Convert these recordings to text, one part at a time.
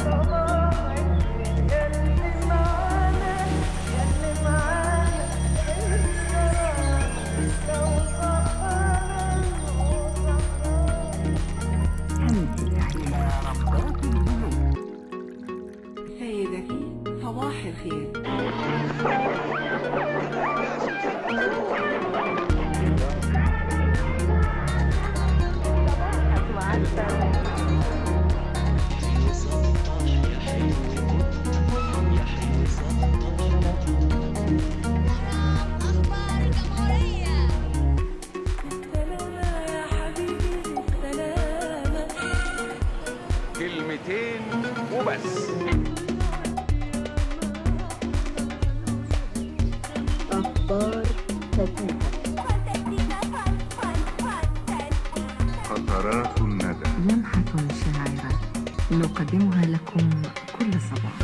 سيدتي صباح الخير أخبار الجمهورية سلامة يا حبيبي سلامة كلمتين وبس قطرات الندى لمحة شاعرة نقدمها لكم كل صباح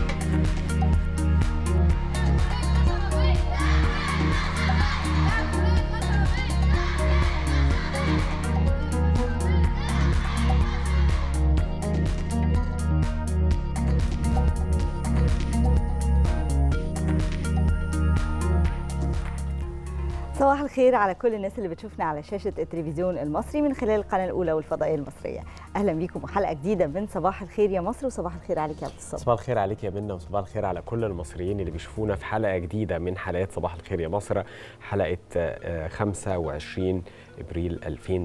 صباح الخير على كل الناس اللي بتشوفنا على شاشة التلفزيون المصري من خلال القناة الأولى والفضائية المصرية أهلا بيكم وحلقة جديدة من صباح الخير يا مصر وصباح الخير عليك يا عبد الصبر صباح الخير عليك يا بنا وصباح الخير على كل المصريين اللي بيشوفونا في حلقه جديده من حلقات صباح الخير يا مصر حلقه آه، 25 ابريل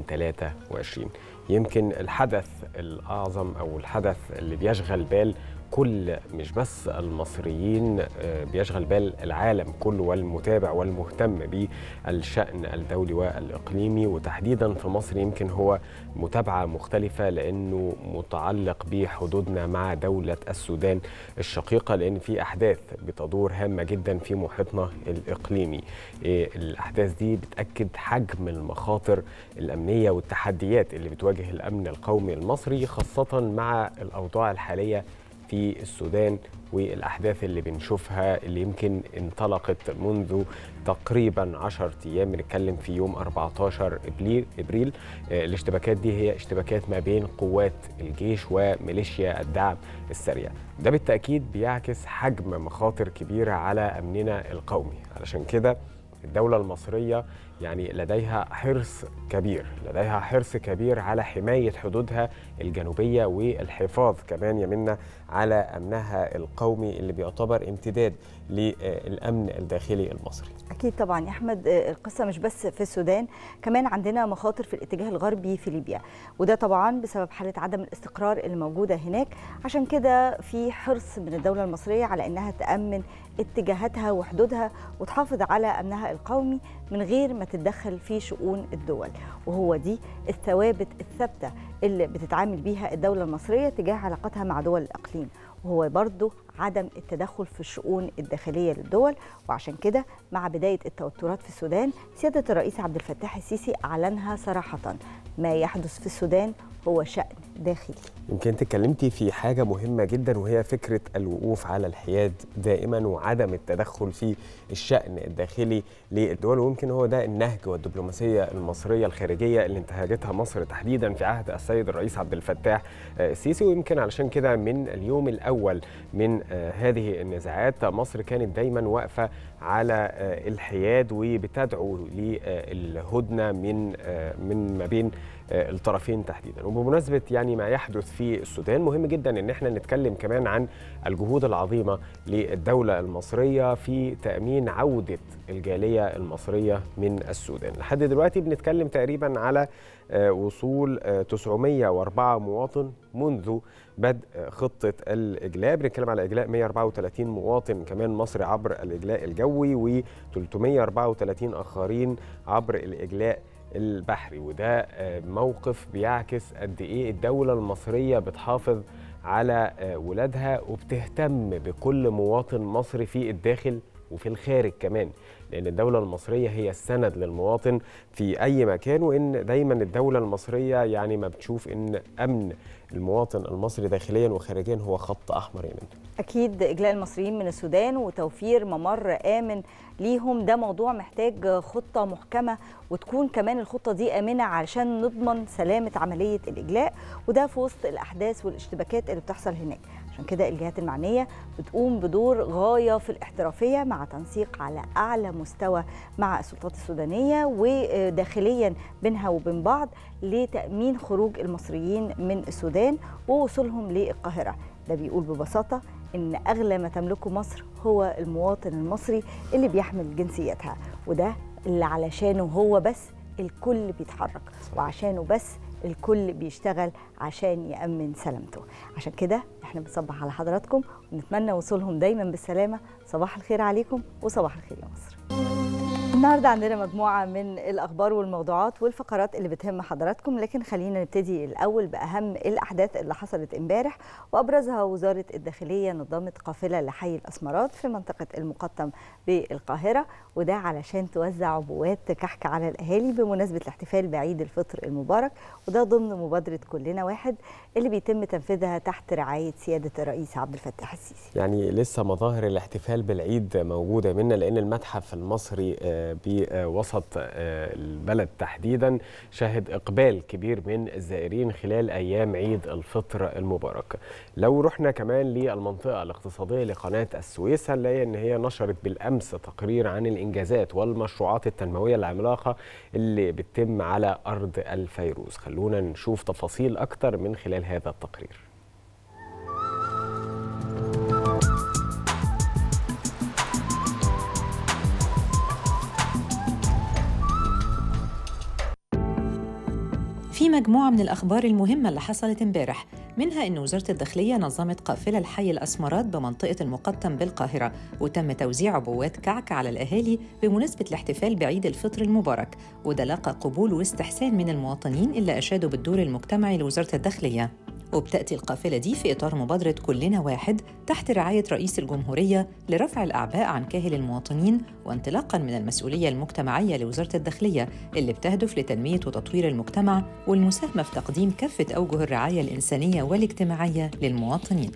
2023 يمكن الحدث الاعظم او الحدث اللي بيشغل بال كل مش بس المصريين آه، بيشغل بال العالم كله والمتابع والمهتم بالشأن الدولي والإقليمي وتحديدا في مصر يمكن هو متابعة مختلفة لأنه متعلق بحدودنا مع دولة السودان الشقيقة لأن في أحداث بتدور هامة جدا في محيطنا الإقليمي إيه، الأحداث دي بتأكد حجم المخاطر الأمنية والتحديات اللي بتواجه الأمن القومي المصري خاصة مع الأوضاع الحالية في السودان والأحداث اللي بنشوفها اللي يمكن انطلقت منذ تقريبا 10 أيام بنتكلم في يوم 14 إبريل, إبريل. آه، الاشتباكات دي هي اشتباكات ما بين قوات الجيش وميليشيا الدعم السريع ده بالتأكيد بيعكس حجم مخاطر كبيرة على أمننا القومي علشان كده الدولة المصرية يعني لديها حرص كبير لديها حرص كبير على حماية حدودها الجنوبية والحفاظ كمان يمنا على أمنها القومي اللي بيعتبر امتداد للأمن الداخلي المصري أكيد طبعا يا أحمد آه، القصة مش بس في السودان كمان عندنا مخاطر في الاتجاه الغربي في ليبيا وده طبعا بسبب حالة عدم الاستقرار اللي موجودة هناك عشان كده في حرص من الدولة المصرية على أنها تأمن اتجاهاتها وحدودها وتحافظ على أمنها القومي من غير ما تتدخل في شؤون الدول وهو دي الثوابت الثابتة اللي بتتعامل بيها الدولة المصرية تجاه علاقتها مع دول الإقليم وهو برضه عدم التدخل في الشؤون الداخلية للدول وعشان كده مع بداية التوترات في السودان سيادة الرئيس عبد الفتاح السيسي أعلنها صراحة ما يحدث في السودان هو شأن داخلي يمكن انت اتكلمتي في حاجة مهمة جدا وهي فكرة الوقوف على الحياد دائما وعدم التدخل في الشأن الداخلي للدول ويمكن هو ده النهج والدبلوماسية المصرية الخارجية اللي انتهجتها مصر تحديدا في عهد السيد الرئيس عبد الفتاح آه، السيسي ويمكن علشان كده من اليوم الأول من آه، هذه النزاعات مصر كانت دايما واقفة على آه، الحياد وبتدعو للهدنة من آه، من ما بين آه، الطرفين تحديدا وبمناسبه يعني ما يحدث في السودان مهم جدا ان احنا نتكلم كمان عن الجهود العظيمه للدوله المصريه في تامين عوده الجاليه المصريه من السودان لحد دلوقتي بنتكلم تقريبا على آه، وصول آه، 904 مواطن منذ بدء خطة الإجلاء بنتكلم على إجلاء 134 مواطن كمان مصري عبر الإجلاء الجوي و 334 آخرين عبر الإجلاء البحري وده آه، موقف بيعكس قد ايه الدوله المصريه بتحافظ على آه، ولادها وبتهتم بكل مواطن مصري في الداخل وفي الخارج كمان لان الدوله المصريه هي السند للمواطن في اي مكان وان دايما الدوله المصريه يعني ما بتشوف ان امن المواطن المصري داخليا وخارجيا هو خط احمر يا منى أكيد إجلاء المصريين من السودان وتوفير ممر آمن ليهم ده موضوع محتاج خطة محكمة وتكون كمان الخطة دي آمنة علشان نضمن سلامة عملية الإجلاء وده في وسط الأحداث والاشتباكات اللي بتحصل هناك عشان كده الجهات المعنيه بتقوم بدور غايه في الاحترافيه مع تنسيق على اعلى مستوى مع السلطات السودانيه وداخليا بينها وبين بعض لتامين خروج المصريين من السودان ووصولهم للقاهره ده بيقول ببساطه ان اغلى ما تملكه مصر هو المواطن المصري اللي بيحمل جنسيتها وده اللي علشانه هو بس الكل بيتحرك وعشانه بس الكل بيشتغل عشان يأمن سلامته عشان كده احنا بنصبح على حضراتكم ونتمنى وصولهم دايما بالسلامة صباح الخير عليكم وصباح الخير يا مصر النهارده عندنا مجموعة من الأخبار والموضوعات والفقرات اللي بتهم حضراتكم لكن خلينا نبتدي الأول بأهم الأحداث اللي حصلت امبارح وأبرزها وزارة الداخلية نظمت قافلة لحي الأسمرات في منطقة المقطم بالقاهرة وده علشان توزع عبوات كحك على الأهالي بمناسبة الاحتفال بعيد الفطر المبارك وده ضمن مبادرة كلنا واحد اللي بيتم تنفيذها تحت رعاية سيادة الرئيس عبد الفتاح السيسي يعني لسه مظاهر الاحتفال بالعيد موجودة منا لأن المتحف المصري آه، بوسط آه، البلد تحديدا شهد إقبال كبير من الزائرين خلال أيام عيد الفطر المبارك لو رحنا كمان للمنطقة الاقتصادية لقناة السويس هنلاقي أن هي نشرت بالأمس تقرير عن الإنجازات والمشروعات التنموية العملاقة اللي بتتم على أرض الفيروز خلونا نشوف تفاصيل أكتر من خلال هذا التقرير في مجموعة من الأخبار المهمة اللي حصلت امبارح منها أن وزارة الداخلية نظمت قافلة لحي الأسمرات بمنطقة المقطم بالقاهرة وتم توزيع عبوات كعك على الأهالي بمناسبة الاحتفال بعيد الفطر المبارك وده لقى قبول واستحسان من المواطنين اللي أشادوا بالدور المجتمعي لوزارة الداخلية وبتأتي القافلة دي في إطار مبادرة كلنا واحد تحت رعاية رئيس الجمهورية لرفع الأعباء عن كاهل المواطنين وانطلاقا من المسؤولية المجتمعية لوزارة الداخلية اللي بتهدف لتنمية وتطوير المجتمع والمساهمة في تقديم كافة أوجه الرعاية الإنسانية والاجتماعية للمواطنين.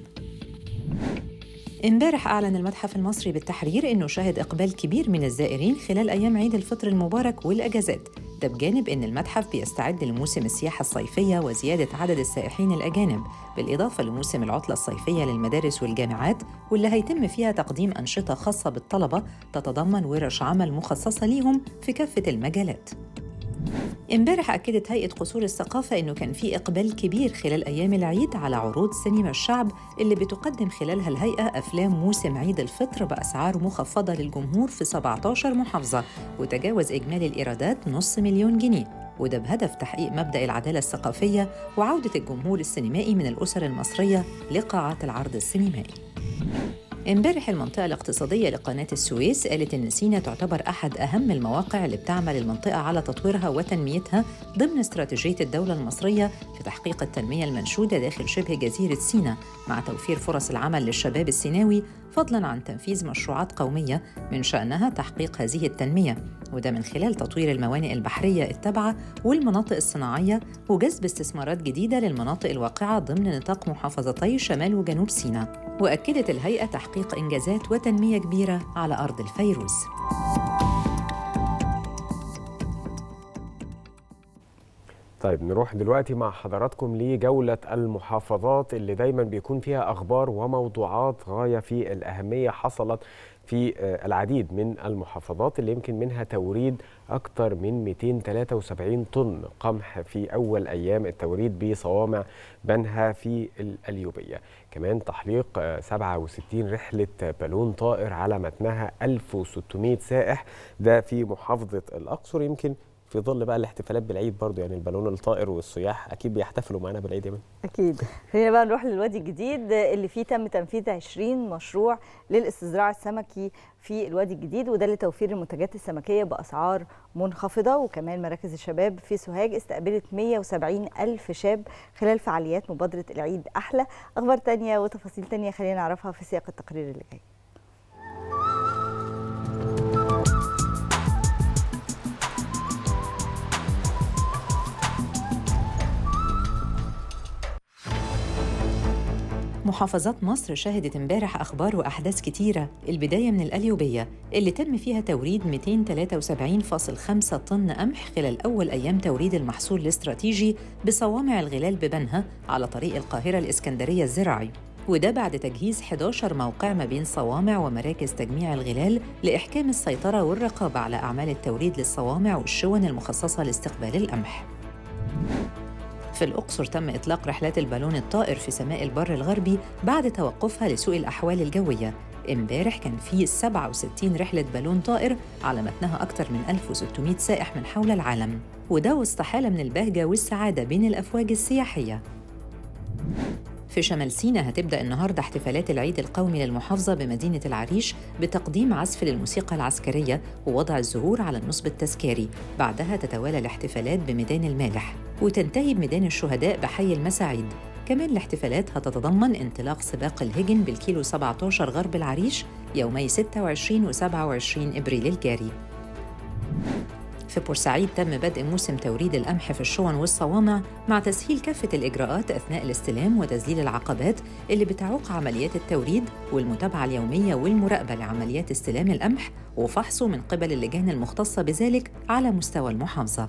امبارح أعلن المتحف المصري بالتحرير إنه شهد إقبال كبير من الزائرين خلال أيام عيد الفطر المبارك والأجازات ده بجانب إن المتحف بيستعد لموسم السياحة الصيفية وزيادة عدد السائحين الأجانب بالإضافة لموسم العطلة الصيفية للمدارس والجامعات واللي هيتم فيها تقديم أنشطة خاصة بالطلبة تتضمن ورش عمل مخصصة ليهم في كافة المجالات امبارح أكدت هيئة قصور الثقافة إنه كان في إقبال كبير خلال أيام العيد على عروض سينما الشعب اللي بتقدم خلالها الهيئة أفلام موسم عيد الفطر بأسعار مخفضة للجمهور في 17 محافظة وتجاوز إجمالي الإيرادات نص مليون جنيه وده بهدف تحقيق مبدأ العدالة الثقافية وعودة الجمهور السينمائي من الأسر المصرية لقاعات العرض السينمائي امبارح المنطقة الاقتصادية لقناة السويس قالت إن سينا تعتبر أحد أهم المواقع اللي بتعمل المنطقة على تطويرها وتنميتها ضمن استراتيجية الدولة المصرية في تحقيق التنمية المنشودة داخل شبه جزيرة سينا مع توفير فرص العمل للشباب السيناوي فضلاً عن تنفيذ مشروعات قومية من شأنها تحقيق هذه التنمية وده من خلال تطوير الموانئ البحرية التابعة والمناطق الصناعية وجذب استثمارات جديدة للمناطق الواقعة ضمن نطاق محافظتي شمال وجنوب سيناء وأكدت الهيئة تحقيق إنجازات وتنمية كبيرة على أرض الفيروز طيب نروح دلوقتي مع حضراتكم لجولة المحافظات اللي دايما بيكون فيها أخبار وموضوعات غاية في الأهمية حصلت في آه، العديد من المحافظات اللي يمكن منها توريد أكثر من 273 طن قمح في أول أيام التوريد بصوامع بنها في الأليوبية كمان تحليق آه، 67 رحلة بالون طائر على متنها 1600 سائح ده في محافظة الأقصر يمكن في ظل بقى الاحتفالات بالعيد برضو يعني البالون الطائر والسياح اكيد بيحتفلوا معانا بالعيد يا مان اكيد خلينا بقى نروح للوادي الجديد اللي فيه تم تنفيذ 20 مشروع للاستزراع السمكي في الوادي الجديد وده لتوفير المنتجات السمكيه باسعار منخفضه وكمان مراكز الشباب في سوهاج استقبلت 170 الف شاب خلال فعاليات مبادره العيد احلى اخبار تانية وتفاصيل تانية خلينا نعرفها في سياق التقرير اللي جاي محافظات مصر شهدت امبارح أخبار وأحداث كتيرة البداية من الأليوبية اللي تم فيها توريد 273.5 طن قمح خلال أول أيام توريد المحصول الاستراتيجي بصوامع الغلال ببنها على طريق القاهرة الإسكندرية الزراعي وده بعد تجهيز 11 موقع ما بين صوامع ومراكز تجميع الغلال لإحكام السيطرة والرقابة على أعمال التوريد للصوامع والشون المخصصة لاستقبال القمح في الأقصر تم إطلاق رحلات البالون الطائر في سماء البر الغربي بعد توقفها لسوء الأحوال الجوية امبارح كان في 67 رحلة بالون طائر على متنها أكثر من 1600 سائح من حول العالم وده وسط حالة من البهجة والسعادة بين الأفواج السياحية في شمال سيناء هتبدأ النهاردة احتفالات العيد القومي للمحافظة بمدينة العريش بتقديم عزف للموسيقى العسكرية ووضع الزهور على النصب التذكاري بعدها تتوالى الاحتفالات بميدان المالح وتنتهي بميدان الشهداء بحي المساعيد كمان الاحتفالات هتتضمن انطلاق سباق الهجن بالكيلو 17 غرب العريش يومي 26 و 27 إبريل الجاري في بورسعيد تم بدء موسم توريد القمح في الشون والصوامع مع تسهيل كافة الإجراءات أثناء الاستلام وتذليل العقبات اللي بتعوق عمليات التوريد والمتابعة اليومية والمراقبة لعمليات استلام القمح وفحصه من قبل اللجان المختصة بذلك على مستوى المحافظة.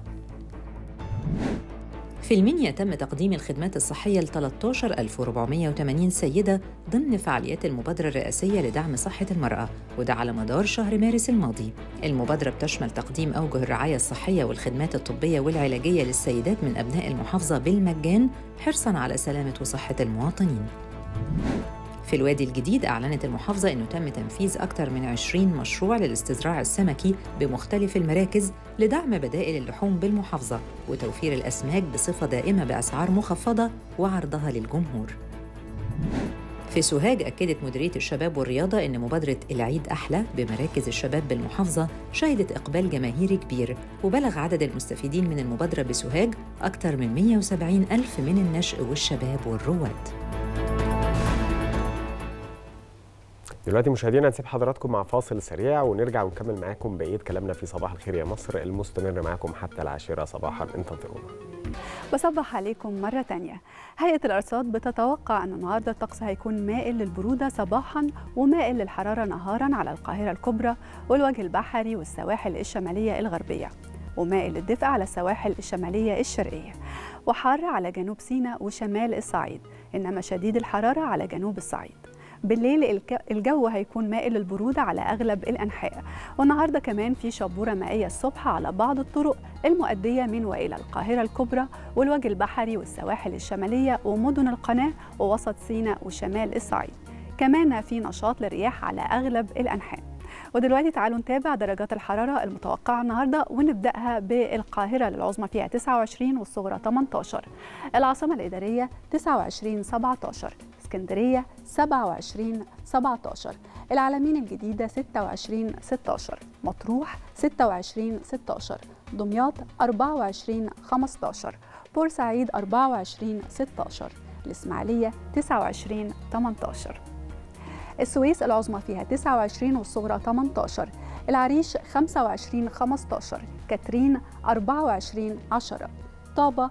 في المنيا تم تقديم الخدمات الصحية ل 13480 سيدة ضمن فعاليات المبادرة الرئاسية لدعم صحة المرأة وده على مدار شهر مارس الماضي. المبادرة بتشمل تقديم أوجه الرعاية الصحية والخدمات الطبية والعلاجية للسيدات من أبناء المحافظة بالمجان حرصاً على سلامة وصحة المواطنين. في الوادي الجديد أعلنت المحافظة أنه تم تنفيذ أكثر من 20 مشروع للاستزراع السمكي بمختلف المراكز لدعم بدائل اللحوم بالمحافظة وتوفير الأسماك بصفة دائمة بأسعار مخفضة وعرضها للجمهور. في سوهاج أكدت مديرية الشباب والرياضة أن مبادرة العيد أحلى بمراكز الشباب بالمحافظة شهدت إقبال جماهيري كبير وبلغ عدد المستفيدين من المبادرة بسوهاج أكثر من 170 ألف من النشء والشباب والرواد. دلوقتي مشاهدينا هنسيب حضراتكم مع فاصل سريع ونرجع ونكمل معاكم بقيه كلامنا في صباح الخير يا مصر المستمر معاكم حتى العاشره صباحا انتظرونا. بصبح عليكم مرة تانية هيئة الأرصاد بتتوقع أن النهاردة الطقس هيكون مائل للبرودة صباحا ومائل للحرارة نهارا على القاهرة الكبرى والوجه البحري والسواحل الشمالية الغربية ومائل للدفء على السواحل الشمالية الشرقية وحار على جنوب سيناء وشمال الصعيد إنما شديد الحرارة على جنوب الصعيد بالليل الك- الجو هيكون مائل للبرودة على أغلب الأنحاء والنهاردة كمان في شبورة مائية الصبح على بعض الطرق المؤدية من وإلى القاهرة الكبرى والوجه البحري والسواحل الشمالية ومدن القناة ووسط سيناء وشمال الصعيد كمان في نشاط للرياح على أغلب الأنحاء ودلوقتي تعالوا نتابع درجات الحرارة المتوقعة النهاردة ونبدأها بالقاهرة للعظمى فيها 29 والصغرى 18 العاصمة الإدارية 29 17 اسكندرية 27 17 العلمين الجديدة 26 16 مطروح 26 16 دمياط 24 15 بورسعيد 24 16 الإسماعيلية 29 18 السويس العظمى فيها 29 والصغرى 18 العريش 25 15 كاترين 24 10 طابة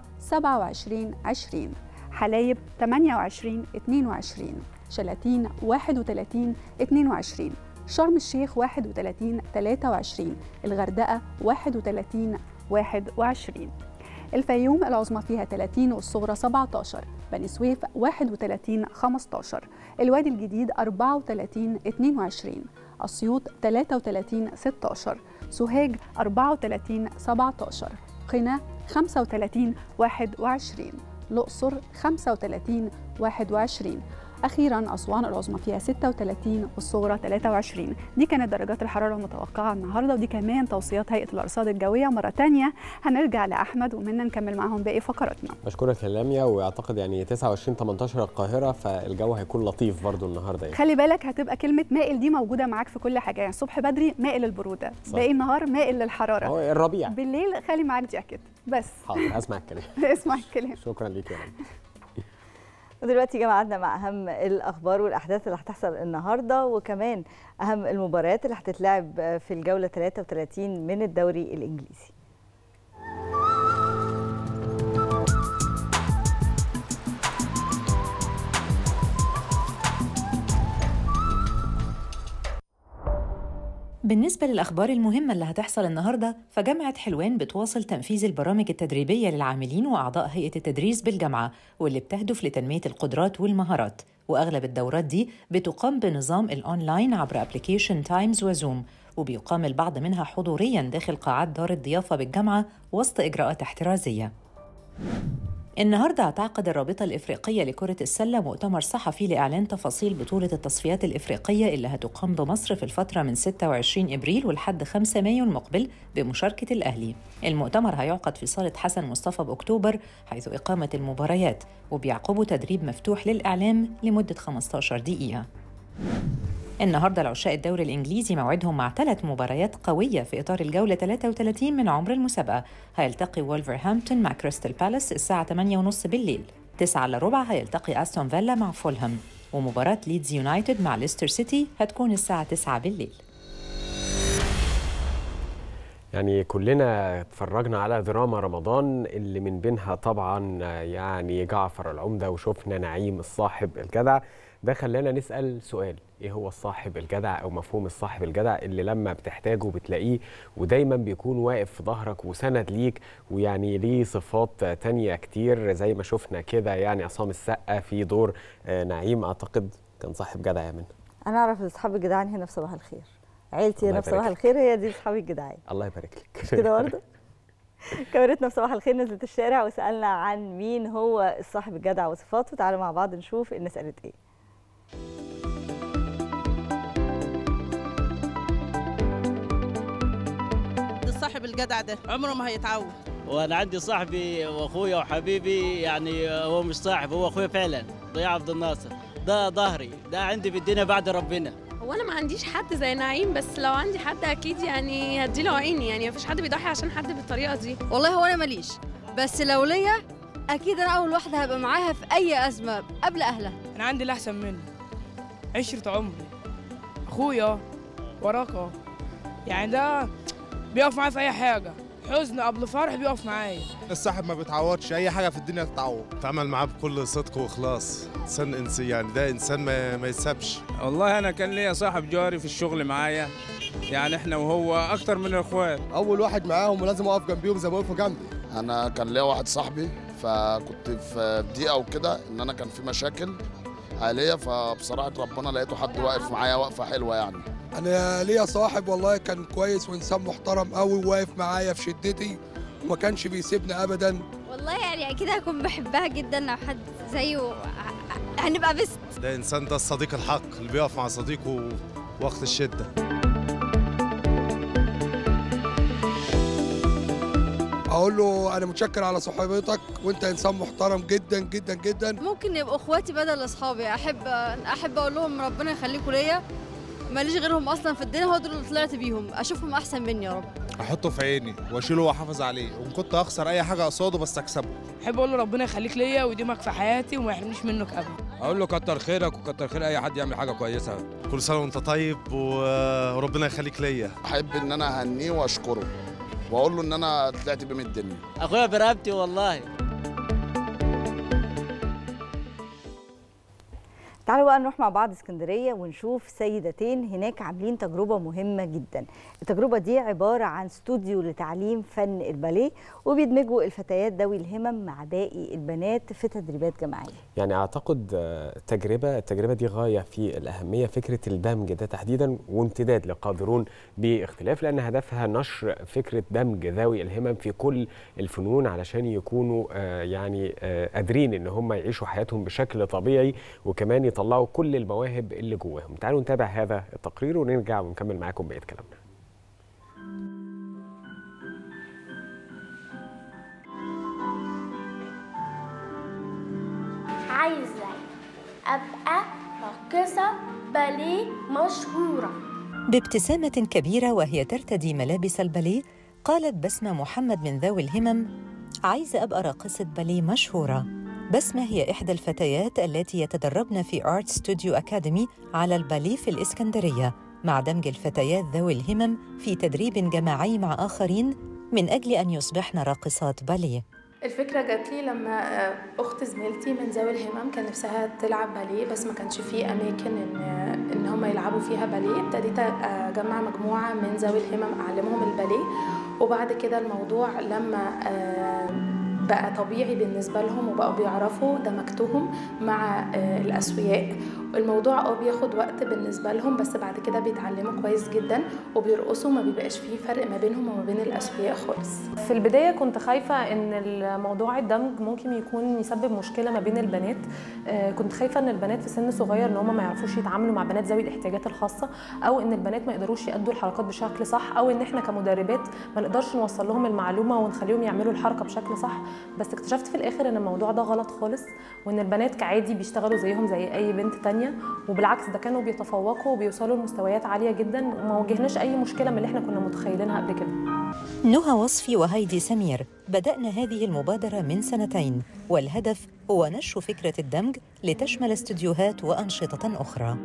27 20 حلايب 28 22 شلاتين 31 22 شرم الشيخ 31 23 الغردقة 31 21 الفيوم العظمى فيها 30 والصغرى 17 بني سويف 31 15 الوادي الجديد 34 22 أسيوط 33 16 سوهاج 34 17 قنا 35 21 الأقصر 35 21 أخيرا أسوان العظمى فيها 36 والصغرى 23 دي كانت درجات الحرارة المتوقعة النهاردة ودي كمان توصيات هيئة الأرصاد الجوية مرة تانية هنرجع لأحمد ومنا نكمل معاهم باقي فقراتنا بشكرك يا لاميا واعتقد يعني 29 18 القاهره فالجو هيكون لطيف برضو النهارده يعني. خلي بالك هتبقى كلمة مائل دي موجودة معاك في كل حاجة يعني الصبح بدري مائل للبرودة صح. باقي النهار مائل للحرارة هو الربيع بالليل خلي معاك جاكيت بس حاضر اسمع الكلام اسمع الكلام شكرا ليك يا لاميا ودلوقتي جمعنا مع اهم الاخبار والاحداث اللي هتحصل النهارده وكمان اهم المباريات اللي هتتلعب في الجوله 33 من الدوري الانجليزي بالنسبة للأخبار المهمة اللي هتحصل النهاردة فجامعة حلوان بتواصل تنفيذ البرامج التدريبية للعاملين وأعضاء هيئة التدريس بالجامعة واللي بتهدف لتنمية القدرات والمهارات وأغلب الدورات دي بتقام بنظام الأونلاين عبر أبليكيشن تايمز وزوم وبيقام البعض منها حضوريا داخل قاعات دار الضيافة بالجامعة وسط إجراءات احترازية النهارده هتعقد الرابطة الإفريقية لكرة السلة مؤتمر صحفي لإعلان تفاصيل بطولة التصفيات الإفريقية اللي هتقام بمصر في الفترة من 26 إبريل ولحد 5 مايو المقبل بمشاركة الأهلي. المؤتمر هيعقد في صالة حسن مصطفى بأكتوبر حيث إقامة المباريات وبيعقبه تدريب مفتوح للإعلام لمدة 15 دقيقة. النهارده العشاء الدوري الانجليزي موعدهم مع ثلاث مباريات قويه في اطار الجوله 33 من عمر المسابقه هيلتقي وولفرهامبتون مع كريستال بالاس الساعه 8:30 بالليل 9 الا ربع هيلتقي استون فيلا مع فولهام ومباراه ليدز يونايتد مع ليستر سيتي هتكون الساعه 9 بالليل يعني كلنا اتفرجنا على دراما رمضان اللي من بينها طبعا يعني جعفر العمدة وشفنا نعيم الصاحب الجدع ده خلانا نسأل سؤال ايه هو الصاحب الجدع او مفهوم الصاحب الجدع اللي لما بتحتاجه بتلاقيه ودايما بيكون واقف في ظهرك وسند ليك ويعني ليه صفات تانية كتير زي ما شفنا كده يعني عصام السقا في دور آه، نعيم اعتقد كان صاحب جدع يا من انا اعرف اصحاب الجدعان هنا في صباح الخير عيلتي الله هنا في صباح يبارك الخير هي دي اصحابي الجدعان الله يبارك لك مش كده برضه كاميرتنا في صباح الخير نزلت الشارع وسالنا عن مين هو الصاحب الجدع وصفاته تعالوا مع بعض نشوف الناس قالت ايه الصاحب الجدع ده عمره ما هيتعود وانا عندي صاحبي واخويا وحبيبي يعني هو مش صاحب هو اخويا فعلا ضياء عبد الناصر ده ظهري ده عندي في الدنيا بعد ربنا هو انا ما عنديش حد زي نعيم بس لو عندي حد اكيد يعني هديله عيني يعني مفيش حد بيضحي عشان حد بالطريقه دي والله هو انا ماليش بس لو ليا اكيد انا اول واحده هبقى معاها في اي ازمه قبل اهلها انا عندي اللي احسن منه عشرة عمري اخويا وراك اهو يعني ده بيقف معايا في اي حاجه حزن قبل فرح بيقف معايا الصاحب ما بيتعوضش اي حاجه في الدنيا تتعوض اتعامل معاه بكل صدق واخلاص انسان انسان يعني ده انسان ما, ما يتسابش والله انا كان ليا صاحب جاري في الشغل معايا يعني احنا وهو اكتر من الاخوات اول واحد معاهم ولازم اقف جنبيهم زي ما وقفوا جنبي انا كان ليا واحد صاحبي فكنت في ضيقه وكده ان انا كان في مشاكل عائليه فبصراحه ربنا لقيته حد واقف معايا وقفه حلوه يعني انا ليا صاحب والله كان كويس وانسان محترم قوي واقف معايا في شدتي وما كانش بيسيبني ابدا والله يعني اكيد هكون بحبها جدا لو حد زيه هنبقى بيست ده انسان ده الصديق الحق اللي بيقف مع صديقه وقت الشده اقول له انا متشكر على صحبتك وانت انسان محترم جدا جدا جدا ممكن يبقوا اخواتي بدل اصحابي احب احب اقول لهم ربنا يخليكم ليا ماليش غيرهم اصلا في الدنيا هو دول اللي طلعت بيهم اشوفهم احسن مني يا رب احطه في عيني واشيله واحافظ عليه وان كنت اخسر اي حاجه قصاده بس اكسبه احب اقول له ربنا يخليك ليا ويديمك في حياتي وما يحرمنيش منك ابدا اقول له كتر خيرك وكتر خير اي حد يعمل حاجه كويسه كل سنه وانت طيب و- وربنا يخليك ليا احب ان انا اهنيه واشكره واقول له ان انا طلعت بيه من الدنيا اخويا برقبتي والله تعالوا بقى نروح مع بعض اسكندريه ونشوف سيدتين هناك عاملين تجربه مهمه جدا التجربه دي عباره عن استوديو لتعليم فن الباليه وبيدمجوا الفتيات ذوي الهمم مع باقي البنات في تدريبات جماعيه يعني اعتقد آه، تجربه التجربه دي غايه في الاهميه فكره الدمج ده تحديدا وامتداد لقادرون باختلاف لان هدفها نشر فكره دمج ذوي الهمم في كل الفنون علشان يكونوا آه، يعني آه، قادرين ان هم يعيشوا حياتهم بشكل طبيعي وكمان يطلعوا كل المواهب اللي جواهم تعالوا نتابع هذا التقرير ونرجع ونكمل معاكم بقيه كلامنا عايزة أبقى راقصة باليه مشهورة بابتسامة كبيرة وهي ترتدي ملابس الباليه قالت بسمة محمد من ذوي الهمم عايزة أبقى راقصة باليه مشهورة بسمة هي إحدى الفتيات التي يتدربن في آرت ستوديو أكاديمي على الباليه في الإسكندرية مع دمج الفتيات ذوي الهمم في تدريب جماعي مع آخرين من أجل أن يصبحن راقصات باليه الفكرة جات لي لما آه، أخت زميلتي من ذوي الهمم كان نفسها تلعب باليه بس ما كانش فيه أماكن إن إن هم يلعبوا فيها باليه ابتديت أجمع مجموعة من ذوي الهمم أعلمهم الباليه وبعد كده الموضوع لما آه، بقى طبيعي بالنسبة لهم وبقوا بيعرفوا دمجتهم مع آه، الأسوياء الموضوع اه بياخد وقت بالنسبة لهم بس بعد كده بيتعلموا كويس جدا وبيرقصوا ما بيبقاش فيه فرق ما بينهم وما بين الأسوياء خالص في البداية كنت خايفة إن الموضوع الدمج ممكن يكون يسبب مشكلة ما بين البنات آه، كنت خايفة إن البنات في سن صغير إن هم ما يعرفوش يتعاملوا مع بنات ذوي الاحتياجات الخاصة أو إن البنات ما يقدروش يأدوا الحركات بشكل صح أو إن إحنا كمدربات ما نقدرش نوصل لهم المعلومة ونخليهم يعملوا الحركة بشكل صح بس اكتشفت في الآخر إن الموضوع ده غلط خالص وإن البنات كعادي بيشتغلوا زيهم زي أي بنت تانية وبالعكس ده كانوا بيتفوقوا وبيوصلوا لمستويات عالية جدا وما واجهناش أي مشكلة من اللي إحنا كنا متخيلينها قبل كده نهى وصفي وهايدي سمير بدأنا هذه المبادرة من سنتين والهدف هو نشر فكرة الدمج لتشمل استديوهات وأنشطة أخرى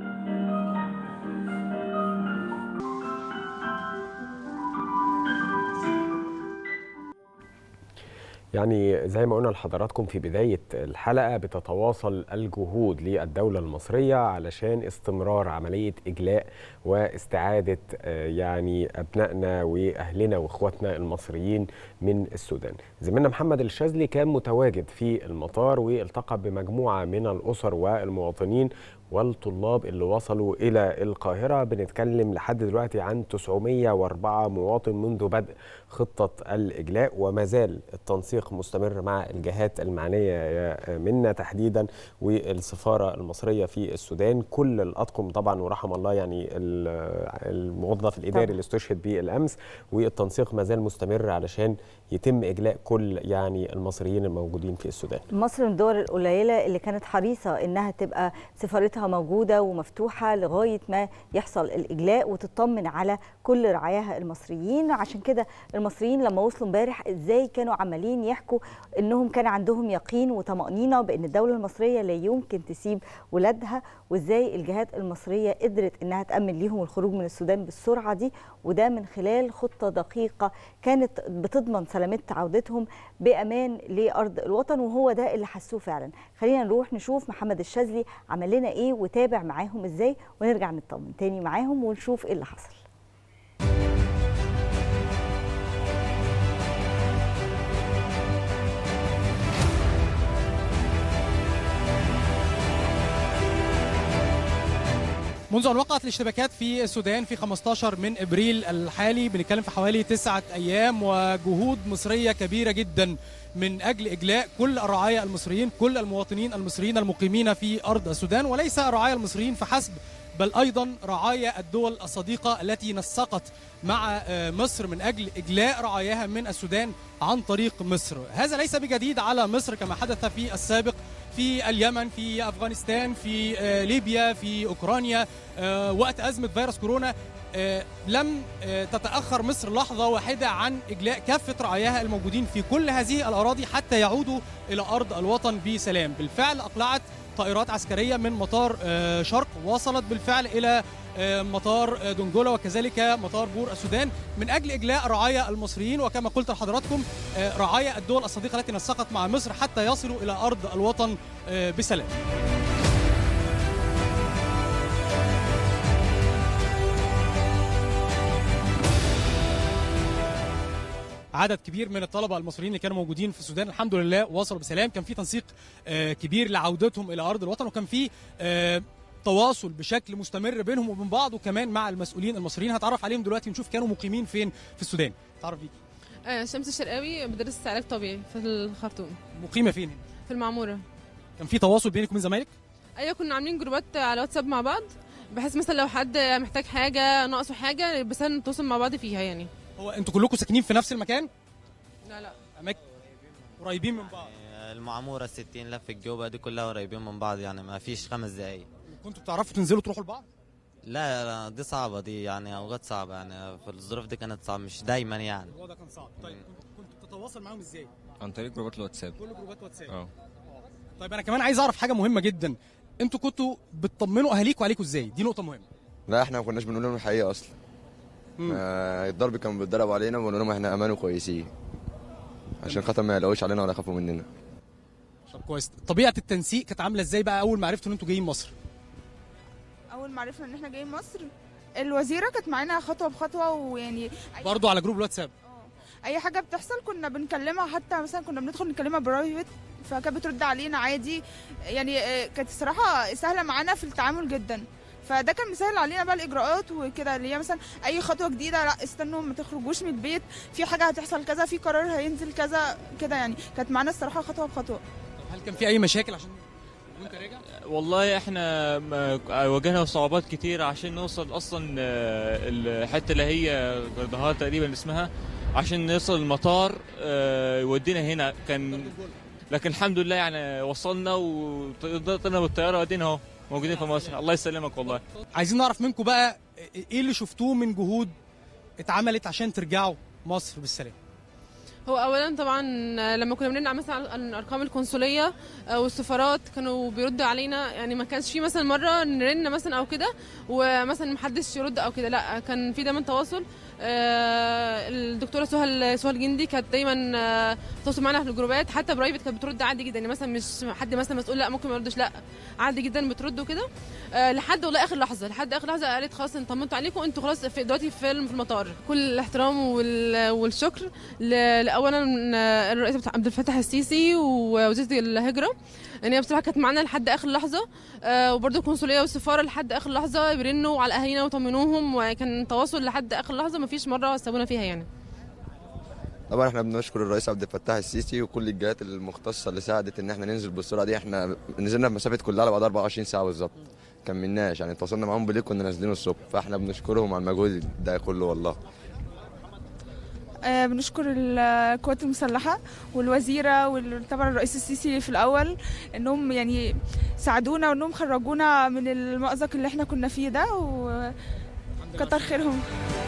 يعني زي ما قلنا لحضراتكم في بداية الحلقة بتتواصل الجهود للدولة المصرية علشان استمرار عملية إجلاء واستعادة آه، يعني أبنائنا وأهلنا وإخواتنا المصريين من السودان زميلنا محمد الشاذلي كان متواجد في المطار والتقى بمجموعة من الأسر والمواطنين والطلاب اللي وصلوا إلى القاهرة بنتكلم لحد دلوقتي عن 904 مواطن منذ بدء خطة الإجلاء وما زال التنسيق مستمر مع الجهات المعنية منا تحديدا والسفارة المصرية في السودان كل الأطقم طبعا ورحم الله يعني ال- الموظف الإداري طبعاً. اللي استشهد بالأمس والتنسيق ما زال مستمر علشان يتم إجلاء كل يعني المصريين الموجودين في السودان مصر من الدول القليله اللي كانت حريصه انها تبقى سفارتها موجوده ومفتوحه لغايه ما يحصل الاجلاء وتطمن على كل رعاياها المصريين عشان كده المصريين لما وصلوا امبارح ازاي كانوا عمالين يحكوا انهم كان عندهم يقين وطمانينه بان الدوله المصريه لا يمكن تسيب ولادها وازاي الجهات المصريه قدرت انها تامن ليهم الخروج من السودان بالسرعه دي وده من خلال خطه دقيقه كانت بتضمن سلامه عودتهم بامان لارض الوطن وهو ده اللي حسوه فعلا خلينا نروح نشوف محمد الشاذلي عمل لنا ايه وتابع معاهم ازاي ونرجع نطمن تاني معاهم ونشوف ايه اللي حصل منذ أن وقعت الاشتباكات في السودان في 15 من إبريل الحالي بنتكلم في حوالي تسعة أيام وجهود مصرية كبيرة جدا من أجل إجلاء كل الرعايا المصريين كل المواطنين المصريين المقيمين في أرض السودان وليس رعايا المصريين فحسب بل أيضا رعايا الدول الصديقة التي نسقت مع آه، مصر من أجل إجلاء رعاياها من السودان عن طريق مصر هذا ليس بجديد على مصر كما حدث في السابق في اليمن في افغانستان في آه، ليبيا في اوكرانيا آه، وقت ازمه فيروس كورونا آه، لم آه، تتاخر مصر لحظه واحده عن اجلاء كافه رعاياها الموجودين في كل هذه الاراضي حتى يعودوا الى ارض الوطن بسلام بالفعل اقلعت طائرات عسكريه من مطار آه، شرق وصلت بالفعل الى آه، مطار آه، دنجولا وكذلك مطار بور السودان من اجل اجلاء رعايا المصريين وكما قلت لحضراتكم آه، رعايا الدول الصديقه التي نسقت مع مصر حتى يصلوا الى ارض الوطن آه، بسلام. عدد كبير من الطلبه المصريين اللي كانوا موجودين في السودان الحمد لله وصلوا بسلام كان في تنسيق آه، كبير لعودتهم الى ارض الوطن وكان في آه، تواصل بشكل مستمر بينهم وبين بعض وكمان مع المسؤولين المصريين هتعرف عليهم دلوقتي ونشوف كانوا مقيمين فين في السودان تعرف بيكي آه، شمس الشرقاوي بدرس علاج طبيعي في الخرطوم مقيمه فين هنا؟ في المعموره كان في تواصل بينك وبين زمايلك ايوه كنا عاملين جروبات على واتساب مع بعض بحيث مثلا لو حد محتاج حاجه ناقصه حاجه بس نتواصل مع بعض فيها يعني هو انتوا كلكم ساكنين في نفس المكان لا لا اماكن قريبين من بعض المعمورة 60 لف الجوبة دي كلها قريبين من بعض يعني ما فيش خمس دقايق كنتوا بتعرفوا تنزلوا تروحوا لبعض لا لا دي صعبة دي يعني أوقات صعبة يعني في الظروف دي كانت صعبة مش دايما يعني الوضع كان صعب طيب كنت كنت بتتواصل معاهم ازاي عن طريق جروبات الواتساب كل جروبات واتساب اه طيب انا كمان عايز اعرف حاجه مهمه جدا انتوا كنتوا بتطمنوا اهاليكم عليكم ازاي دي نقطه مهمه لا احنا ما كناش بنقول لهم الحقيقه اصلا آه الضرب كان بيتضرب علينا وبنقول لهم احنا امان وكويسين عشان خاطر ما يقلقوش علينا ولا يخافوا مننا طب كويس طبيعه التنسيق كانت عامله ازاي بقى اول ما عرفتوا ان انتوا جايين مصر اول ما عرفنا ان احنا جايين مصر الوزيره كانت معانا خطوه بخطوه ويعني برضو على جروب الواتساب اي حاجه بتحصل كنا بنكلمها حتى مثلا كنا بندخل نكلمها برايفت فكانت بترد علينا عادي يعني آه، كانت الصراحه سهله معانا في التعامل جدا فده كان مسهل علينا بقى الاجراءات وكده اللي هي مثلا اي خطوه جديده لا استنوا ما تخرجوش من البيت في حاجه هتحصل كذا في قرار هينزل كذا كده يعني كانت معانا الصراحه خطوه بخطوه هل كان في اي مشاكل عشان وانت راجع والله احنا ما- واجهنا صعوبات كتير عشان نوصل اصلا آه، الحته اللي هي غردهار تقريبا اسمها عشان نوصل المطار آه، يودينا هنا كان لكن الحمد لله يعني وصلنا وطلعنا بالطياره ودينا اهو موجودين في مصر الله يسلمك والله عايزين نعرف منكم بقى ايه اللي شفتوه من جهود اتعملت عشان ترجعوا مصر بالسلام هو اولا طبعا لما كنا بنرن مثلا على الارقام القنصليه والسفارات كانوا بيردوا علينا يعني ما كانش في مثلا مره نرن مثلا او كده ومثلا محدش يرد او كده لا كان في دايما تواصل آه، الدكتوره سهى سهى الجندي كانت دايما آه، تواصل معانا في الجروبات حتى برايفت كانت بترد عادي جدا يعني مثلا مش حد مثلا مسؤول لا ممكن ما يردش لا عادي جدا بترد وكده آه، لحد والله اخر لحظه لحد اخر لحظه قالت خلاص انت طمنتوا عليكم انتوا خلاص في دلوقتي في في المطار كل الاحترام وال- والشكر ل- لاولا الرئيس عبد الفتاح السيسي ووزيره الهجره ان هي بصراحه كانت معانا لحد اخر لحظه آه، وبرده القنصليه والسفاره لحد اخر لحظه بيرنوا على اهالينا ويطمنوهم وكان تواصل لحد اخر لحظه ما فيش مره سابونا فيها يعني طبعا احنا بنشكر الرئيس عبد الفتاح السيسي وكل الجهات المختصه اللي ساعدت ان احنا ننزل بالسرعه دي احنا نزلنا بمسافه كلها على بعض 24 ساعه بالظبط كملناش يعني تواصلنا معاهم بالليل كنا نازلين الصبح فاحنا بنشكرهم على المجهود ده كله والله آه، بنشكر القوات المسلحة والوزيرة وطبعا الرئيس السيسي في الأول إنهم يعني ساعدونا وإنهم خرجونا من المأزق اللي إحنا كنا فيه ده وكتر خيرهم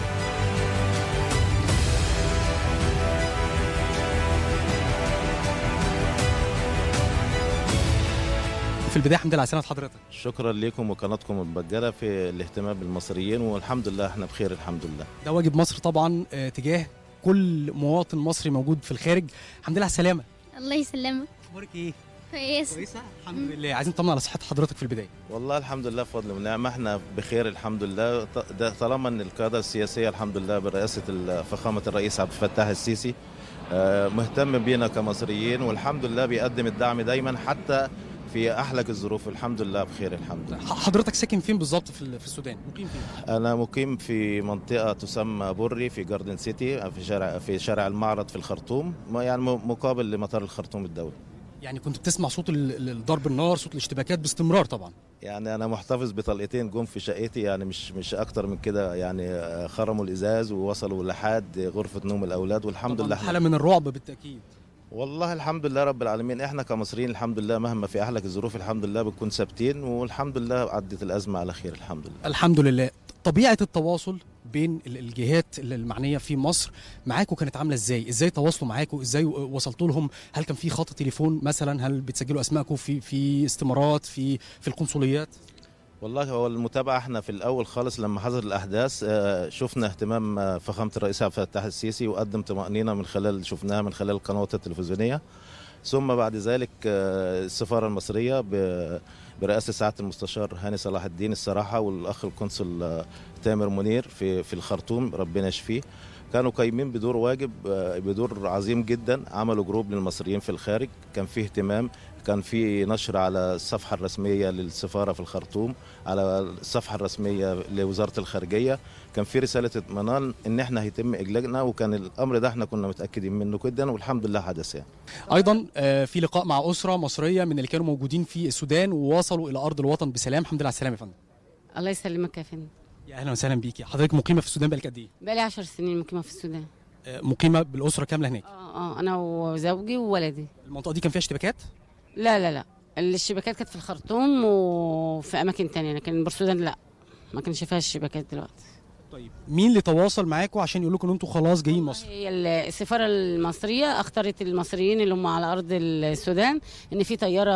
في البدايه الحمد لله على سلامه حضرتك شكرا لكم وقناتكم المبجله في الاهتمام بالمصريين والحمد لله احنا بخير الحمد لله ده واجب مصر طبعا آه، تجاه كل مواطن مصري موجود في الخارج الحمد لله على السلامه الله يسلمك اخبارك ايه كويس كويسه الحمد لله عايزين نطمن على صحه حضرتك في البدايه والله الحمد لله بفضل ونعمه احنا بخير الحمد لله ط- ده طالما ان القياده السياسيه الحمد لله برئاسه ال- فخامه الرئيس عبد الفتاح السيسي آه، مهتم بينا كمصريين والحمد لله بيقدم الدعم دايما حتى في احلك الظروف الحمد لله بخير الحمد لله حضرتك ساكن فين بالظبط في ال- في السودان مقيم فين انا مقيم في منطقه تسمى بري في جاردن سيتي في شارع في شارع المعرض في الخرطوم ما- يعني م- مقابل لمطار الخرطوم الدولي يعني كنت بتسمع صوت ال- ال- ضرب النار صوت الاشتباكات باستمرار طبعا يعني انا محتفظ بطلقتين جم في شقتي يعني مش مش اكتر من كده يعني آه، خرموا الازاز ووصلوا لحد غرفه نوم الاولاد والحمد لله حاله من الرعب بالتاكيد والله الحمد لله رب العالمين احنا كمصريين الحمد لله مهما في احلك الظروف الحمد لله بنكون ثابتين والحمد لله عدت الازمه على خير الحمد لله الحمد لله طبيعه التواصل بين ال- الجهات اللي المعنيه في مصر معاكم كانت عامله ازاي ازاي تواصلوا معاكم ازاي و- وصلتوا لهم هل كان في خط تليفون مثلا هل بتسجلوا اسماءكم في في استمارات في في القنصليات والله هو المتابعة احنا في الأول خالص لما حصل الأحداث آه، شفنا اهتمام آه، فخامة الرئيس عبد الفتاح السيسي وقدم طمأنينة من خلال شفناها من خلال القنوات التلفزيونية ثم بعد ذلك آه، السفارة المصرية ب- برئاسة سعادة المستشار هاني صلاح الدين الصراحة والأخ القنصل آه، تامر منير في في الخرطوم ربنا يشفيه كانوا قايمين بدور واجب آه، بدور عظيم جدا عملوا جروب للمصريين في الخارج كان فيه اهتمام كان في نشر على الصفحة الرسمية للسفارة في الخرطوم على الصفحة الرسمية لوزارة الخارجية كان في رسالة اطمئنان ان احنا هيتم اجلاءنا وكان الامر ده احنا كنا متأكدين منه جدا والحمد لله حدث يعني ايضا آه، في لقاء مع اسره مصريه من اللي كانوا موجودين في السودان ووصلوا الى ارض الوطن بسلام الحمد لله على السلامه يا فندم الله يسلمك يا فندم يا اهلا وسهلا بيكي حضرتك مقيمه في السودان بقالك قد ايه بقالي 10 سنين مقيمه في السودان آه، مقيمه بالاسره كامله هناك اه اه انا وزوجي وولدي المنطقه دي كان فيها اشتباكات لا لا لا الشبكات كانت في الخرطوم وفي اماكن تانية لكن بورسودان لا ما كانش فيها الشبكات دلوقتي مين اللي تواصل معاكم عشان يقول لكم ان انتوا خلاص جايين مصر هي السفاره المصريه اختارت المصريين اللي هم على ارض السودان ان في طياره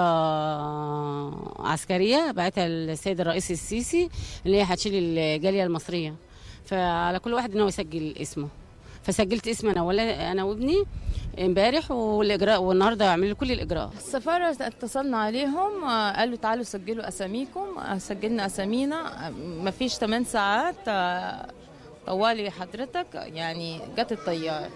عسكريه بعتها السيد الرئيس السيسي اللي هي هتشيل الجاليه المصريه فعلى كل واحد ان هو يسجل اسمه فسجلت اسمي انا ولا انا وابني امبارح والاجراء والنهارده اعملوا كل الاجراء السفارة اتصلنا عليهم آه، قالوا تعالوا سجلوا أساميكم آه، سجلنا أسامينا آه، مفيش 8 ساعات آه، طوالي حضرتك يعني جت الطيار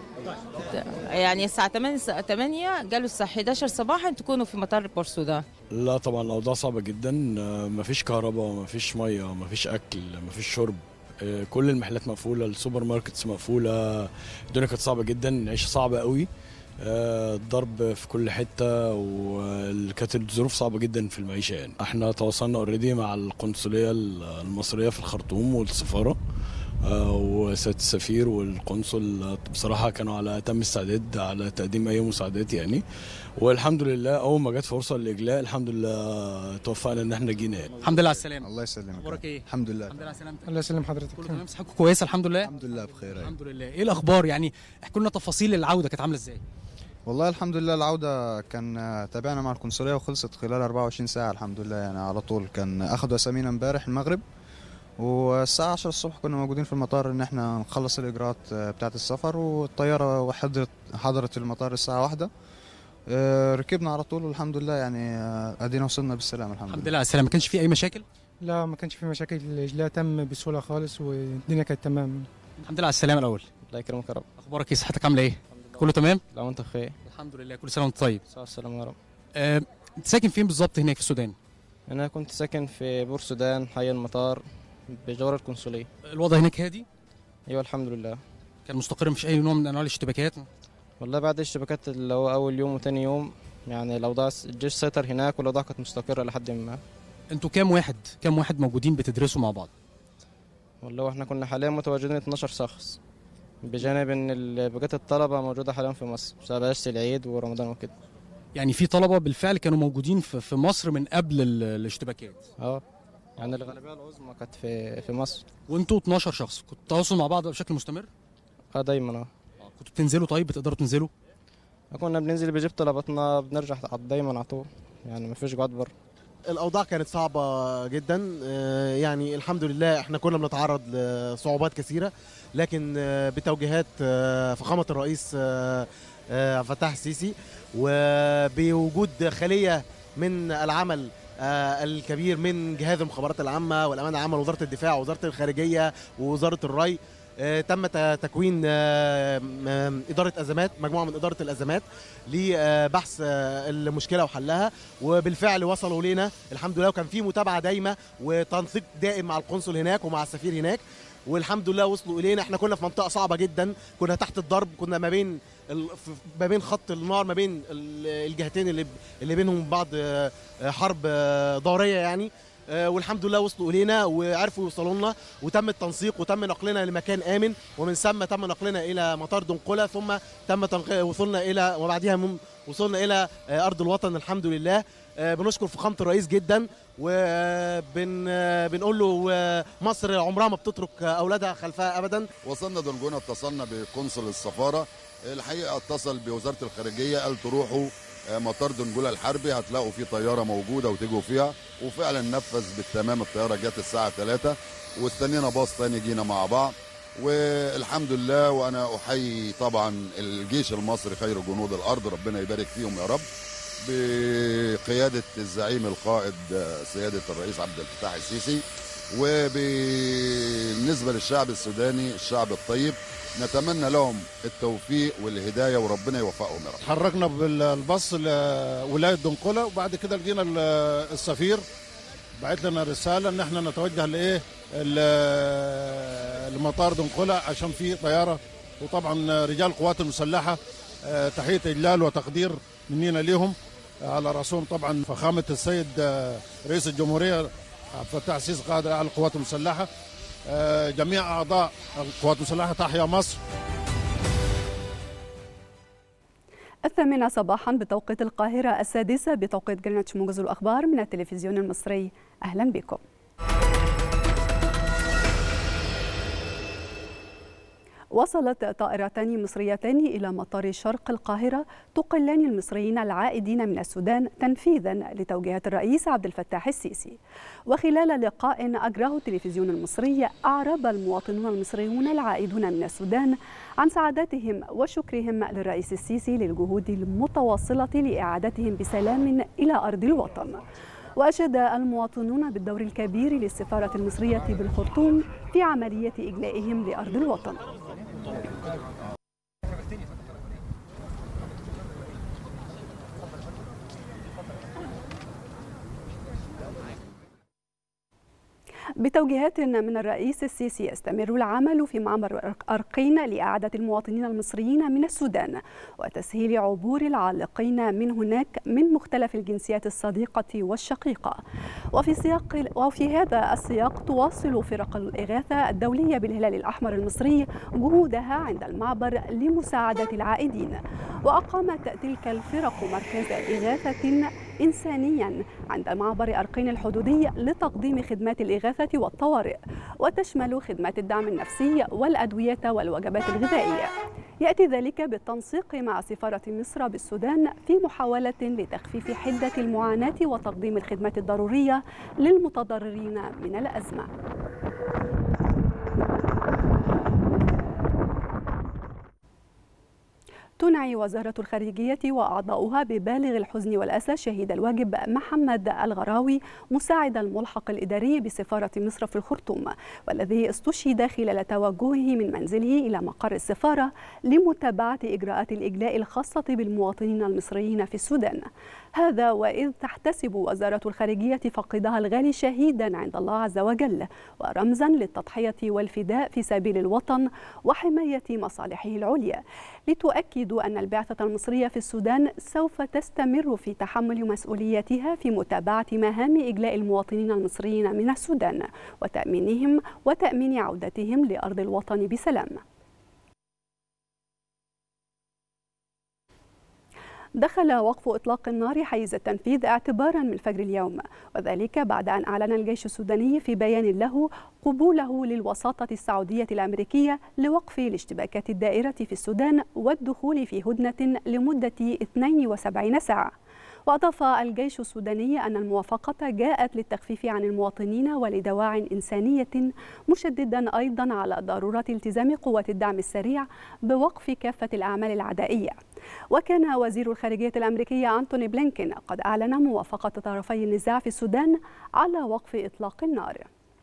يعني الساعة 8 الساعة 8 قالوا الساعة 11 صباحا تكونوا في مطار بورسودان لا طبعا الاوضاع صعبه جدا آه، مفيش كهرباء مفيش ميه مفيش اكل مفيش شرب آه، كل المحلات مقفوله السوبر ماركتس مقفوله الدنيا كانت صعبه جدا العيشه صعبه قوي آه، الضرب في كل حته وكانت الظروف صعبه جدا في المعيشه يعني احنا تواصلنا اوريدي مع القنصليه المصريه في الخرطوم والسفاره آه، وسياده السفير والقنصل آه، بصراحه كانوا على اتم استعداد على تقديم اي مساعدات يعني والحمد لله اول ما جت فرصه للاجلاء الحمد لله توفقنا ان احنا جينا يعني الحمد لله على السلامه الله يسلمك اخبارك ايه الحمد لله الحمد لله على سلامتك الله يسلم حضرتك كله تمام صحتكم كويسه الحمد لله الحمد لله بخير أيوة. الحمد لله ايه الاخبار يعني احكوا لنا تفاصيل العوده كانت عامله ازاي والله الحمد لله العودة كان آه، تابعنا مع القنصلية وخلصت خلال 24 ساعة الحمد لله يعني على طول كان أخدوا أسامينا امبارح المغرب والساعة 10 الصبح كنا موجودين في المطار إن احنا نخلص الإجراءات آه، بتاعة السفر والطيارة حضرت حضرت المطار الساعة واحدة آه، ركبنا على طول والحمد لله يعني آه، ادينا وصلنا بالسلامة الحمد الحمد لله على السلامه ما كانش في اي مشاكل لا ما كانش في مشاكل الإجلاء تم بسهولة خالص والدنيا كانت تمام الحمد لله على السلامه الاول الله يكرمك يا رب اخبارك ايه صحتك عامله ايه كله تمام لا وانت بخير الحمد لله كل سنه وانت طيب سلام السلام يا رب آه، انت ساكن فين بالظبط هناك في السودان انا كنت ساكن في بور سودان حي المطار بجوار القنصلية الوضع هناك هادي ايوه الحمد لله كان مستقر مفيش اي نوع من انواع الاشتباكات والله بعد الاشتباكات اللي هو اول يوم وتاني يوم يعني الاوضاع الجيش سيطر هناك والاوضاع كانت مستقره لحد ما انتوا كام واحد كام واحد موجودين بتدرسوا مع بعض والله احنا كنا حاليا متواجدين 12 شخص بجانب ان ال- بقيه الطلبه موجوده حاليا في مصر بسبب اجازه العيد ورمضان وكده يعني في طلبه بالفعل كانوا موجودين في في مصر من قبل ال- الاشتباكات اه يعني الغالبيه العظمى كانت في في مصر وانتوا 12 شخص كنتوا تواصلوا مع بعض بشكل مستمر اه دايما اه كنتوا بتنزلوا طيب بتقدروا تنزلوا كنا بننزل بجيب طلباتنا بنرجع دايما على طول يعني مفيش قعد بره الاوضاع كانت صعبه جدا آه، يعني الحمد لله احنا كنا بنتعرض لصعوبات كثيره لكن آه، بتوجيهات آه، فخامه الرئيس آه، آه، عبد الفتاح السيسي وبوجود خليه من العمل آه، الكبير من جهاز المخابرات العامه والامانه العامه وزاره الدفاع ووزاره الخارجيه ووزاره الري آه، تم ت- تكوين آه، م- اداره ازمات مجموعه من اداره الازمات لبحث آه، المشكله وحلها وبالفعل وصلوا لنا الحمد لله وكان في متابعه دايمه وتنسيق دائم مع القنصل هناك ومع السفير هناك والحمد لله وصلوا الينا احنا كنا في منطقه صعبه جدا كنا تحت الضرب كنا ما بين ال- في- ما بين خط النار ما بين ال- الجهتين اللي اللي بينهم بعض آه، آه، حرب آه، ضاريه يعني آه، والحمد لله وصلوا الينا وعرفوا يوصلوا لنا وتم التنسيق وتم نقلنا لمكان امن ومن ثم تم نقلنا الى مطار دنقله ثم تم تنق- وصلنا الى وبعدها من وصلنا الى آه، ارض الوطن الحمد لله آه، بنشكر فخامه الرئيس جدا وبن بنقول له آه، مصر عمرها ما بتترك اولادها خلفها ابدا وصلنا دنجونة اتصلنا بقنصل السفارة الحقيقة اتصل بوزارة الخارجية قال تروحوا آه، مطار دنجولة الحربي هتلاقوا فيه طيارة موجودة وتجوا فيها وفعلا نفذ بالتمام الطيارة جت الساعة 3 واستنينا باص تاني جينا مع بعض والحمد لله وانا احيي طبعا الجيش المصري خير جنود الارض ربنا يبارك فيهم يا رب بقيادة الزعيم القائد آه، سيادة الرئيس عبد الفتاح السيسي وبالنسبة للشعب السوداني الشعب الطيب نتمنى لهم التوفيق والهداية وربنا يوفقهم يا رب تحركنا بالباص لولايه دنقله وبعد كده لقينا ال- السفير بعت لنا رساله ان احنا نتوجه لايه ال- لمطار دنقله عشان في طياره وطبعا رجال القوات المسلحه آه، تحيه اجلال وتقدير مننا ليهم آه، على راسهم طبعا فخامه السيد آه، رئيس الجمهوريه عبد الفتاح السيسي قائد اعلى القوات المسلحه آه، جميع اعضاء القوات المسلحه تحيا مصر الثامنة صباحا بتوقيت القاهرة السادسة بتوقيت جرينتش موجز الأخبار من التلفزيون المصري أهلا بكم وصلت طائرتان مصريتان إلى مطار شرق القاهرة تقلان المصريين العائدين من السودان تنفيذا لتوجيهات الرئيس عبد الفتاح السيسي وخلال لقاء أجراه التلفزيون المصري أعرب المواطنون المصريون العائدون من السودان عن سعادتهم وشكرهم للرئيس السيسي للجهود المتواصلة لإعادتهم بسلام إلى أرض الوطن وأشاد المواطنون بالدور الكبير للسفارة المصرية بالخرطوم في عملية إجلائهم لأرض الوطن بتوجيهات من الرئيس السيسي يستمر العمل في معبر أرقين لإعادة المواطنين المصريين من السودان وتسهيل عبور العالقين من هناك من مختلف الجنسيات الصديقة والشقيقة وفي سياق وفي هذا السياق تواصل فرق الإغاثة الدولية بالهلال الأحمر المصري جهودها عند المعبر لمساعدة العائدين وأقامت تلك الفرق مركز إغاثة إنسانيا عند معبر أرقين الحدودي لتقديم خدمات الإغاثة والطوارئ وتشمل خدمات الدعم النفسي والأدوية والوجبات الغذائية يأتي ذلك بالتنسيق مع سفارة مصر بالسودان في محاولة لتخفيف حدة المعاناة وتقديم الخدمات الضرورية للمتضررين من الأزمة تنعي وزارة الخارجية وأعضاؤها ببالغ الحزن والأسى شهيد الواجب محمد الغراوي مساعد الملحق الإداري بسفارة مصر في الخرطوم والذي استشهد خلال توجهه من منزله إلى مقر السفارة لمتابعة إجراءات الإجلاء الخاصة بالمواطنين المصريين في السودان هذا وإذ تحتسب وزارة الخارجية فقدها الغالي شهيدا عند الله عز وجل ورمزا للتضحية والفداء في سبيل الوطن وحماية مصالحه العليا لتؤكد أن البعثة المصرية في السودان سوف تستمر في تحمل مسؤوليتها في متابعة مهام إجلاء المواطنين المصريين من السودان وتأمينهم وتأمين عودتهم لأرض الوطن بسلام دخل وقف إطلاق النار حيز التنفيذ اعتبارا من فجر اليوم وذلك بعد أن أعلن الجيش السوداني في بيان له قبوله للوساطة السعودية الأمريكية لوقف الاشتباكات الدائرة في السودان والدخول في هدنة لمدة 72 ساعة وأضاف الجيش السوداني أن الموافقة جاءت للتخفيف عن المواطنين ولدواع إنسانية مشددا أيضا على ضرورة التزام قوات الدعم السريع بوقف كافة الأعمال العدائية وكان وزير الخارجية الأمريكية أنتوني بلينكين قد أعلن موافقة طرفي النزاع في السودان على وقف إطلاق النار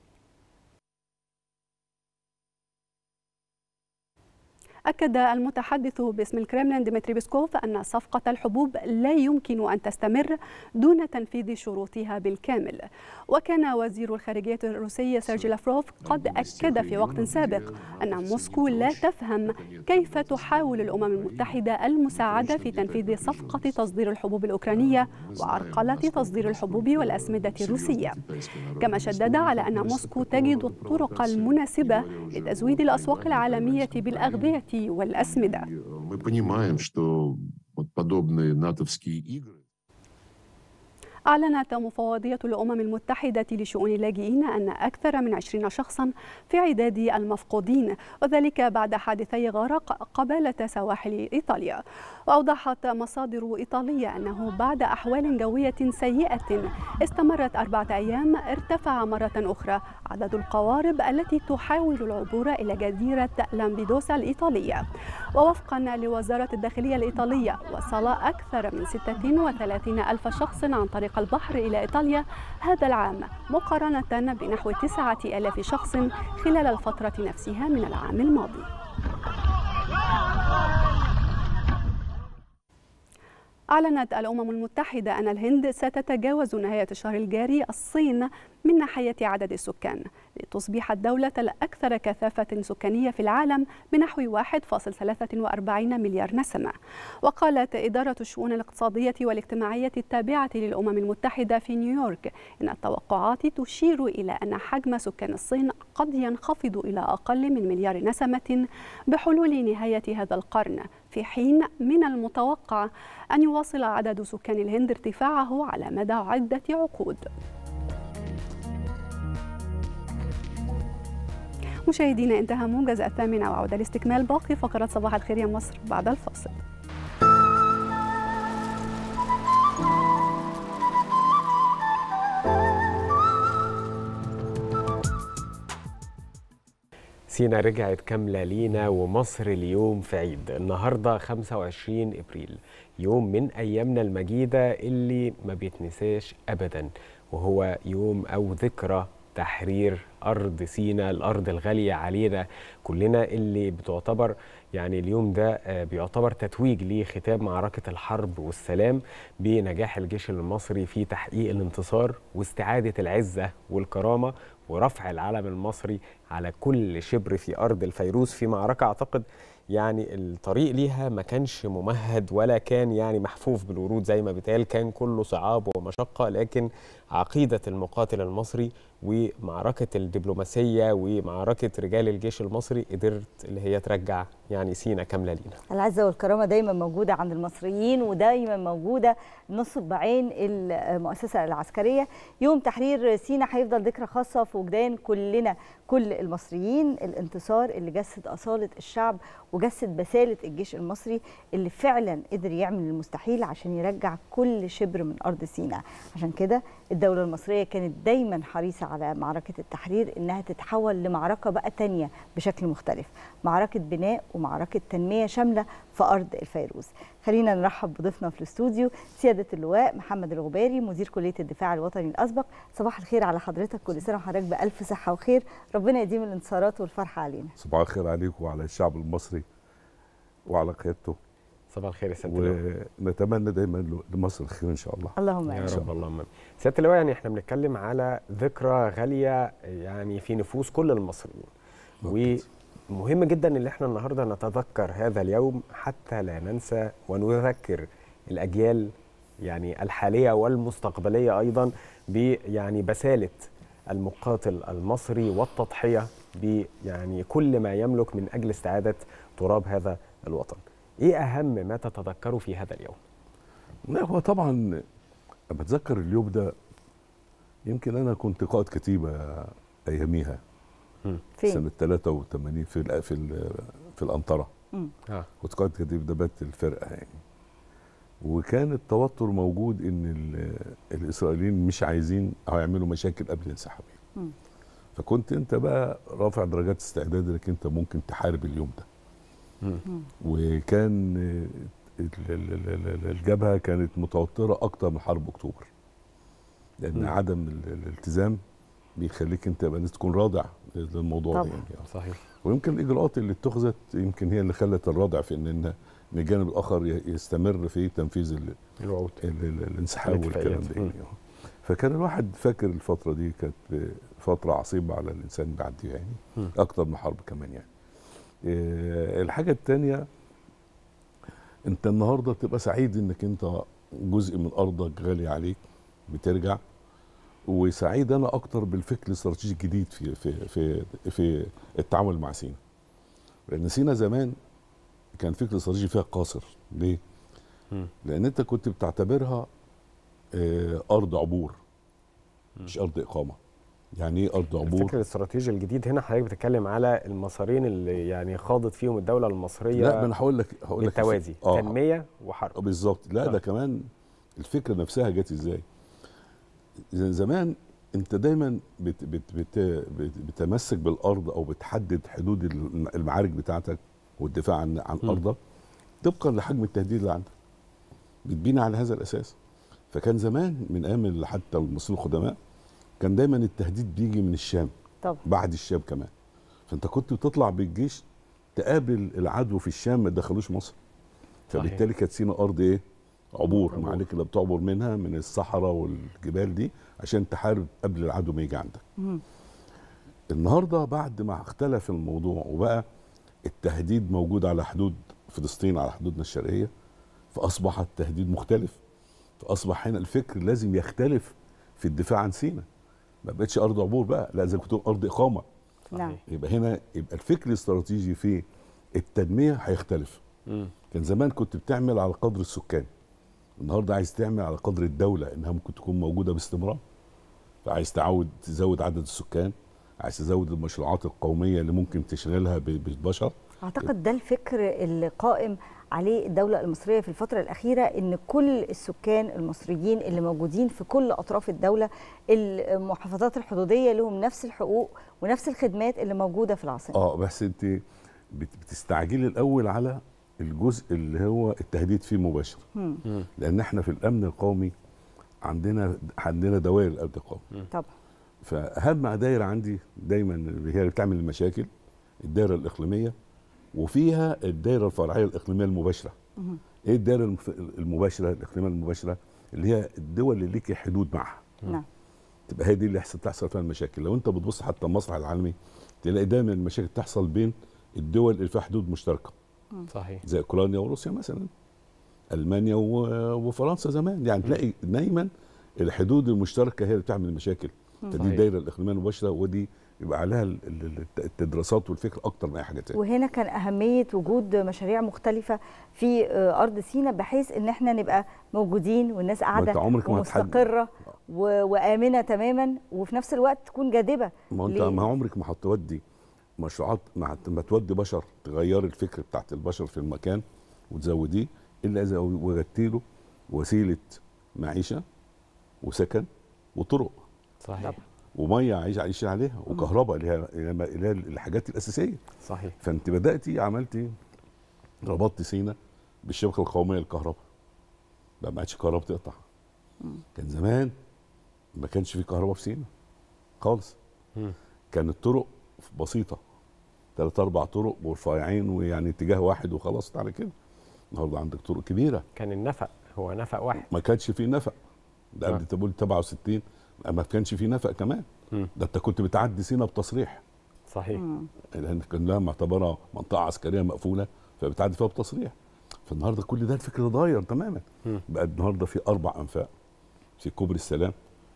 أكد المتحدث باسم الكرملين ديمتري بيسكوف أن صفقة الحبوب لا يمكن أن تستمر دون تنفيذ شروطها بالكامل وكان وزير الخارجية الروسي سيرجي لافروف قد أكد في وقت سابق أن موسكو لا تفهم كيف تحاول الأمم المتحدة المساعدة في تنفيذ صفقة تصدير الحبوب الأوكرانية وعرقلة تصدير الحبوب والأسمدة الروسية كما شدد على أن موسكو تجد الطرق المناسبة لتزويد الأسواق العالمية بالأغذية والأسمدة Мы понимаем, что вот подобные натовские игры أعلنت مفوضية الأمم المتحدة لشؤون اللاجئين أن أكثر من 20 شخصا في عداد المفقودين وذلك بعد حادثي غرق قبالة سواحل إيطاليا وأوضحت مصادر إيطالية أنه بعد أحوال جوية سيئة استمرت أربعة أيام ارتفع مرة أخرى عدد القوارب التي تحاول العبور إلى جزيرة لامبيدوسا الإيطالية ووفقا لوزارة الداخلية الإيطالية وصل أكثر من 36 ألف شخص عن طريق البحر إلى إيطاليا هذا العام مقارنة بنحو 9 ألاف شخص خلال الفترة نفسها من العام الماضي أعلنت الأمم المتحدة أن الهند ستتجاوز نهاية الشهر الجاري الصين من ناحية عدد السكان لتصبح الدولة الأكثر كثافة سكانية في العالم بنحو 1.43 مليار نسمة وقالت إدارة الشؤون الاقتصادية والاجتماعية التابعة للأمم المتحدة في نيويورك إن التوقعات تشير إلى أن حجم سكان الصين قد ينخفض إلى أقل من مليار نسمة بحلول نهاية هذا القرن في حين من المتوقع أن يواصل عدد سكان الهند ارتفاعه على مدى عدة عقود مشاهدينا انتهى موجز الثامنة وعودة لاستكمال باقي فقرات صباح الخير يا مصر بعد الفاصل سينا رجعت كاملة لينا ومصر اليوم في عيد النهاردة 25 إبريل يوم من أيامنا المجيدة اللي ما بيتنساش أبدا وهو يوم او ذكرى تحرير ارض سيناء الارض الغاليه علينا كلنا اللي بتعتبر يعني اليوم ده آه، بيعتبر تتويج لختام معركه الحرب والسلام بنجاح الجيش المصري في تحقيق الانتصار واستعاده العزه والكرامه ورفع العلم المصري على كل شبر في ارض الفيروز في معركه اعتقد يعني الطريق ليها ما كانش ممهد ولا كان يعني محفوف بالورود زي ما بيتقال كان كله صعاب ومشقة لكن عقيدة المقاتل المصري ومعركة الدبلوماسية ومعركة رجال الجيش المصري قدرت اللي هي ترجع يعني سينا كاملة لينا العزة والكرامة دايما موجودة عند المصريين ودايما موجودة نصب بعين المؤسسة العسكرية يوم تحرير سينا هيفضل ذكرى خاصة في وجدان كلنا كل المصريين الانتصار اللي جسد أصالة الشعب وجسد بسالة الجيش المصري اللي فعلا قدر يعمل المستحيل عشان يرجع كل شبر من أرض سينا عشان كده الدولة المصرية كانت دايما حريصة على معركة التحرير إنها تتحول لمعركة بقى تانية بشكل مختلف معركة بناء ومعركة تنمية شاملة في أرض الفيروز خلينا نرحب بضيفنا في الاستوديو سيادة اللواء محمد الغباري مدير كلية الدفاع الوطني الأسبق صباح الخير على حضرتك كل سنة وحضرتك بألف صحة وخير ربنا يديم الانتصارات والفرحة علينا صباح الخير عليك وعلى الشعب المصري وعلى قيادته صباح الخير يا سياده اللواء ونتمنى دايما لمصر الخير ان شاء الله اللهم يا امين رب اللهم امين سياده اللواء يعني احنا بنتكلم على ذكرى غاليه يعني في نفوس كل المصريين ومهم جدا ان احنا النهارده نتذكر هذا اليوم حتى لا ننسى ونذكر الاجيال يعني الحاليه والمستقبليه ايضا ب يعني بساله المقاتل المصري والتضحيه ب يعني كل ما يملك من اجل استعاده تراب هذا الوطن. ايه اهم ما تتذكره في هذا اليوم؟ لا هو طبعا لما اتذكر اليوم ده يمكن انا كنت قائد كتيبه اياميها فين؟ سنه 83 في ال في ال في الانطره مم. اه كنت قائد كتيب دبات الفرقه يعني وكان التوتر موجود ان ال- الاسرائيليين مش عايزين او يعملوا مشاكل قبل الانسحاب مم. فكنت انت بقى رافع درجات استعداد انك انت ممكن تحارب اليوم ده وكان ال- ال- ال- ال- الجبهه كانت متوتره اكتر من حرب اكتوبر لان مم. عدم ال- الالتزام بيخليك انت بقى لازم تكون رادع للموضوع ده طبعاً. يعني صحيح ويمكن الاجراءات اللي اتخذت يمكن هي اللي خلت الرادع في ان ان إن الجانب الاخر ي- يستمر في تنفيذ ال- الوعود ال- ال- الانسحاب والكلام الاتفاقيات. ده يعني. فكان الواحد فاكر الفتره دي كانت فتره عصيبه على الانسان بيعديها يعني مم. اكتر من حرب كمان يعني إيه، الحاجه الثانيه انت النهارده بتبقى سعيد انك انت جزء من ارضك غالي عليك بترجع وسعيد انا اكتر بالفكر الاستراتيجي الجديد في في في في التعامل مع سينا لان سينا زمان كان فكر الاستراتيجي فيها قاصر ليه؟ مم. لان انت كنت بتعتبرها آه، ارض عبور مش ارض اقامه يعني ايه ارض عبور الفكر الاستراتيجي الجديد هنا حضرتك بتتكلم على المسارين اللي يعني خاضت فيهم الدوله المصريه لا ما انا هقول لك هقول لك بالتوازي آه. تنميه وحرب بالظبط لا آه. ده كمان الفكره نفسها جت ازاي ز- زمان انت دايما بت بت بت بت بتمسك بالارض او بتحدد حدود الم- المعارك بتاعتك والدفاع عن عن م. ارضك طبقا لحجم التهديد اللي عندك بتبني على هذا الاساس فكان زمان من ايام ال- حتى المصريين القدماء كان دايما التهديد بيجي من الشام طبعا بعد الشام كمان فانت كنت بتطلع بالجيش تقابل العدو في الشام ما تدخلوش مصر فبالتالي كانت سينا ارض ايه عبور ما عليك الا بتعبر منها من الصحراء والجبال دي عشان تحارب قبل العدو ما يجي عندك مم. النهارده بعد ما اختلف الموضوع وبقى التهديد موجود على حدود فلسطين على حدودنا الشرقيه فاصبح التهديد مختلف فاصبح هنا الفكر لازم يختلف في الدفاع عن سينا ما بقتش ارض عبور بقى لا زي ما كنت بتقول ارض اقامه نعم يبقى هنا يبقى الفكر الاستراتيجي في التنميه هيختلف مم. كان زمان كنت بتعمل على قدر السكان النهارده عايز تعمل على قدر الدوله انها ممكن تكون موجوده باستمرار فعايز تعود تزود عدد السكان عايز تزود المشروعات القوميه اللي ممكن تشغلها ب- بالبشر اعتقد ده الفكر اللي قائم عليه الدولة المصرية في الفترة الأخيرة إن كل السكان المصريين اللي موجودين في كل أطراف الدولة المحافظات الحدودية لهم نفس الحقوق ونفس الخدمات اللي موجودة في العاصمة اه بس انت بت- بتستعجلي الاول على الجزء اللي هو التهديد فيه مباشر مم. لان احنا في الامن القومي عندنا عندنا دوائر الارض القومي طبعا فاهم دايره عندي دايما اللي هي اللي بتعمل المشاكل الدايره الاقليميه وفيها الدايره الفرعيه الاقليميه المباشره مهم. ايه الدايره المف- المباشره الاقليميه المباشره اللي هي الدول اللي ليكي حدود معها نعم تبقى هي دي اللي يحصل تحصل فيها المشاكل لو انت بتبص حتى المسرح العالمي تلاقي دايما المشاكل تحصل بين الدول اللي فيها حدود مشتركه صحيح زي اوكرانيا وروسيا مثلا المانيا و- وفرنسا زمان يعني تلاقي دايما الحدود المشتركه هي اللي بتعمل المشاكل مم. فدي صحيح. الدايره الاقليميه المباشره ودي يبقى عليها ال- ال- التدريسات والفكر اكتر من اي حاجه تانية وهنا كان أهمية وجود مشاريع مختلفة في آه، أرض سيناء بحيث إن احنا نبقى موجودين والناس أنت قاعدة عمرك ما هتحد- ومستقرة و- وآمنة تماما وفي نفس الوقت تكون جاذبة ما هو انت ليه؟ ما عمرك ما هتودي مشروعات ما هت- ما تودي بشر تغير الفكر بتاعت البشر في المكان وتزوديه الا اذا وجدت له وسيله معيشه وسكن وطرق صحيح وميه عايش عايش عليها وكهرباء اللي هي اللي هي الحاجات الاساسيه صحيح فانت بداتي عملتي ربطتي سينا بالشبكه القوميه للكهرباء بقى ما عادش كهرباء تقطع كان زمان ما كانش في كهرباء في سينا خالص مم. كانت الطرق بسيطه ثلاث اربع طرق ورفيعين ويعني اتجاه واحد وخلاص على كده النهارده عندك طرق كبيره كان النفق هو نفق واحد ما كانش فيه نفق ده آه. قبل تقول 67 ما كانش فيه نفق كمان مم. ده انت كنت بتعدي سينا بتصريح صحيح لان كان لها معتبرها منطقه عسكريه مقفوله فبتعدي فيها بتصريح فالنهارده كل ده الفكر ده اتغير تماما مم. بقى النهارده في اربع انفاق في كوبري السلام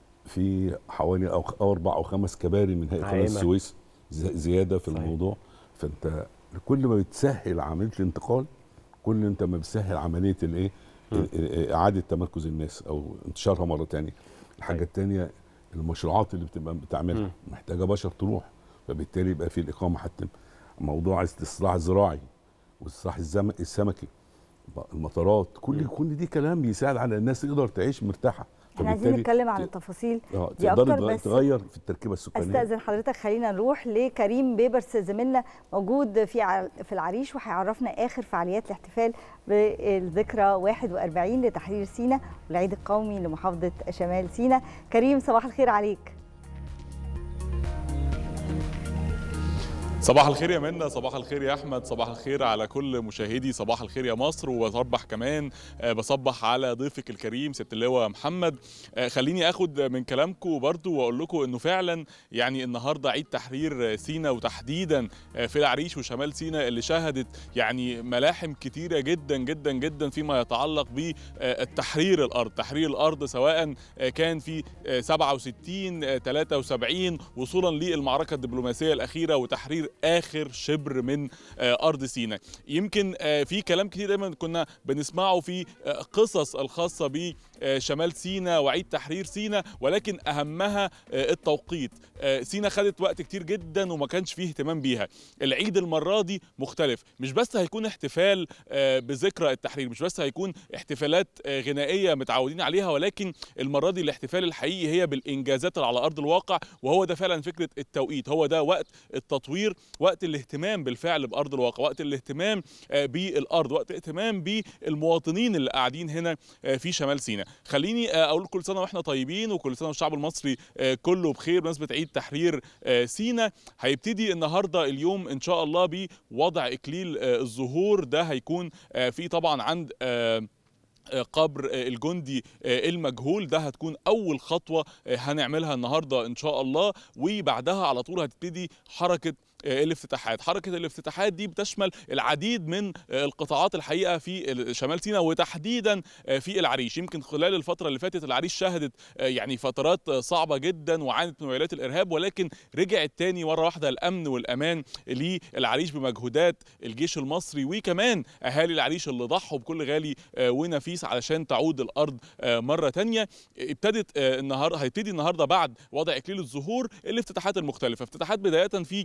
في حوالي او أو اربع او خمس كباري من هيئه قناه عائمة. السويس زي- زياده في صحيح. الموضوع فانت كل ما بتسهل عمليه الانتقال كل انت ما بتسهل عمليه الايه ال- اعاده تمركز الناس او انتشارها مره تانية الحاجه الثانيه المشروعات اللي بتبقى بتعملها مم. محتاجه بشر تروح فبالتالي يبقى في الاقامه حتى موضوع الاستصلاح الزراعي والاستصلاح الزم- السمكي المطارات كل كل دي كلام بيساعد على الناس تقدر تعيش مرتاحه احنا عايزين فبالتالي نتكلم عن ت- التفاصيل اه دي تقدر أكتر بس تغير في التركيبه السكانيه استاذن حضرتك خلينا نروح لكريم بيبرس زميلنا موجود في ع- في العريش وهيعرفنا اخر فعاليات الاحتفال بالذكرى 41 لتحرير سيناء والعيد القومي لمحافظه شمال سيناء كريم صباح الخير عليك صباح الخير يا منى صباح الخير يا احمد صباح الخير على كل مشاهدي صباح الخير يا مصر وبصبح كمان آه، بصبح على ضيفك الكريم ست اللواء محمد آه، خليني اخد من كلامكم برضو واقول لكم انه فعلا يعني النهارده عيد تحرير سينا وتحديدا آه، في العريش وشمال سينا اللي شهدت يعني ملاحم كتيره جدا جدا جدا فيما يتعلق بالتحرير الارض تحرير الارض سواء آه، كان في آه، 67 آه، 73 وصولا للمعركه الدبلوماسيه الاخيره وتحرير اخر شبر من آه، ارض سيناء يمكن آه، في كلام كتير دايما كنا بنسمعه في آه، قصص الخاصه بشمال سيناء وعيد تحرير سيناء ولكن اهمها آه، التوقيت آه، سيناء خدت وقت كتير جدا وما كانش فيه اهتمام بيها العيد المره دي مختلف مش بس هيكون احتفال آه، بذكرى التحرير مش بس هيكون احتفالات آه، غنائيه متعودين عليها ولكن المره دي الاحتفال الحقيقي هي بالانجازات اللي على ارض الواقع وهو ده فعلا فكره التوقيت هو ده وقت التطوير وقت الاهتمام بالفعل بارض الواقع وقت الاهتمام آه، بالارض وقت الاهتمام بالمواطنين اللي قاعدين هنا آه، في شمال سيناء خليني آه، اقول كل سنه واحنا طيبين وكل سنه والشعب المصري آه، كله بخير بمناسبه عيد تحرير آه، سيناء هيبتدي النهارده اليوم ان شاء الله بوضع اكليل آه، الزهور ده هيكون آه، في طبعا عند آه، قبر الجندي المجهول ده هتكون اول خطوه هنعملها النهارده ان شاء الله وبعدها على طول هتبتدي حركه الافتتاحات حركة الافتتاحات دي بتشمل العديد من القطاعات الحقيقة في شمال سيناء وتحديدا في العريش يمكن خلال الفترة اللي فاتت العريش شهدت يعني فترات صعبة جدا وعانت من ويلات الإرهاب ولكن رجعت تاني مرة واحدة الأمن والأمان للعريش بمجهودات الجيش المصري وكمان أهالي العريش اللي ضحوا بكل غالي ونفيس علشان تعود الأرض مرة تانية ابتدت النهاردة هيبتدي النهاردة بعد وضع إكليل الزهور الافتتاحات المختلفة افتتاحات بداية في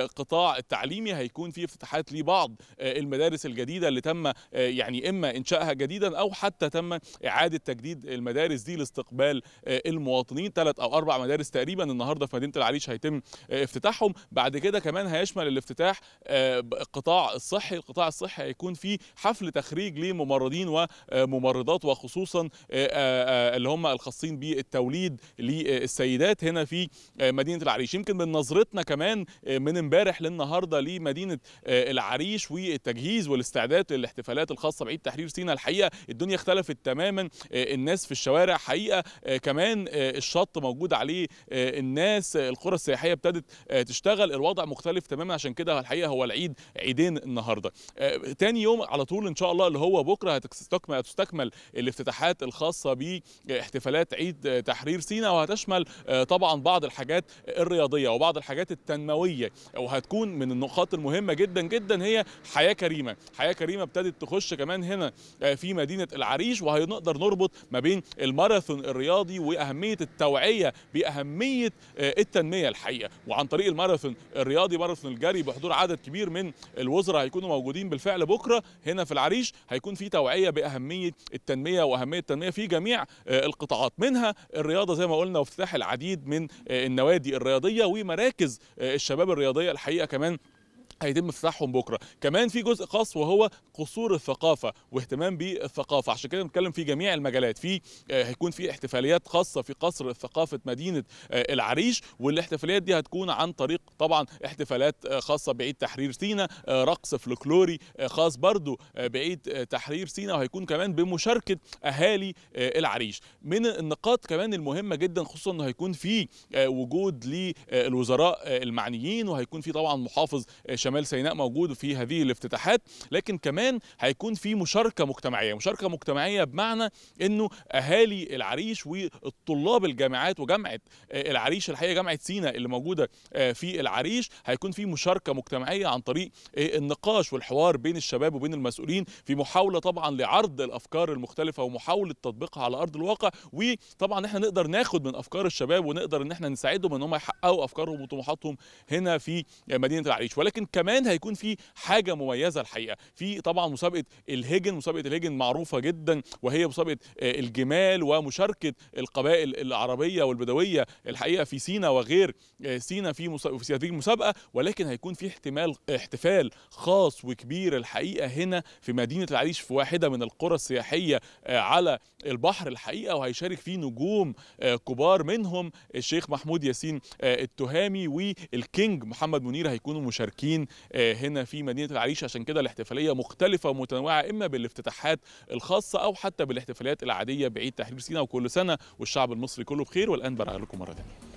القطاع التعليمي هيكون في افتتاحات لبعض آه، المدارس الجديده اللي تم آه، يعني اما انشائها جديدا او حتى تم اعاده تجديد المدارس دي لاستقبال آه، المواطنين ثلاث او اربع مدارس تقريبا النهارده في مدينه العريش هيتم آه، افتتاحهم بعد كده كمان هيشمل الافتتاح آه، القطاع الصحي القطاع الصحي هيكون فيه حفل تخريج لممرضين وممرضات وخصوصا آه، آه، اللي هم الخاصين بالتوليد للسيدات هنا في آه، مدينه العريش يمكن من نظرتنا كمان آه، من امبارح للنهارده لمدينه آه، العريش والتجهيز والاستعداد للاحتفالات الخاصه بعيد تحرير سيناء الحقيقه الدنيا اختلفت تماما آه، الناس في الشوارع حقيقه آه، كمان آه، الشط موجود عليه آه، الناس آه، القرى السياحيه ابتدت آه، تشتغل الوضع مختلف تماما عشان كده الحقيقه هو العيد عيدين النهارده آه، تاني يوم على طول ان شاء الله اللي هو بكره هتستكمل هتستكمل الافتتاحات الخاصه باحتفالات عيد آه، تحرير سيناء وهتشمل آه، طبعا بعض الحاجات الرياضيه وبعض الحاجات التنمويه وهتكون من النقاط المهمه جدا جدا هي حياه كريمه حياه كريمه ابتدت تخش كمان هنا آه، في مدينه العريش وهنقدر نربط ما بين الماراثون الرياضي واهميه التوعيه باهميه آه، التنميه الحقيقه وعن طريق الماراثون الرياضي ماراثون الجري بحضور عدد كبير من الوزراء هيكونوا موجودين بالفعل بكره هنا في العريش هيكون في توعيه باهميه التنميه واهميه التنميه في جميع آه، القطاعات منها الرياضه زي ما قلنا وافتتاح العديد من آه، النوادي الرياضيه ومراكز آه، الشباب الرياضيه الحقيقه كمان هيتم افتتاحهم بكره كمان في جزء خاص وهو قصور الثقافه واهتمام بالثقافه عشان كده بنتكلم في جميع المجالات في آه، هيكون في احتفاليات خاصه في قصر ثقافه مدينه آه، العريش والاحتفاليات دي هتكون عن طريق طبعا احتفالات آه، خاصه بعيد تحرير سينا آه، رقص فلكلوري آه، خاص برضو آه، بعيد آه، تحرير سينا وهيكون كمان بمشاركه اهالي آه، العريش من النقاط كمان المهمه جدا خصوصا انه هيكون في آه، وجود للوزراء آه، المعنيين وهيكون في طبعا محافظ آه، شمال سيناء موجود في هذه الافتتاحات لكن كمان هيكون في مشاركه مجتمعيه مشاركه مجتمعيه بمعنى انه اهالي العريش والطلاب الجامعات وجامعه آه، العريش الحقيقه جامعه سيناء اللي موجوده آه، في العريش هيكون في مشاركه مجتمعيه عن طريق آه، النقاش والحوار بين الشباب وبين المسؤولين في محاوله طبعا لعرض الافكار المختلفه ومحاوله تطبيقها على ارض الواقع وطبعا احنا نقدر ناخد من افكار الشباب ونقدر ان احنا نساعدهم ان هم يحققوا افكارهم وطموحاتهم هنا في مدينه العريش ولكن كمان هيكون في حاجه مميزه الحقيقه في طبعا مسابقه الهجن مسابقه الهجن معروفه جدا وهي مسابقه آه، الجمال ومشاركه القبائل العربيه والبدويه الحقيقه في سينا وغير آه، سينا في مس- في هذه المسابقه ولكن هيكون في احتمال احتفال خاص وكبير الحقيقه هنا في مدينه العريش في واحده من القرى السياحيه آه، على البحر الحقيقه وهيشارك فيه نجوم آه، كبار منهم الشيخ محمود ياسين آه، التهامي والكينج محمد منير هيكونوا مشاركين آه، هنا في مدينه العريش عشان كده الاحتفاليه مختلفه ومتنوعه اما بالافتتاحات الخاصه او حتى بالاحتفاليات العاديه بعيد تحرير سيناء وكل سنه والشعب المصري كله بخير والان برجع لكم مره ثانيه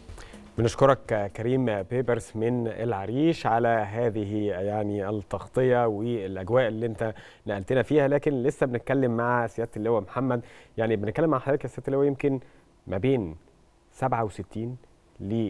بنشكرك كريم بيبرس من العريش على هذه يعني التغطية والأجواء اللي أنت نقلتنا فيها لكن لسه بنتكلم مع سيادة اللواء محمد يعني بنتكلم مع حضرتك يا سيادة اللواء يمكن ما بين 67 ل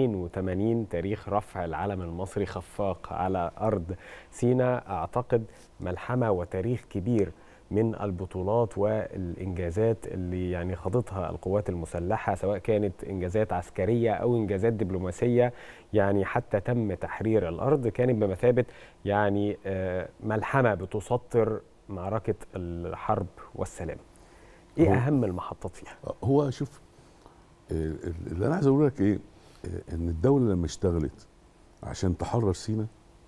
82 تاريخ رفع العلم المصري خفاق على أرض سيناء أعتقد ملحمة وتاريخ كبير من البطولات والانجازات اللي يعني خاضتها القوات المسلحه سواء كانت انجازات عسكريه او انجازات دبلوماسيه يعني حتى تم تحرير الارض كانت بمثابه يعني آه، ملحمه بتسطر معركه الحرب والسلام. ايه هو- اهم المحطات فيها؟ هو شوف آه، اللي انا عايز اقول لك ايه آه، ان الدوله لما اشتغلت عشان تحرر سينا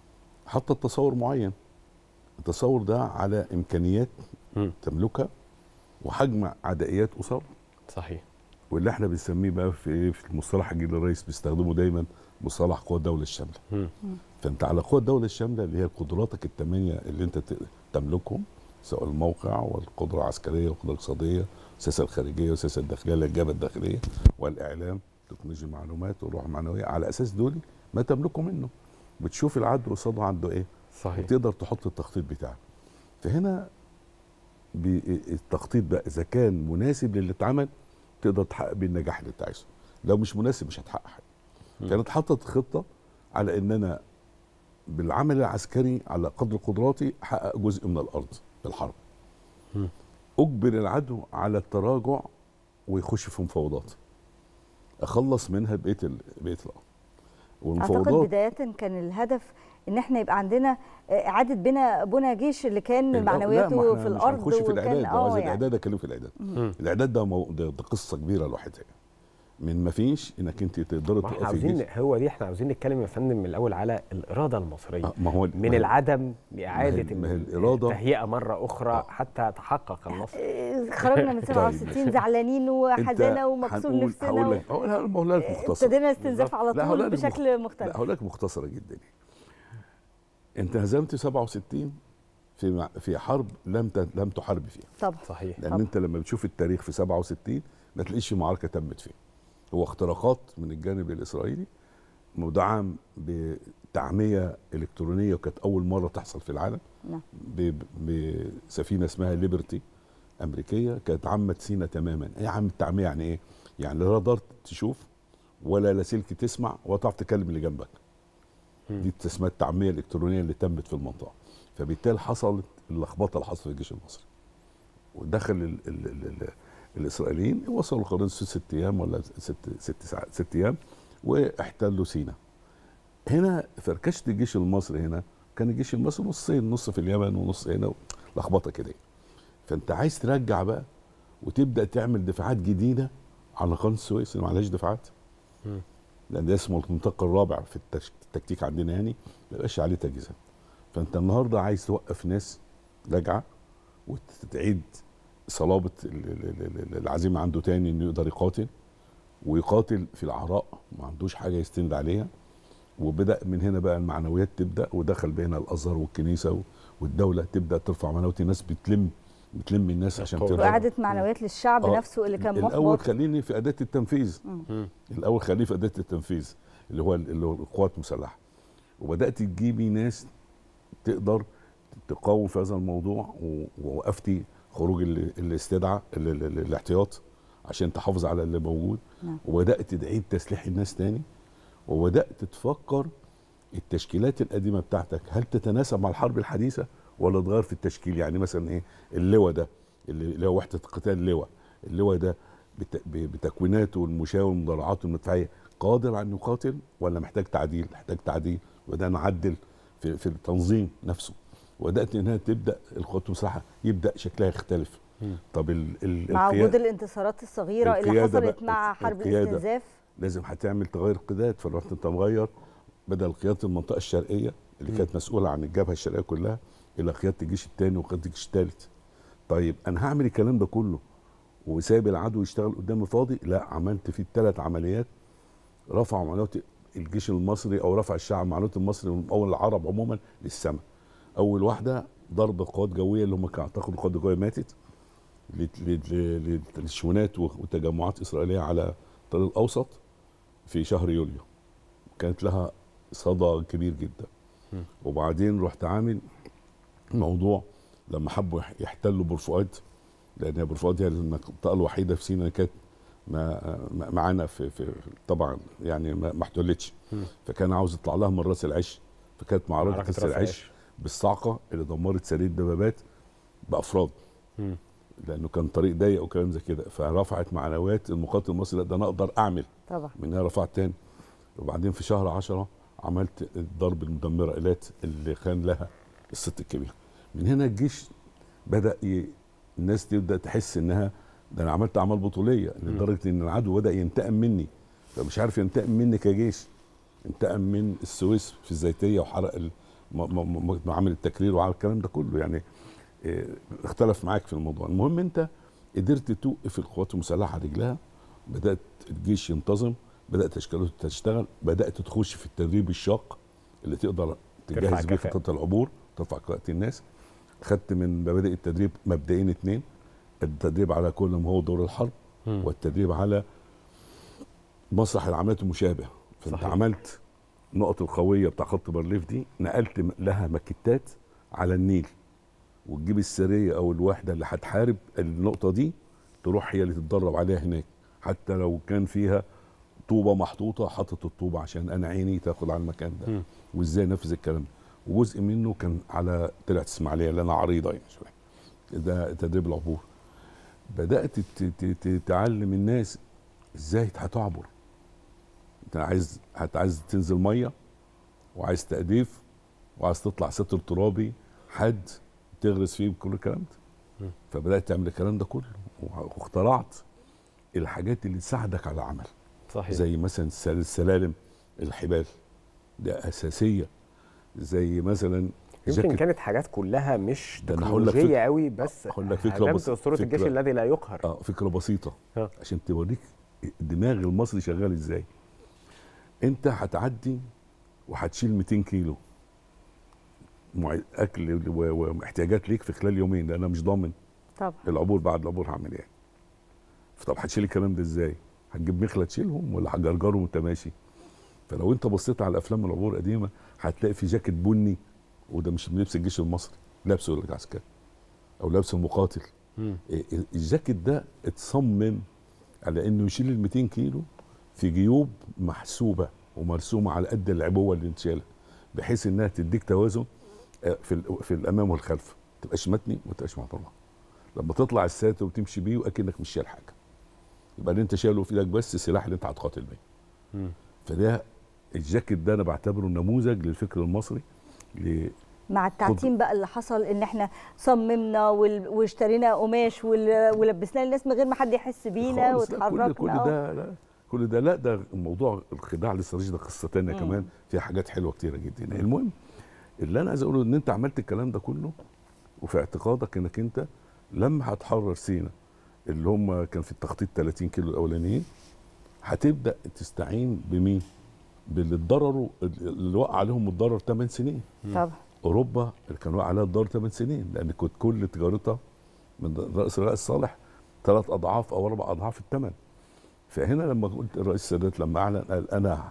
حطت تصور معين التصور ده على امكانيات تملكها وحجم عدائيات اسر صحيح واللي احنا بنسميه بقى في ايه في المصطلح الجديد الرئيس بيستخدمه دايما مصطلح قوى الدوله الشامله فانت على قوى الدوله الشامله اللي هي قدراتك الثمانيه اللي انت ت- تملكهم سواء الموقع والقدره العسكريه والقدره الاقتصاديه والسياسه الخارجيه والسياسه الداخليه الاجابه الداخليه والاعلام تكنولوجيا المعلومات والروح المعنويه على اساس دول ما تملكه منه بتشوف العدو قصاده عنده ايه صحيح وتقدر تحط التخطيط بتاعك فهنا بي- التخطيط بقى اذا كان مناسب للي اتعمل تقدر تحقق بيه النجاح اللي انت عايزه لو مش مناسب مش هتحقق حاجه كانت حطت خطه على ان انا بالعمل العسكري على قدر قدراتي احقق جزء من الارض في الحرب اجبر العدو على التراجع ويخش في مفاوضات اخلص منها بقيه ال- بقيه الارض اعتقد والمفاوضات بدايه كان الهدف ان احنا يبقى عندنا اعاده بناء بنى جيش اللي كان لا، ما معنوياته إحنا في مش الارض هنخش في الاعداد وكان لو عايز اه يعني الاعداد اكلمك في الاعداد مم. الاعداد ده, مو... ده, ده قصه كبيره لوحدها من ما فيش انك انت تقدري ما احنا توقفي عاوزين جيش هو دي احنا عاوزين نتكلم يا فندم من الاول على الاراده المصريه ما هو من ما هي- العدم لاعاده ما هي الإرادة- التهيئه مره اخرى حتى تحقق النصر خرجنا من طيب، 67 ماشي. زعلانين وحزانه أنت ومكسور هنقول- نفسنا هقول و- لك هقول هقولها لك مختصر ابتدينا استنزاف على لا، هقولها طول لك مخ- بشكل لا مختلف هقول لك مختصره جدا انت هزمت 67 في مع- في حرب لم ت- لم تحارب فيها طبعا صحيح لان طبعا. انت لما بتشوف التاريخ في 67 ما تلاقيش في معركه تمت فيه هو اختراقات من الجانب الاسرائيلي مدعم بتعميه الكترونيه وكانت اول مره تحصل في العالم نعم ب- بسفينه اسمها ليبرتي امريكيه كانت عمت سينا تماما ايه عمت تعميه يعني ايه يعني لا رادار تشوف ولا لاسلكي تسمع ولا تعرف تكلم اللي جنبك دي اسمها التعميه الالكترونيه اللي تمت في المنطقه فبالتالي حصلت اللخبطه اللي حصلت في الجيش المصري ودخل ال ال ال ال الاسرائيليين وصلوا خلاص ست ايام ولا ست ست ساعات ست ايام واحتلوا سينا هنا فركشه الجيش المصري هنا كان الجيش المصري نصين نص في اليمن ونص هنا لخبطه كده فانت عايز ترجع بقى وتبدا تعمل دفاعات جديده على قناه السويس اللي ما عليهاش دفاعات لان ده اسمه المنطقه الرابع في التش- التكتيك عندنا يعني ما يبقاش عليه تجهيزات فانت النهارده عايز توقف ناس راجعه وتعيد صلابه ال- ال- ال- ال- العزيمه عنده تاني انه يقدر يقاتل ويقاتل في العراء ما عندوش حاجه يستند عليها وبدا من هنا بقى المعنويات تبدا ودخل بين الازهر والكنيسه و- والدوله تبدا ترفع معنويات الناس بتلم بتلم الناس عشان ترجع واعاده معنويات للشعب آه. نفسه اللي كان الاول محبط خليني في اداه التنفيذ مم. الاول خليه في اداه التنفيذ اللي هو اللي هو القوات المسلحه وبدات تجيبي ناس تقدر تقاوم في هذا الموضوع و- ووقفتي خروج ال- الاستدعاء ال- ال- ال- الاحتياط عشان تحافظ على اللي موجود نعم. وبدات تعيد تسليح الناس تاني وبدات تفكر التشكيلات القديمه بتاعتك هل تتناسب مع الحرب الحديثه ولا تغير في التشكيل يعني مثلا ايه اللواء ده اللي اللي هو وحده قتال اللواء اللواء ده بت- ب- بتكويناته والمشاة والمدرعات والمدفعيه قادر على انه يقاتل ولا محتاج تعديل محتاج تعديل وده نعدل في, في التنظيم نفسه وبدات انها تبدا القوات المسلحه يبدا شكلها يختلف طب ال ال مع القيا- وجود الانتصارات الصغيره اللي القيادة حصلت بقى- مع حرب القيادة الاستنزاف لازم هتعمل تغير قيادات فرحت انت مغير بدل قياده المنطقه الشرقيه اللي مم. كانت مسؤوله عن الجبهه الشرقيه كلها الى قياده الجيش الثاني وقياده الجيش الثالث طيب انا هعمل الكلام ده كله وسايب العدو يشتغل قدامي فاضي لا عملت فيه ثلاث عمليات رفعوا معنويات الجيش المصري او رفع الشعب معنويات المصري او العرب عموما للسماء اول واحده ضرب قوات جويه اللي هم كانوا اعتقد القوات الجويه ماتت لت- لت- لت- للشونات وتجمعات اسرائيليه على الطريق الاوسط في شهر يوليو كانت لها صدى كبير جدا وبعدين رحت عامل موضوع لما حبوا يح- يحتلوا بورفؤاد لان بورفؤاد هي المنطقه الوحيده في سيناء اللي كانت ما ما- معانا في, في طبعا يعني ما ما احتلتش مم. فكان عاوز يطلع لها من راس العش فكانت معركه معركة راس راس العش العش. بالصاعقه اللي دمرت سرير دبابات بافراد مم. لانه كان طريق ضيق وكلام زي كده فرفعت معنويات المقاتل المصري لا ده انا اقدر اعمل طبعا منها رفعت تاني وبعدين في شهر عشرة عملت الضرب المدمرة إيلات اللي كان لها الست الكبير من هنا الجيش بدأ ي... الناس تبدأ تحس إنها ده أنا عملت أعمال بطولية لدرجة إن العدو بدأ ينتقم مني فمش عارف ينتقم مني كجيش انتقم من السويس في الزيتية وحرق ال... م... م... م... معامل التكرير وعلى الكلام ده كله يعني إيه، اختلف معاك في الموضوع المهم انت قدرت توقف القوات المسلحه على رجلها بدات الجيش ينتظم بدات تشكيلاته تشتغل بدات تخش في التدريب الشاق اللي تقدر ترفع تجهز بيه كفاءة. خطه العبور ترفع كفاءه الناس خدت من مبادئ التدريب مبدئين اتنين التدريب على كل ما هو دور الحرب مم. والتدريب على مسرح العمليات المشابه فانت صحيح. عملت نقط القويه بتاع خط بارليف دي نقلت م- لها ماكيتات على النيل وتجيب السريه او الوحده اللي هتحارب النقطه دي تروح هي اللي تتدرب عليها هناك حتى لو كان فيها طوبه محطوطه حاطط الطوبه عشان انا عيني تاخد على المكان ده مم. وازاي نفذ الكلام ده وجزء منه كان على طلعت اسماعيليه اللي انا عريضه يعني شويه ده تدريب العبور بدات ت- ت- ت- تعلم الناس ازاي هتعبر انت عايز هت- عايز تنزل ميه وعايز تأديف وعايز تطلع ستر ترابي حد تغرس فيه بكل الكلام ده فبدات تعمل الكلام ده كله واخترعت الحاجات اللي تساعدك على العمل صحيح. زي مثلا السل- السلالم الحبال ده اساسيه زي مثلا يمكن جاكيت- كانت حاجات كلها مش ده أنا هقول لك تكنولوجيه فكرة- قوي بس هقول لك فكره هدمت بس اسطوره الجيش فكرة- الذي لا يقهر اه فكره بسيطه عشان توريك دماغ المصري شغال ازاي انت هتعدي وهتشيل 200 كيلو مع- اكل و- واحتياجات ليك في خلال يومين لان انا مش ضامن طبعا العبور بعد العبور هعمل ايه فطب هتشيل الكلام ده ازاي هتجيب مخله تشيلهم ولا هتجرجرهم وانت ماشي فلو انت بصيت على افلام العبور القديمه هتلاقي في جاكيت بني وده مش من لبس الجيش المصري لابسه العسكري او لابس المقاتل إيه، الجاكيت ده اتصمم على انه يشيل ال 200 كيلو في جيوب محسوبه ومرسومه على قد العبوه اللي انشالها بحيث انها تديك توازن آه، في ال- في الامام والخلف ما تبقاش متني وما تبقاش معطله لما تطلع الساتر وتمشي بيه واكنك مش شايل حاجه يبقى اللي انت شايله في ايدك بس السلاح اللي انت هتقاتل بيه فده الجاكيت ده انا بعتبره نموذج للفكر المصري ل- مع التعتيم بقى اللي حصل ان احنا صممنا وال- واشترينا قماش وال- ولبسناه للناس من غير ما حد يحس بينا خالص، لا، واتحركنا كل, كل آه. ده لا كل ده لا ده موضوع الخداع الاستراتيجي ده قصه تانية مم. كمان فيها حاجات حلوه كتيره جدا المهم اللي انا عايز اقوله ان انت عملت الكلام ده كله وفي اعتقادك انك انت لما هتحرر سينا اللي هم كان في التخطيط 30 كيلو الاولانيين هتبدا تستعين بمين؟ باللي اتضرروا اللي وقع عليهم الضرر 8 سنين طبعا اوروبا اللي كان واقع عليها الضرر 8 سنين لان كنت كل تجارتها من راس الرئيس صالح ثلاث اضعاف او اربع اضعاف الثمن فهنا لما قلت الرئيس السادات لما اعلن قال انا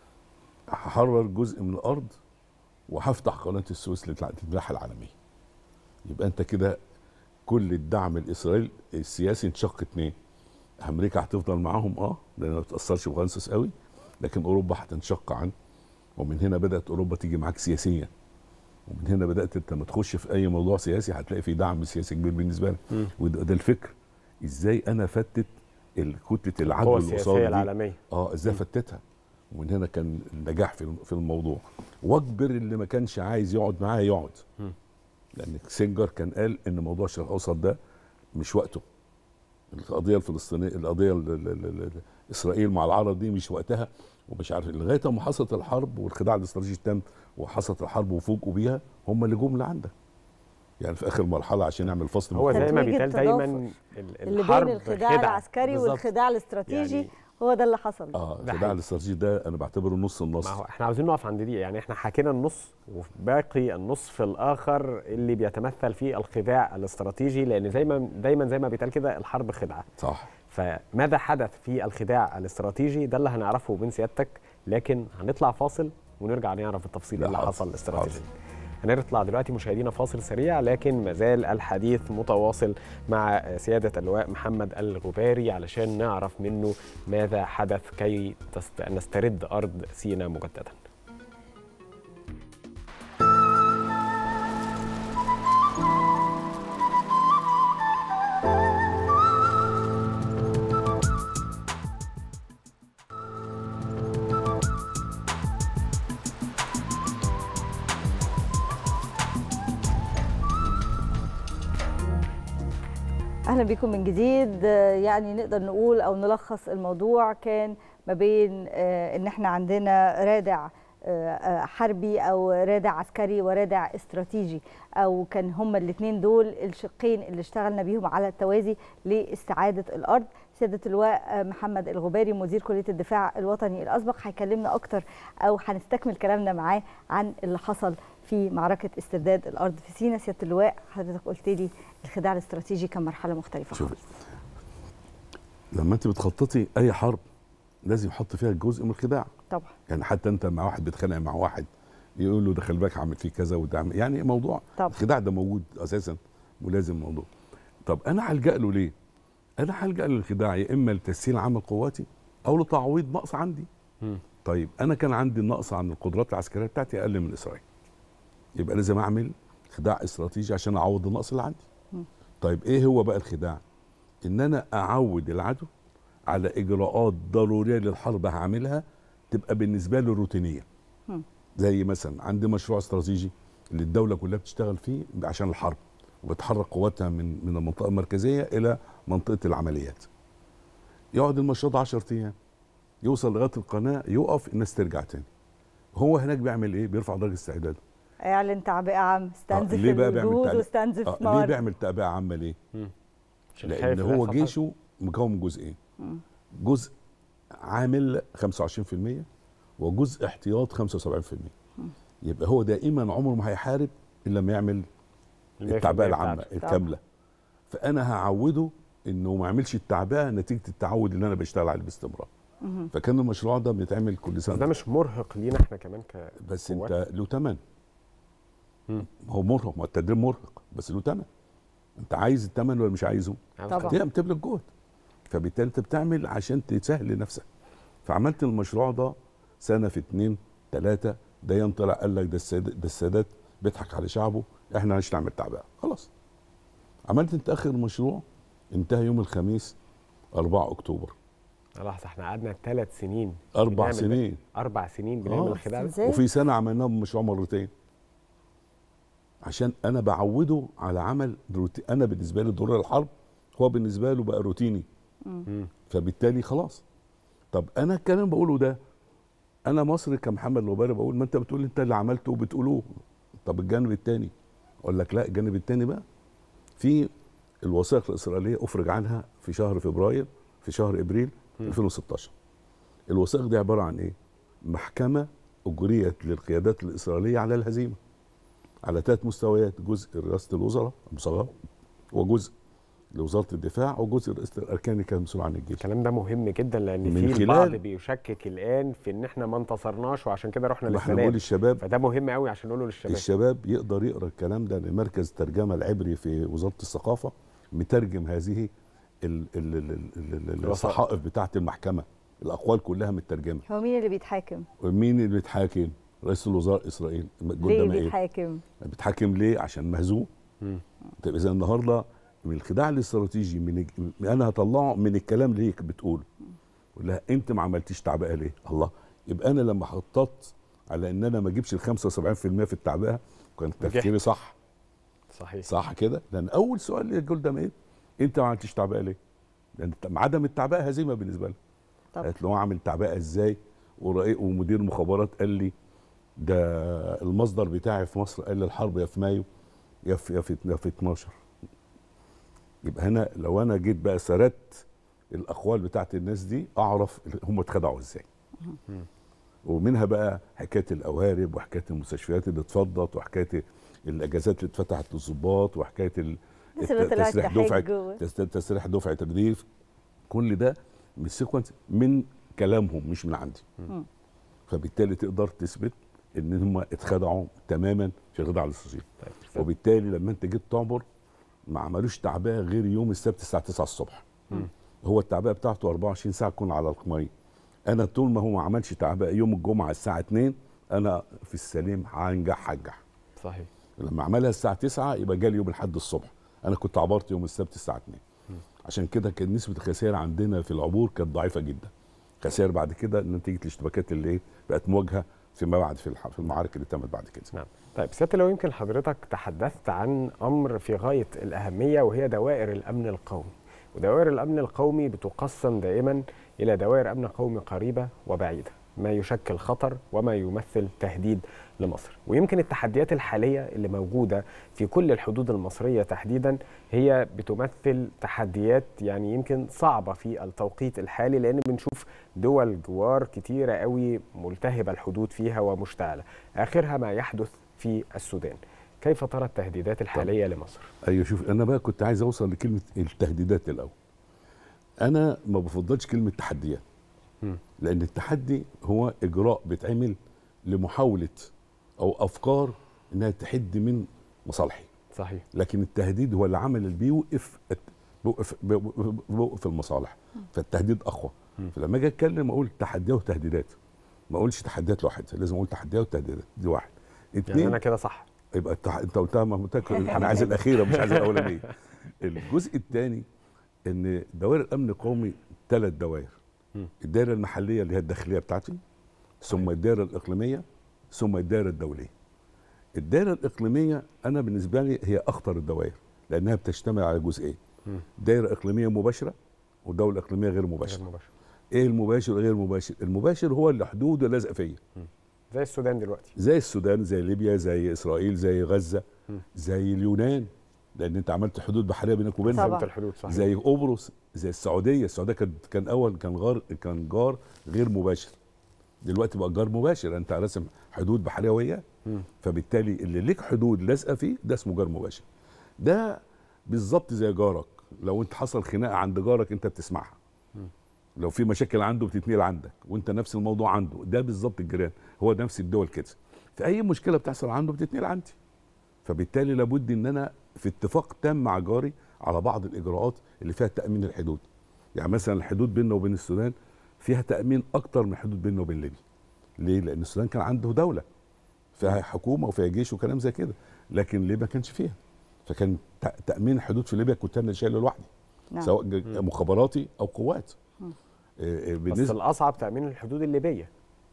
هحرر جزء من الارض وهفتح قناه السويس للملاحه العالميه يبقى انت كده كل الدعم الاسرائيلي السياسي انشق اتنين امريكا هتفضل معاهم اه لان ما بتاثرش بغنسس قوي لكن اوروبا هتنشق عن ومن هنا بدات اوروبا تيجي معاك سياسيا ومن هنا بدات انت لما تخش في اي موضوع سياسي هتلاقي في دعم سياسي كبير بالنسبه لك مم. وده ده الفكر ازاي انا فتت ال- كتله العدل القوى والوصال السياسيه دي. العالميه اه ازاي فتتها ومن هنا كان النجاح في في الموضوع واجبر اللي ما كانش عايز يقعد معايا يقعد مم. لان سينجر كان قال ان موضوع الشرق الاوسط ده مش وقته القضيه الفلسطينيه القضيه ال- ال- ال- ال- اسرائيل مع العرب دي مش وقتها ومش عارف لغايه ما حصلت الحرب والخداع الاستراتيجي تم وحصلت الحرب وفوجئوا بيها هم اللي جم لعندك يعني في اخر مرحله عشان نعمل فصل هو زي ما تتويج بيتقال التضافر دايما ال- اللي الحرب بين الخداع خدعة. العسكري بالظبط. والخداع الاستراتيجي يعني هو ده اللي حصل اه ده الخداع حقيقي. الاستراتيجي ده انا بعتبره نص النص ما هو احنا عاوزين نقف عند دي يعني احنا حكينا النص وباقي النصف الاخر اللي بيتمثل في الخداع الاستراتيجي لان زي ما دايما زي ما بيتقال كده الحرب خدعه صح فماذا حدث في الخداع الاستراتيجي ده اللي هنعرفه من سيادتك لكن هنطلع فاصل ونرجع نعرف التفصيل لا، اللي حاضر، حصل استراتيجي حاضر. هنطلع دلوقتي مشاهدينا فاصل سريع لكن مازال الحديث متواصل مع سيادة اللواء محمد الغباري علشان نعرف منه ماذا حدث كي تست... نسترد أرض سيناء مجددا اهلا بكم من جديد آه، يعني نقدر نقول او نلخص الموضوع كان ما بين آه، ان احنا عندنا رادع آه، آه، حربي او رادع عسكري ورادع استراتيجي او كان هما الاثنين دول الشقين اللي اشتغلنا بيهم على التوازي لاستعاده الارض سياده اللواء آه، محمد الغباري مدير كليه الدفاع الوطني الاسبق هيكلمنا اكتر او هنستكمل كلامنا معاه عن اللي حصل في معركه استرداد الارض في سيناء سياده اللواء حضرتك قلت لي الخداع الاستراتيجي كان مرحله مختلفه شوف خالص لما انت بتخططي اي حرب لازم يحط فيها جزء من الخداع طبعا يعني حتى انت مع واحد بيتخانق مع واحد يقول له ده خلي بالك هعمل فيه كذا وده عامل- يعني موضوع طبعا. الخداع ده موجود اساسا ولازم موضوع طب انا هلجا له ليه؟ انا هلجا للخداع يا اما لتسهيل عمل قواتي او لتعويض نقص عندي طيب انا كان عندي النقص عن القدرات العسكريه بتاعتي اقل من اسرائيل يبقى لازم اعمل خداع استراتيجي عشان اعوض النقص اللي عندي مم. طيب ايه هو بقى الخداع ان انا اعود العدو على اجراءات ضروريه للحرب هعملها تبقى بالنسبه له روتينيه مم. زي مثلا عندي مشروع استراتيجي اللي الدوله كلها بتشتغل فيه عشان الحرب وبتحرك قواتها من من المنطقه المركزيه الى منطقه العمليات يقعد المشروع ده 10 ايام يوصل لغايه القناه يقف الناس ترجع تاني هو هناك بيعمل ايه بيرفع درجه استعداده اعلن تعبئه عام استنزف ليه بقى بيعمل الوجود تعليق؟ واستنزف آه ليه نار بيعمل تعبئه عامه ليه؟ عشان لان خايف هو يحصل حاجة. جيشه مكون من جزئين مم. جزء عامل 25% وجزء احتياط 75% مم. يبقى هو دائما عمره ما هيحارب الا لما يعمل المية في التعبئه المية العامه بتاعته. الكامله فانا هعوده انه ما يعملش التعبئه نتيجه التعود اللي انا بشتغل عليه باستمرار مهم. فكان المشروع ده بيتعمل كل بس سنه ده مش مرهق لينا احنا كمان ك بس انت له ثمن هو مرهق ما التدريب مرهق بس له ثمن انت عايز الثمن ولا مش عايزه؟ طبعا. هي بتبذل جهد فبالتالي انت بتعمل عشان تسهل لنفسك فعملت المشروع ده سنه في اتنين تلاته ديان طلع قال لك ده السادات ده السادات بيضحك على شعبه احنا مش نعمل تعبئه خلاص عملت انت اخر مشروع انتهى يوم الخميس 4 اكتوبر لحظه احنا قعدنا ثلاث سنين أربع بنعمل ده. سنين. اربع سنين بنعمل آه. الخداع ده وفي سنه عملناه بمشروع مرتين عشان انا بعوده على عمل روتي انا بالنسبه لي ضروري الحرب هو بالنسبه له بقى روتيني مم. فبالتالي خلاص طب انا الكلام بقوله ده انا مصري كمحمد لوباري بقول ما انت بتقول انت اللي عملته وبتقولوه طب الجانب الثاني اقول لك لا الجانب الثاني بقى في الوثائق الاسرائيليه افرج عنها في شهر فبراير في شهر ابريل 2016 الوثائق دي عباره عن ايه محكمه اجريت للقيادات الاسرائيليه على الهزيمه على ثلاث مستويات جزء رئاسه الوزراء المصغره وجزء لوزاره الدفاع وجزء رئاسه الاركان اللي كان مسؤول عن الجيش الكلام ده مهم جدا لان من في خلال- البعض بيشكك الان في ان احنا ما انتصرناش وعشان كده رحنا ما احنا للسلام بنقول للشباب فده مهم قوي عشان نقوله للشباب الشباب يقدر يقرا الكلام ده لمركز الترجمه العبري في وزاره الثقافه مترجم هذه ال- ال- ال- ال- ال- الوثائق. الصحائف بتاعه المحكمه الاقوال كلها مترجمه هو مين اللي بيتحاكم ومين اللي بيتحاكم رئيس الوزراء اسرائيل ليه جولدا مائير بيتحاكم بيتحاكم ليه عشان مهزوم طيب اذا النهارده من الخداع الاستراتيجي من الج- انا هطلعه من الكلام اللي هي بتقول اقول لها انت ما عملتيش تعبئه ليه الله يبقى انا لما خططت على ان انا ما اجيبش ال 75% في التعبئه كان تفكيري صح صحيح صح كده لان اول سؤال لجولدا مائير انت ما عملتيش تعبئه ليه لان عدم التعبئه هزيمه بالنسبه لها طب. قالت له هو عامل تعبئه ازاي ورئي- ومدير المخابرات قال لي ده المصدر بتاعي في مصر قال لي الحرب يا في مايو يا في يا في, يا في 12 يبقى هنا لو انا جيت بقى سردت الاقوال بتاعت الناس دي اعرف هم اتخدعوا ازاي ومنها بقى حكايه الاوارب وحكايه المستشفيات اللي اتفضت وحكايه الاجازات اللي اتفتحت للظباط وحكايه ال- الناس اللي طلعت تسريح تحج دفعه و- تس- تسريح دفعه الرديف كل ده من سيكونس من كلامهم مش من عندي مم. فبالتالي تقدر تثبت ان هم اتخدعوا تماما في الخداع الاستراتيجي وبالتالي لما انت جيت تعبر ما عملوش تعبئه غير يوم السبت الساعه 9 الصبح مم. هو التعبئه بتاعته 24 ساعه تكون على القمرين انا طول ما هو ما عملش تعبئه يوم الجمعه الساعه 2 انا في السليم هنجح هنجح صحيح لما عملها الساعه 9 يبقى جالي يوم الاحد الصبح انا كنت عبرت يوم السبت الساعه 2 عشان كده كان نسبه الخسائر عندنا في العبور كانت ضعيفه جدا خسائر بعد كده نتيجه الاشتباكات اللي ايه بقت مواجهه فيما بعد في الح- في المعارك اللي تمت بعد كده نعم طيب سيادة لو يمكن حضرتك تحدثت عن أمر في غاية الأهمية وهي دوائر الأمن القومي ودوائر الأمن القومي بتقسم دائما إلى دوائر أمن قومي قريبة وبعيدة ما يشكل خطر وما يمثل تهديد لمصر ويمكن التحديات الحالية اللي موجودة في كل الحدود المصرية تحديدا هي بتمثل تحديات يعني يمكن صعبة في التوقيت الحالي لأن بنشوف دول جوار كتيرة قوي ملتهبة الحدود فيها ومشتعلة آخرها ما يحدث في السودان كيف ترى التهديدات الحالية لمصر؟ ايوه شوف انا بقى كنت عايز اوصل لكلمه التهديدات الاول انا ما بفضلش كلمه تحديات مم. لان التحدي هو اجراء بيتعمل لمحاوله او افكار انها تحد من مصالحي صحيح لكن التهديد هو العمل اللي بيوقف بيوقف بيوقف المصالح فالتهديد اقوى مم. فلما اجي اتكلم اقول تحديات وتهديدات ما اقولش تحديات لوحدها لازم اقول تحديات وتهديدات دي واحد يعني أنا كده صح يبقى التح... انت قلتها ما متاكد انا عايز الاخيره مش عايز الاولانيه الجزء الثاني ان دوائر الامن القومي ثلاث دوائر مم. الدائره المحليه اللي هي الداخليه بتاعتي ثم الدائره الاقليميه ثم الدائره الدوليه الدائره الاقليميه انا بالنسبه لي هي اخطر الدوائر لانها بتشتمل على جزئين مم. دائره اقليميه مباشره ودوله اقليميه غير مباشره غير مباشر ايه المباشر وغير المباشر المباشر هو اللي حدوده لازقه فيا زي السودان دلوقتي زي السودان زي ليبيا زي اسرائيل زي غزه مم. زي اليونان لان انت عملت حدود بحريه بينك وبينهم طبعاً. الحدود، صحيح. زي قبرص زي السعوديه السعوديه كان كان اول كان غار كان جار غير مباشر دلوقتي بقى جار مباشر انت راسم حدود بحريه وياه مم. فبالتالي اللي ليك حدود لازقه فيه ده اسمه جار مباشر ده بالظبط زي جارك لو انت حصل خناقه عند جارك انت بتسمعها مم. لو في مشاكل عنده بتتنقل عندك وانت نفس الموضوع عنده ده بالظبط الجيران هو نفس الدول كده في اي مشكله بتحصل عنده بتتنقل عندي فبالتالي لابد ان انا في اتفاق تام مع جاري على بعض الاجراءات اللي فيها تامين الحدود يعني مثلا الحدود بيننا وبين السودان فيها تامين اكتر من الحدود بيننا وبين ليبيا ليه لان السودان كان عنده دوله فيها حكومه وفيها جيش وكلام زي كده لكن ليبيا ما كانش فيها فكان تأ- تامين الحدود في ليبيا كنت انا شايله لوحدي نعم. سواء ج- مخابراتي او قوات مم. آه، آه، بس الاصعب تامين الحدود الليبيه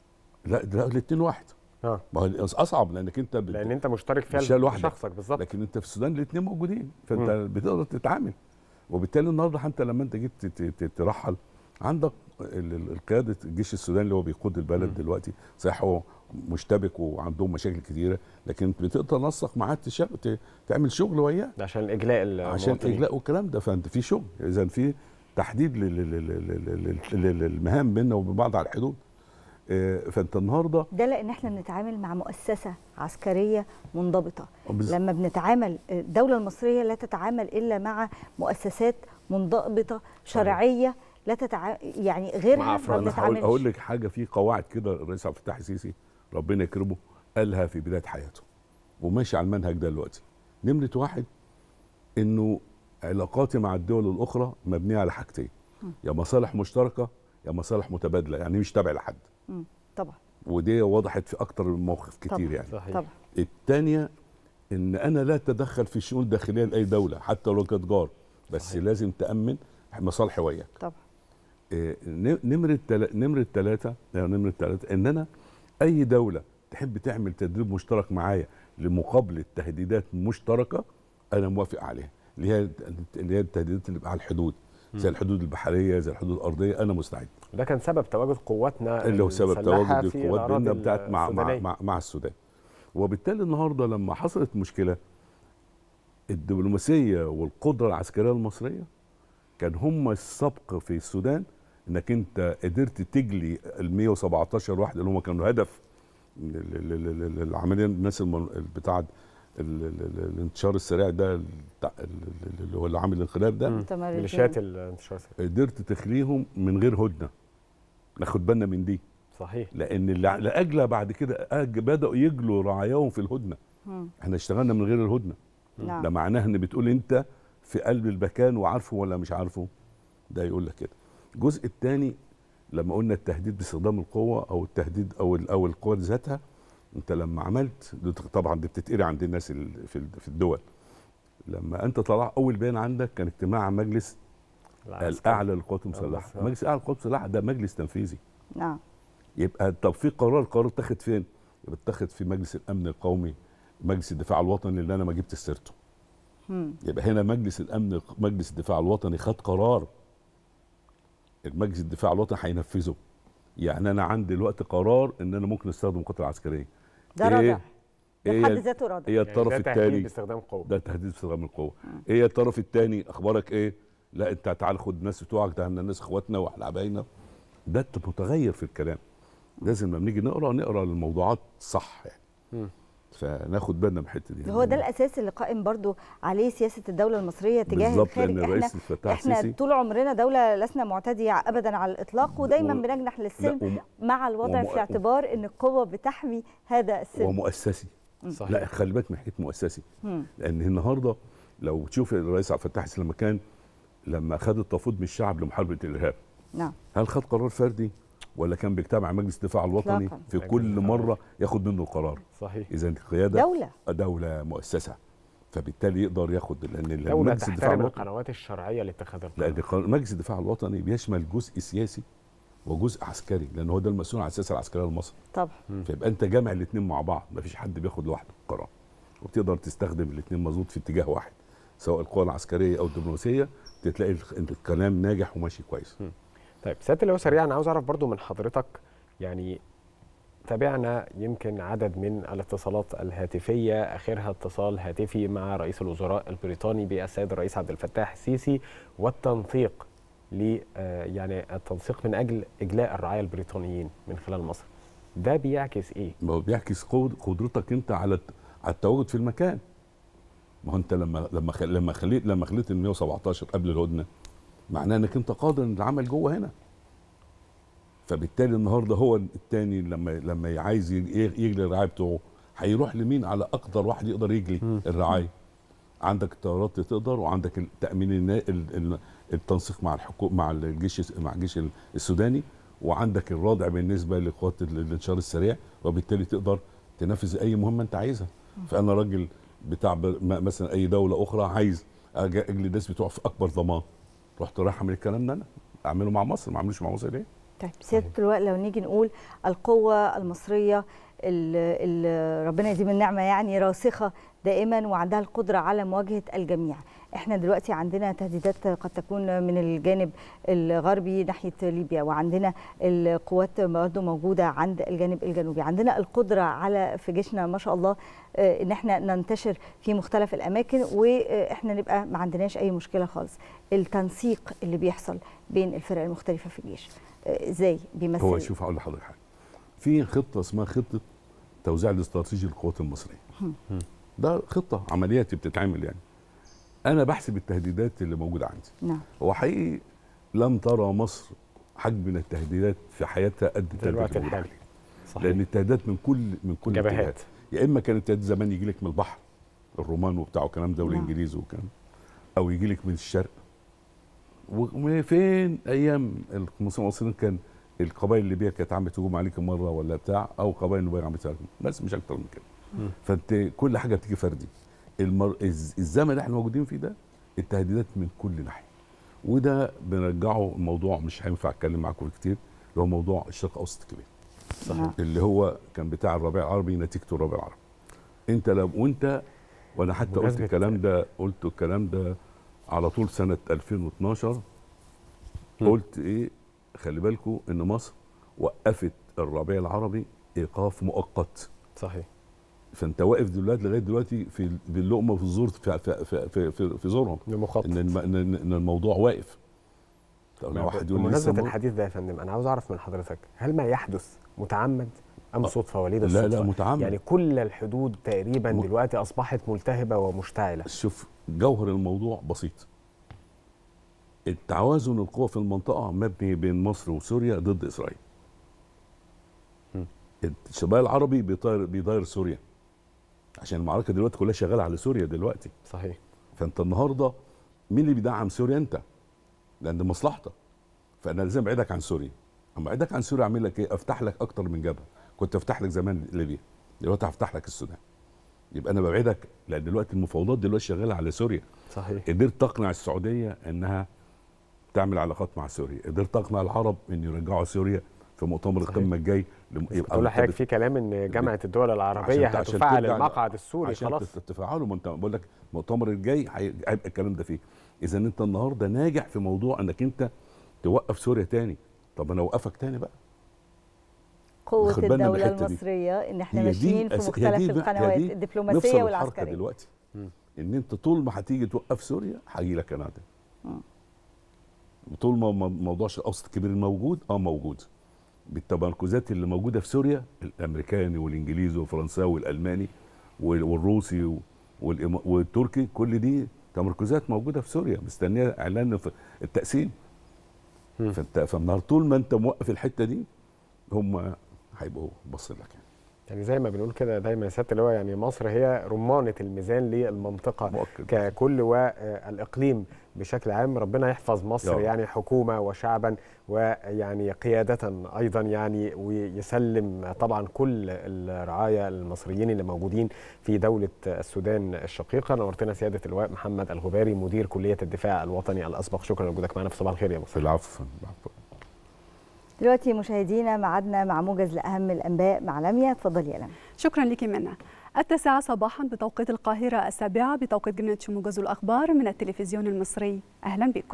لا ده الاثنين واحد اه ما هو اصعب لانك انت بت... لان انت مشترك فيها مش لوحدك شخصك بالظبط لكن انت في السودان الاثنين موجودين فانت مم. بتقدر تتعامل وبالتالي النهارده حتى لما انت جيت ت- ت- ترحل عندك ال- ال- القياده الجيش السوداني اللي هو بيقود البلد دلوقتي صحيح هو مشتبك وعندهم مشاكل كتيره لكن انت بتقدر تنسق معاه تشا- ت- تعمل شغل وياه ده عشان اجلاء المواطنين عشان اجلاء والكلام ده فانت في شغل اذا في تحديد لل- لل- لل- لل- لل- للمهام بيننا وبين بعض على الحدود آه، فانت النهارده ده لان احنا بنتعامل مع مؤسسه عسكريه منضبطه بالظبط. لما بنتعامل الدوله المصريه لا تتعامل الا مع مؤسسات منضبطه شرعيه لا تتع... يعني غيرها ما انا هقول, بنتعاملش هقول لك حاجه في قواعد كده الرئيس عبد الفتاح السيسي ربنا يكرمه قالها في بدايه حياته وماشي على المنهج ده دلوقتي نمره واحد انه علاقاتي مع الدول الاخرى مبنيه على حاجتين مم. يا مصالح مشتركه يا مصالح متبادله يعني مش تابع لحد مم. طبعا ودي وضحت في اكتر من موقف كتير طبعا. يعني صحيح. طبعا. الثانيه ان انا لا اتدخل في الشؤون الداخليه لاي دوله حتى لو كانت جار بس صحيح. لازم تامن مصالحي وياك طبعا إيه، ن- نمرة تل... نمرة ثلاثة نمرة ثلاثة إن أنا أي دولة تحب تعمل تدريب مشترك معايا لمقابلة تهديدات مشتركة أنا موافق عليها اللي هي اللي هي التهديدات اللي على الحدود زي مم. الحدود البحرية زي الحدود الأرضية أنا مستعد ده كان سبب تواجد قواتنا اللي هو سبب المسلحة تواجد في القوات الأراضي بيننا بتاعت مع مع, السودانية. مع مع السودان وبالتالي النهارده لما حصلت مشكله الدبلوماسيه والقدره العسكريه المصريه كان هم السبق في السودان انك انت قدرت تجلي ال 117 واحد اللي هم كانوا هدف ل- ل- ل- ل- للعمليه الناس المن- بتاع ال- ال- ال- الانتشار السريع ده بتاع- ال- ال- اللي هو اللي عامل الانقلاب ده متمردين. ميليشيات الانتشار السريع. قدرت تخليهم من غير هدنه ناخد بالنا من دي صحيح لان اللي لاجلها بعد كده أج- بداوا يجلوا رعاياهم في الهدنه مم. احنا اشتغلنا من غير الهدنه نعم. ده معناه ان بتقول انت في قلب المكان وعارفه ولا مش عارفه ده يقول لك كده الجزء الثاني لما قلنا التهديد باستخدام القوه او التهديد او ال- او القوه ذاتها انت لما عملت دي طبعا دي بتتقري عند الناس ال- في ال- في الدول لما انت طلع اول بيان عندك كان اجتماع مجلس العسكري. الاعلى للقوات المسلحه المسلحة. مجلس الاعلى للقوات المسلحه ده مجلس تنفيذي نعم يبقى طب في قرار قرار اتاخد فين؟ يبقى اتاخد في مجلس الامن القومي مجلس الدفاع الوطني اللي انا ما جبت سيرته مم. يبقى هنا مجلس الامن مجلس الدفاع الوطني خد قرار المجلس الدفاع الوطني هينفذه يعني انا عندي دلوقتي قرار ان انا ممكن استخدم القوات العسكريه ده رادع ده في إيه حد ذاته رادع ايه الطرف ده تهديد الثاني باستخدام قوة. ده تهديد باستخدام القوه ايه الطرف الثاني اخبارك ايه لا انت تعال خد الناس بتوعك ده احنا الناس اخواتنا واحنا حبايبنا ده انت متغير في الكلام لازم لما نيجي نقرا نقرا الموضوعات صح يعني مم. فناخد بالنا من الحته دي هو ده الاساس اللي قائم برضو عليه سياسه الدوله المصريه تجاه بالظبط، الخارج لأن احنا الرئيس الفتاح احنا السيسي- طول عمرنا دوله لسنا معتديه ابدا على الاطلاق ودايما و- بنجنح للسلم لا، وم- مع الوضع وم- في اعتبار ان القوه بتحمي هذا السلم ومؤسسي صحيح. لا خلي بالك من حكايه مؤسسي مم. لان النهارده لو تشوف الرئيس عبد الفتاح السيسي لما كان لما خد التفويض من الشعب لمحاربه الارهاب نعم هل خد قرار فردي ولا كان بيجتمع مجلس الدفاع الوطني إطلاقاً. في كل مره ياخد منه القرار صحيح اذا القياده دولة. دوله مؤسسه فبالتالي يقدر ياخد لان دولة مجلس الدفاع تحترم الوطني القنوات الشرعية لاتخاذ القرار لان قرار- مجلس الدفاع الوطني بيشمل جزء سياسي وجزء عسكري لان هو ده المسؤول عن السياسه العسكريه لمصر طبعا فيبقى انت جامع الاثنين مع بعض مفيش حد بياخد لوحده القرار وبتقدر تستخدم الاثنين مظبوط في اتجاه واحد سواء القوى العسكريه او الدبلوماسيه تلاقي الخ- الكلام ناجح وماشي كويس طيب سياده اللواء سريعا عاوز اعرف برضو من حضرتك يعني تابعنا يمكن عدد من الاتصالات الهاتفيه اخرها اتصال هاتفي مع رئيس الوزراء البريطاني بالسيد الرئيس عبد الفتاح السيسي والتنسيق ل آه، يعني التنسيق من اجل اجلاء الرعايا البريطانيين من خلال مصر ده بيعكس ايه؟ ما هو بيعكس قود- قدرتك انت على الت- على التواجد في المكان ما هو انت لما لما خ- لما خليت لما خليت ال 117 قبل الهدنه معناه انك انت قادر ان العمل جوه هنا فبالتالي النهارده هو التاني لما لما عايز ي- يجلي الرعايه بتوعه هيروح لمين على اقدر واحد يقدر يجلي الرعايه عندك الطيارات اللي تقدر وعندك التامين النا... ال- ال- التنسيق مع الحكومه مع الجيش مع الجيش السوداني وعندك الرادع بالنسبه لقوات ال- الانشار السريع وبالتالي تقدر تنفذ اي مهمه انت عايزها فانا راجل بتاع ب- م- مثلا اي دوله اخرى عايز أج- اجلي الناس بتوع في اكبر ضمان رحت رايح اعمل الكلام ده انا اعمله مع مصر ما اعملوش مع مصر ليه؟ طيب سياده اللواء لو نيجي نقول القوه المصريه اللي ربنا يديم النعمه يعني راسخه دائما وعندها القدره على مواجهه الجميع احنا دلوقتي عندنا تهديدات قد تكون من الجانب الغربي ناحيه ليبيا وعندنا القوات برضه موجوده عند الجانب الجنوبي عندنا القدره على في جيشنا ما شاء الله آه، ان احنا ننتشر في مختلف الاماكن واحنا نبقى ما عندناش اي مشكله خالص التنسيق اللي بيحصل بين الفرق المختلفه في الجيش آه، ازاي بيمثل هو شوف هقول لحضرتك حاجه في خطه اسمها خطه توزيع الاستراتيجي للقوات المصريه هم. ده خطه عمليات بتتعمل يعني انا بحسب التهديدات اللي موجوده عندي نعم هو حقيقي لم ترى مصر حجم من التهديدات في حياتها قد التهديدات الوقت اللي موجودة الحالي. حاليا. صحيح. لان التهديدات من كل من كل جبهات. الاتجاهات. يا اما كانت التهديد زمان يجي لك من البحر الرومان وبتاع والكلام ده نعم. والانجليز والكلام او يجي لك من الشرق وفين ايام المصريين كان القبائل الليبيه كانت عملت هجوم عليك مره ولا بتاع او قبائل النوبيه عملت هجوم بس مش اكتر من كده فانت كل حاجه بتيجي فردي المر... الز- الزمن اللي احنا موجودين فيه ده التهديدات من كل ناحيه وده بنرجعه الموضوع مش هينفع اتكلم معاكم كتير اللي هو موضوع الشرق الاوسط الكبير صحيح. اللي هو كان بتاع الربيع العربي نتيجته الربيع العربي انت لو وانت وانا حتى قلت بمناسبة- الكلام ده قلت الكلام ده على طول سنه 2012 قلت ايه خلي بالكم ان مصر وقفت الربيع العربي ايقاف مؤقت صحيح فانت واقف دلوقتي لغايه دلوقتي في باللقمه في الزور في في في, في, في, في زورهم ان الم- ان إن الموضوع واقف طب لو واحد يقول لي لسه بمناسبه مو- الحديث ده يا فندم انا عاوز اعرف من حضرتك هل ما يحدث متعمد ام صدفه وليد لا، لا، الصدفه متعمد. يعني كل الحدود تقريبا م- دلوقتي اصبحت ملتهبه ومشتعله شوف جوهر الموضوع بسيط التوازن القوى في المنطقه مبني بين مصر وسوريا ضد اسرائيل الشمال العربي بيطير بيداير سوريا عشان المعركه دلوقتي كلها شغاله على سوريا دلوقتي صحيح فانت النهارده مين اللي بيدعم سوريا انت لان دي مصلحتك فانا لازم ابعدك عن سوريا اما ابعدك عن سوريا اعمل لك ايه افتح لك اكتر من جبهه كنت افتح لك زمان ليبيا دلوقتي هفتح لك السودان يبقى انا ببعدك لان دلوقتي المفاوضات دلوقتي شغاله على سوريا صحيح قدرت تقنع السعوديه انها تعمل علاقات مع سوريا قدرت تقنع العرب ان يرجعوا سوريا في مؤتمر القمه الجاي لم- بقول لحضرتك في كلام ان جامعه الدول العربيه عشان- عشان هتفعل ترجع- المقعد السوري عشان خلاص تت- تفعله ما انت بقول لك المؤتمر الجاي هي- هيبقى الكلام ده فيه اذا انت النهارده ناجح في موضوع انك انت توقف سوريا تاني طب انا اوقفك تاني بقى قوة واخد بالنا من الدولة الحتة دي. المصرية إن إحنا هي دي ماشيين في أس- هي مختلف دي بقى- هي القنوات دي نفصل الدبلوماسية الحركة والعسكرية دلوقتي ان انت طول ما هتيجي توقف سوريا هاجي لك انا ده مم. طول ما ما- موضوع الشرق الاوسط الكبير موجود اه موجود بالتمركزات اللي موجوده في سوريا الامريكاني والانجليزي والفرنساوي والالماني وال- والروسي و- والإما- والتركي كل دي تمركزات موجوده في سوريا مستنيه اعلان في التقسيم فانت فالنهار طول ما انت موقف الحته دي هم هيبقوا باصين لك يعني. يعني زي ما بنقول كده دايما يا سياده اللي هو يعني مصر هي رمانه الميزان للمنطقه مؤكد. ككل والاقليم بشكل عام ربنا يحفظ يا مصر رب. يعني حكومه وشعبا ويعني قياده ايضا يعني ويسلم طبعا كل الرعايا المصريين اللي موجودين في دوله السودان الشقيقه نورتنا سياده اللواء محمد الغباري مدير كليه الدفاع الوطني الاسبق شكرا لوجودك معنا في صباح الخير يا مصر العفو العفو دلوقتي مشاهدينا معادنا مع موجز لاهم الانباء مع لميا اتفضلي يا لميا شكرا لك منى التاسعة صباحا بتوقيت القاهرة السابعة بتوقيت جرينتش موجز الأخبار من التلفزيون المصري أهلا بكم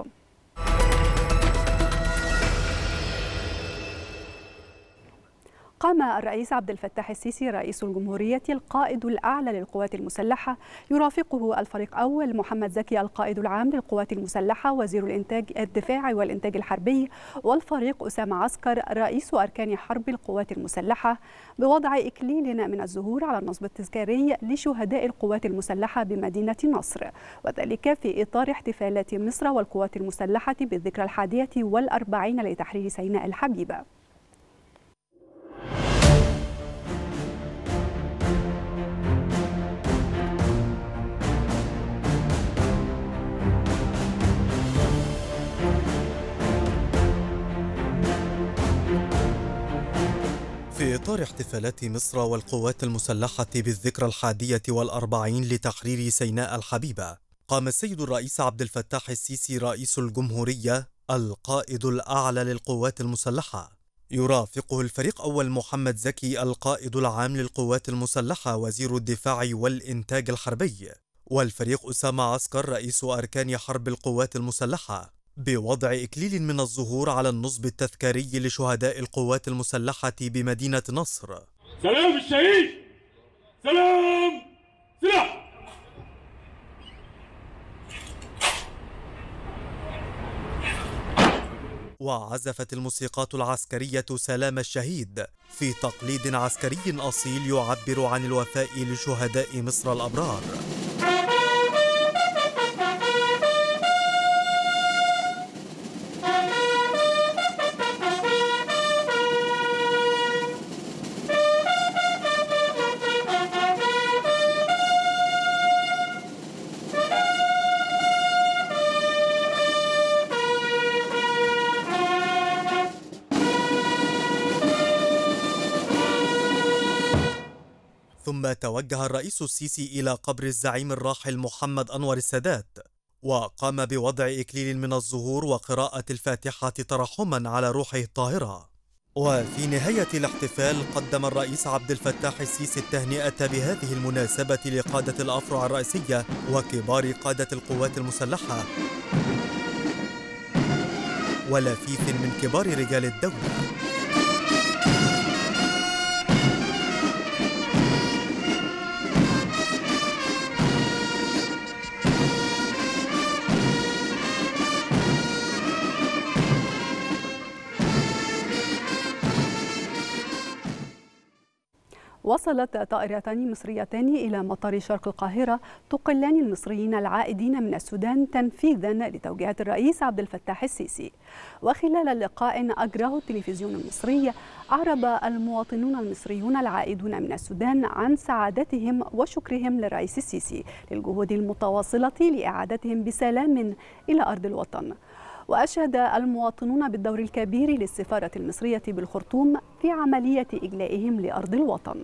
قام الرئيس عبد الفتاح السيسي رئيس الجمهورية القائد الأعلى للقوات المسلحة يرافقه الفريق أول محمد زكي القائد العام للقوات المسلحة وزير الإنتاج الدفاعي والإنتاج الحربي والفريق أسامة عسكر رئيس أركان حرب القوات المسلحة بوضع إكليل من الزهور على النصب التذكاري لشهداء القوات المسلحة بمدينة نصر وذلك في إطار احتفالات مصر والقوات المسلحة بالذكرى الحادية والأربعين لتحرير سيناء الحبيبة في إطار احتفالات مصر والقوات المسلحة بالذكرى الحادية والأربعين لتحرير سيناء الحبيبة قام السيد الرئيس عبد الفتاح السيسي رئيس الجمهورية القائد الأعلى للقوات المسلحة يرافقه الفريق أول محمد زكي القائد العام للقوات المسلحة وزير الدفاع والإنتاج الحربي والفريق أسامة عسكر رئيس أركان حرب القوات المسلحة بوضع إكليل من الزهور على النصب التذكاري لشهداء القوات المسلحة بمدينة نصر سلام الشهيد سلام سلاح وعزفت الموسيقات العسكرية سلام الشهيد في تقليد عسكري أصيل يعبر عن الوفاء لشهداء مصر الأبرار ثم توجه الرئيس السيسي إلى قبر الزعيم الراحل محمد أنور السادات وقام بوضع إكليل من الزهور وقراءة الفاتحة ترحما على روحه الطاهرة وفي نهاية الاحتفال قدم الرئيس عبد الفتاح السيسي التهنئة بهذه المناسبة لقادة الأفرع الرئيسية وكبار قادة القوات المسلحة ولفيف من كبار رجال الدولة وصلت طائرتان مصريتان إلى مطار شرق القاهرة تقلان المصريين العائدين من السودان تنفيذا لتوجيهات الرئيس عبد الفتاح السيسي وخلال لقاء أجراه التلفزيون المصري أعرب المواطنون المصريون العائدون من السودان عن سعادتهم وشكرهم للرئيس السيسي للجهود المتواصلة لإعادتهم بسلام إلى أرض الوطن وأشهد المواطنون بالدور الكبير للسفارة المصرية بالخرطوم في عملية إجلائهم لأرض الوطن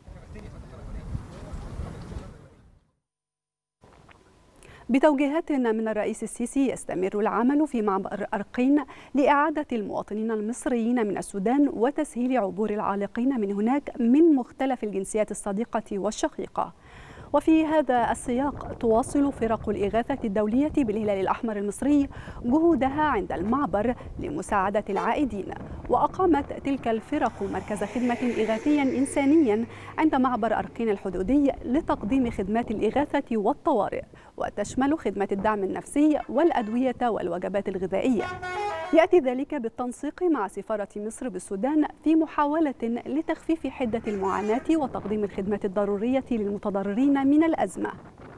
بتوجيهات من الرئيس السيسي يستمر العمل في معبر أرقين لإعادة المواطنين المصريين من السودان وتسهيل عبور العالقين من هناك من مختلف الجنسيات الصديقة والشقيقة وفي هذا السياق تواصل فرق الإغاثة الدولية بالهلال الأحمر المصري جهودها عند المعبر لمساعدة العائدين وأقامت تلك الفرق مركز خدمة إغاثيا إنسانيا عند معبر أرقين الحدودي لتقديم خدمات الإغاثة والطوارئ وتشمل خدمة الدعم النفسي والأدوية والوجبات الغذائية يأتي ذلك بالتنسيق مع سفارة مصر بالسودان في محاولة لتخفيف حدة المعاناة وتقديم الخدمات الضرورية للمتضررين من الأزمة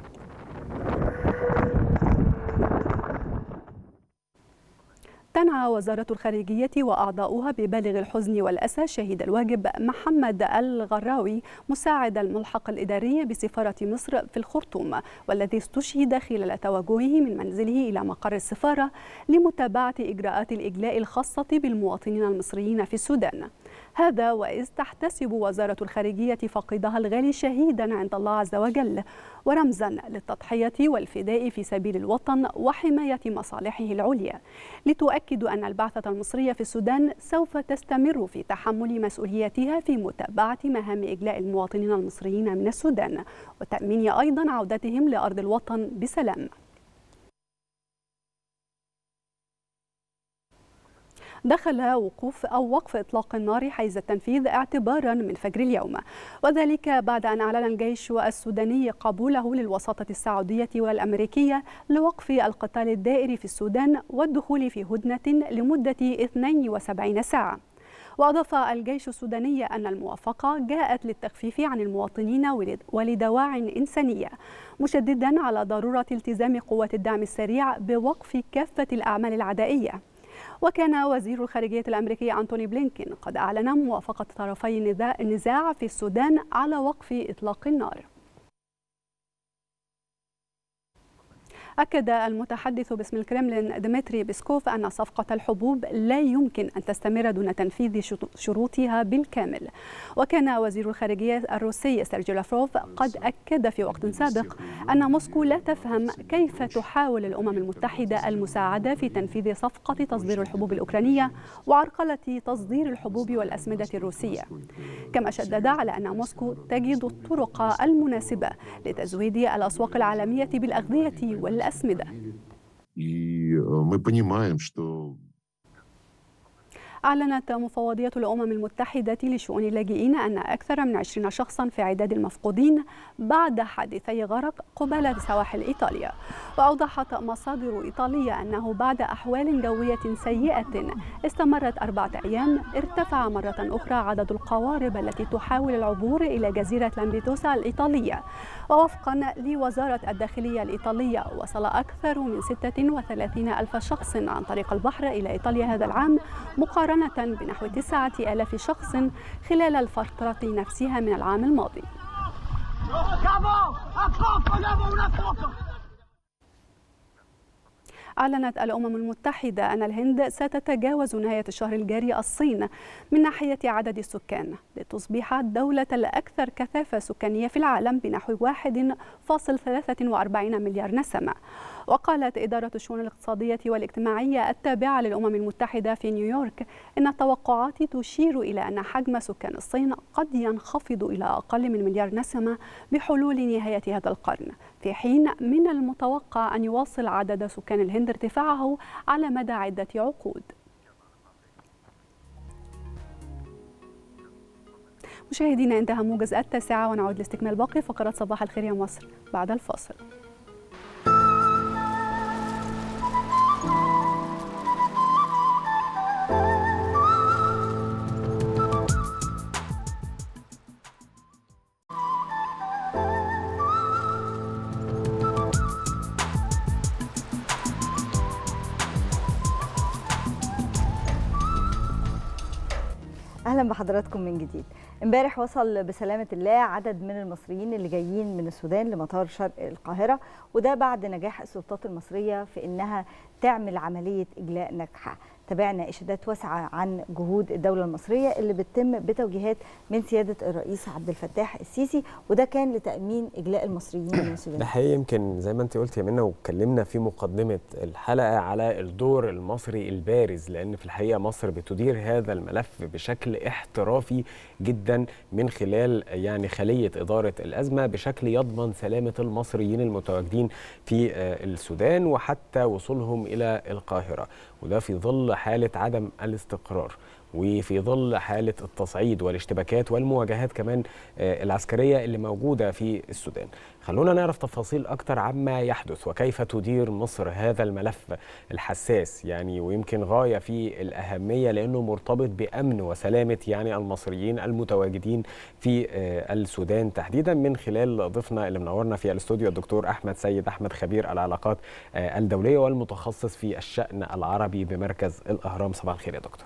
تنعى وزارة الخارجية وأعضاؤها ببالغ الحزن والأسى شهيد الواجب محمد الغراوي مساعد الملحق الإداري بسفارة مصر في الخرطوم والذي استشهد خلال تواجهه من منزله إلى مقر السفارة لمتابعة إجراءات الإجلاء الخاصة بالمواطنين المصريين في السودان هذا وإذ تحتسب وزارة الخارجية فقيدها الغالي شهيدا عند الله عز وجل ورمزا للتضحية والفداء في سبيل الوطن وحماية مصالحه العليا لتؤكد أن البعثة المصرية في السودان سوف تستمر في تحمل مسؤولياتها في متابعة مهام إجلاء المواطنين المصريين من السودان وتأمين أيضا عودتهم لأرض الوطن بسلام دخل وقوف أو وقف إطلاق النار حيز التنفيذ اعتبارا من فجر اليوم وذلك بعد أن أعلن الجيش السوداني قبوله للوساطة السعودية والأمريكية لوقف القتال الدائري في السودان والدخول في هدنة لمدة 72 ساعة وأضاف الجيش السوداني أن الموافقة جاءت للتخفيف عن المواطنين ولدواع إنسانية مشددا على ضرورة التزام قوات الدعم السريع بوقف كافة الأعمال العدائية وكان وزير الخارجية الأمريكي أنتوني بلينكين قد أعلن موافقة طرفي النزاع في السودان على وقف إطلاق النار أكد المتحدث باسم الكرملين ديمتري بيسكوف أن صفقة الحبوب لا يمكن أن تستمر دون تنفيذ شروطها بالكامل وكان وزير الخارجية الروسي سيرجي لافروف قد أكد في وقت سابق أن موسكو لا تفهم كيف تحاول الأمم المتحدة المساعدة في تنفيذ صفقة تصدير الحبوب الأوكرانية وعرقلة تصدير الحبوب والأسمدة الروسية كما شدد على أن موسكو تجد الطرق المناسبة لتزويد الأسواق العالمية بالأغذية والأسمدة И мы понимаем, что أعلنت مفوضية الأمم المتحدة لشؤون اللاجئين أن أكثر من 20 شخصا في عداد المفقودين بعد حادثي غرق قبالة سواحل إيطاليا وأوضحت مصادر إيطالية أنه بعد أحوال جوية سيئة استمرت أربعة أيام ارتفع مرة أخرى عدد القوارب التي تحاول العبور إلى جزيرة لامبيدوسا الإيطالية ووفقا لوزارة الداخلية الإيطالية وصل أكثر من 36 ألف شخص عن طريق البحر إلى إيطاليا هذا العام مقارنة بنحو 9000 شخص خلال الفترة نفسها من العام الماضي أعلنت الأمم المتحدة أن الهند ستتجاوز نهاية الشهر الجاري الصين من ناحية عدد السكان لتصبح الدولة الأكثر كثافة سكانية في العالم بنحو 1.43 مليار نسمة وقالت إدارة الشؤون الاقتصادية والاجتماعية التابعة للأمم المتحدة في نيويورك إن التوقعات تشير إلى أن حجم سكان الصين قد ينخفض إلى أقل من مليار نسمة بحلول نهاية هذا القرن في حين من المتوقع أن يواصل عدد سكان الهند ارتفاعه على مدى عدة عقود مشاهدينا انتهى موجز التاسعة ونعود لاستكمال باقي فقرات صباح الخير يا مصر بعد الفاصل اهلا بحضراتكم من جديد امبارح وصل بسلامه الله عدد من المصريين اللي جايين من السودان لمطار شرق القاهره وده بعد نجاح السلطات المصريه في انها تعمل عمليه اجلاء ناجحه تابعنا اشادات واسعه عن جهود الدوله المصريه اللي بتتم بتوجيهات من سياده الرئيس عبد الفتاح السيسي وده كان لتامين اجلاء المصريين من السودان ده حقيقي يمكن زي ما انت قلت يا منى واتكلمنا في مقدمه الحلقه على الدور المصري البارز لان في الحقيقه مصر بتدير هذا الملف بشكل احترافي جدا من خلال يعني خليه اداره الازمه بشكل يضمن سلامه المصريين المتواجدين في السودان وحتى وصولهم الى القاهره وده في ظل حاله عدم الاستقرار وفي ظل حاله التصعيد والاشتباكات والمواجهات كمان العسكريه اللي موجوده في السودان. خلونا نعرف تفاصيل اكتر عما يحدث وكيف تدير مصر هذا الملف الحساس يعني ويمكن غايه في الاهميه لانه مرتبط بامن وسلامه يعني المصريين المتواجدين في السودان تحديدا من خلال ضيفنا اللي منورنا في الاستوديو الدكتور احمد سيد احمد خبير العلاقات الدوليه والمتخصص في الشان العربي بمركز الاهرام صباح الخير يا دكتور.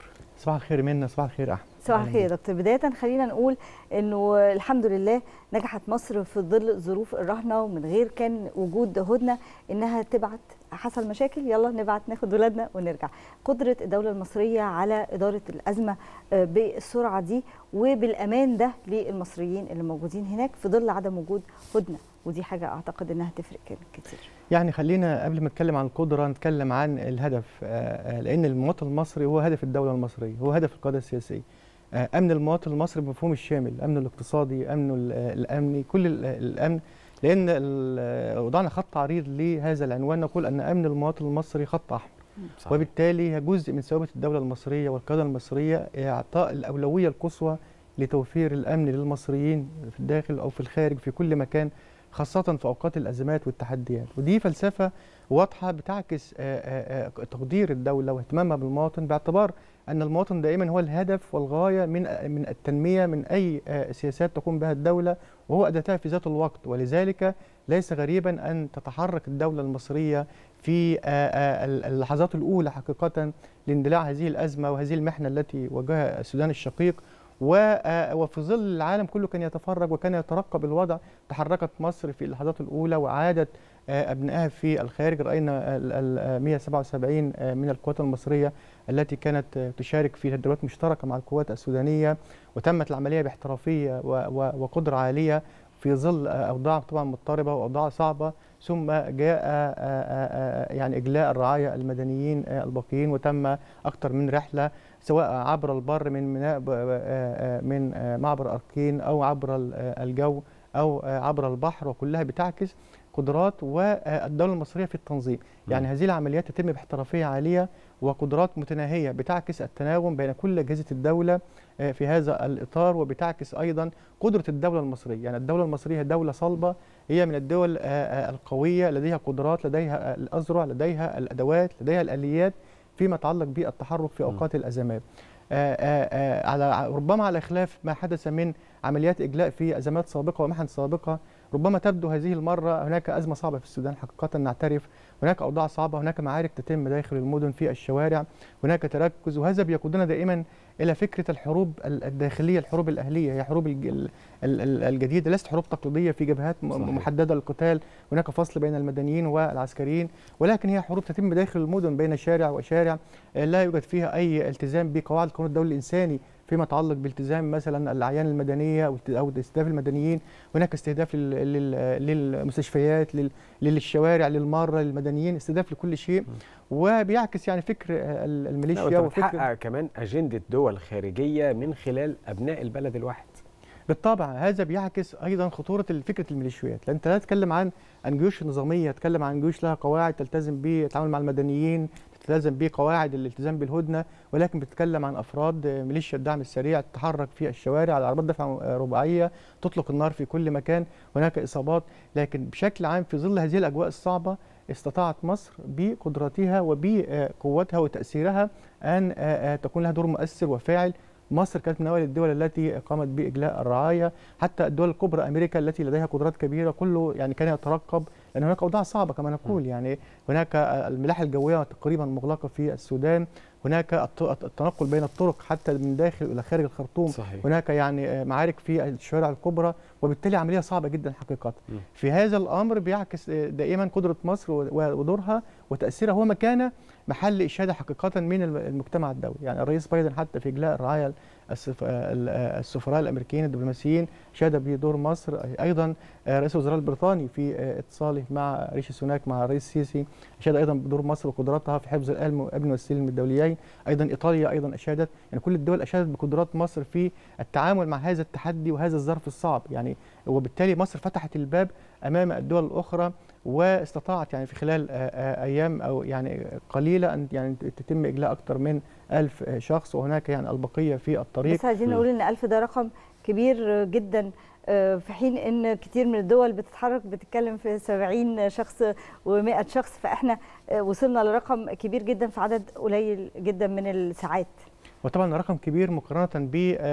صباح الخير منا صباح الخير احمد صباح الخير يا دكتور بداية خلينا نقول انه الحمد لله نجحت مصر في ظل ظروف الرهنة ومن غير كان وجود هدنة انها تبعت حصل مشاكل يلا نبعت ناخد ولادنا ونرجع قدرة الدولة المصرية على إدارة الأزمة آه، بالسرعة دي وبالأمان ده للمصريين اللي موجودين هناك في ظل عدم وجود هدنة ودي حاجة أعتقد إنها تفرق كان كتير يعني خلينا قبل ما نتكلم عن القدره نتكلم عن الهدف آه، آه، لان المواطن المصري هو هدف الدوله المصريه هو هدف القياده السياسيه آه، امن المواطن المصري بمفهوم الشامل امنه الاقتصادي امنه ال- الامني كل ال- الامن لان ال- وضعنا خط عريض لهذا العنوان نقول ان امن المواطن المصري خط احمر صحيح. وبالتالي هي جزء من ثوابت الدوله المصريه والقياده المصريه اعطاء الاولويه القصوى لتوفير الامن للمصريين في الداخل او في الخارج في كل مكان خاصة في أوقات الأزمات والتحديات ودي فلسفة واضحة بتعكس آه، آه، آه، تقدير الدولة واهتمامها بالمواطن باعتبار أن المواطن دائما هو الهدف والغاية من من التنمية من أي آه، سياسات تقوم بها الدولة وهو أداتها في ذات الوقت ولذلك ليس غريبا أن تتحرك الدولة المصرية في آه، آه، اللحظات الأولى حقيقة لاندلاع هذه الأزمة وهذه المحنة التي واجهها السودان الشقيق و- آه، وفي ظل العالم كله كان يتفرج وكان يترقب الوضع تحركت مصر في اللحظات الأولى وعادت آه، أبنائها في الخارج رأينا ال- ال- آه، 177 آه، من القوات المصرية التي كانت آه، تشارك في تدريبات مشتركة مع القوات السودانية وتمت العملية باحترافية و- و- وقدرة عالية في ظل آه، أوضاع طبعا مضطربة وأوضاع صعبة ثم جاء آه، آه، آه، يعني إجلاء الرعايا المدنيين آه، الباقيين وتم أكثر من رحلة سواء عبر البر من ميناء ب- آه، آه، من آه، معبر أركين أو عبر ال- آه، الجو أو آه، عبر البحر وكلها بتعكس قدرات والدولة المصرية في التنظيم يعني هذه العمليات تتم باحترافية عالية وقدرات متناهية بتعكس التناغم بين كل أجهزة الدولة آه، في هذا الإطار وبتعكس أيضا قدرة الدولة المصرية يعني الدولة المصرية دولة صلبة هي من الدول آه، آه، القوية لديها قدرات لديها الأذرع لديها الأدوات لديها الآليات فيما يتعلق بالتحرك في أوقات الأزمات آه، آه، آه، على ربما على خلاف ما حدث من عمليات إجلاء في أزمات سابقة ومحن سابقة ربما تبدو هذه المرة هناك أزمة صعبة في السودان حقيقة نعترف هناك أوضاع صعبة هناك معارك تتم داخل المدن في الشوارع هناك تركز وهذا بيقودنا دائما إلى فكرة الحروب ال- الداخلية الحروب الأهلية هي حروب الج- ال- ال- ال- الجديدة ليست حروب تقليدية في جبهات م- صحيح. محددة للقتال هناك فصل بين المدنيين والعسكريين ولكن هي حروب تتم داخل المدن بين شارع وشارع آه، لا يوجد فيها أي التزام بقواعد القانون الدولي الإنساني فيما يتعلق بالتزام مثلا الاعيان المدنيه او الت- او استهداف المدنيين هناك استهداف لل- لل- للمستشفيات لل- للشوارع للماره للمدنيين استهداف لكل شيء وبيعكس يعني فكر آه، ال- لا، الميليشيا وانت وفكر بتحقق كمان أجندة دول خارجية من خلال أبناء البلد الواحد بالطبع هذا بيعكس ايضا خطوره فكره الميليشيات لان انت لا تتكلم عن عن جيوش نظاميه تتكلم عن جيوش لها قواعد تلتزم بالتعامل مع المدنيين تلتزم بقواعد الالتزام بالهدنه ولكن بتتكلم عن افراد آه، ميليشيا الدعم السريع تتحرك في الشوارع على عربات دفع آه، رباعيه تطلق النار في كل مكان هناك اصابات لكن بشكل عام في ظل هذه الاجواء الصعبه استطاعت مصر بقدراتها وبقوتها وتاثيرها ان آه، آه، تكون لها دور مؤثر وفاعل مصر كانت من اوائل الدول التي قامت باجلاء الرعايا حتى الدول الكبرى امريكا التي لديها قدرات كبيره كله يعني كان يترقب لان هناك اوضاع صعبه كما نقول يعني هناك الملاحه الجويه تقريبا مغلقه في السودان هناك الط- التنقل بين الطرق حتى من داخل الى خارج الخرطوم صحيح. هناك يعني آه، معارك في الشوارع الكبرى وبالتالي عمليه صعبه جدا حقيقه مم. في هذا الامر بيعكس آه، دائما قدره مصر و- و- ودورها وتاثيرها هو مكانه محل اشاده حقيقه من الم- المجتمع الدولي يعني الرئيس بايدن حتى في اجلاء الرعايا السف- ال- السفراء الامريكيين الدبلوماسيين شاد بدور مصر ايضا آه، رئيس الوزراء البريطاني في آه، اتصاله مع ريشي سوناك مع الرئيس السيسي اشاد ايضا بدور مصر وقدراتها في حفظ الامن والامن والسلم الدوليين ايضا ايطاليا ايضا اشادت يعني كل الدول اشادت بقدرات مصر في التعامل مع هذا التحدي وهذا الظرف الصعب يعني وبالتالي مصر فتحت الباب امام الدول الاخرى واستطاعت يعني في خلال آه، آه، ايام او يعني قليله ان يعني تتم اجلاء اكثر من ألف آه، شخص وهناك يعني البقيه في الطريق بس عايزين نقول ان 1000 ده رقم كبير جدا آه، في حين ان كتير من الدول بتتحرك بتتكلم في 70 شخص و100 شخص فاحنا آه، وصلنا لرقم كبير جدا في عدد قليل جدا من الساعات وطبعا رقم كبير مقارنه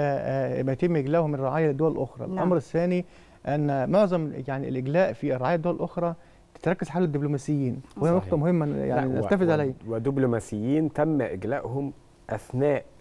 بما يتم اجلاؤه من رعايا الدول الاخرى نعم. الامر الثاني ان معظم يعني الاجلاء في رعايا الدول الاخرى تتركز حول الدبلوماسيين وهي صحيح. نقطه مهمه يعني لا، و- نستفز و- عليها ودبلوماسيين تم إجلائهم أثناء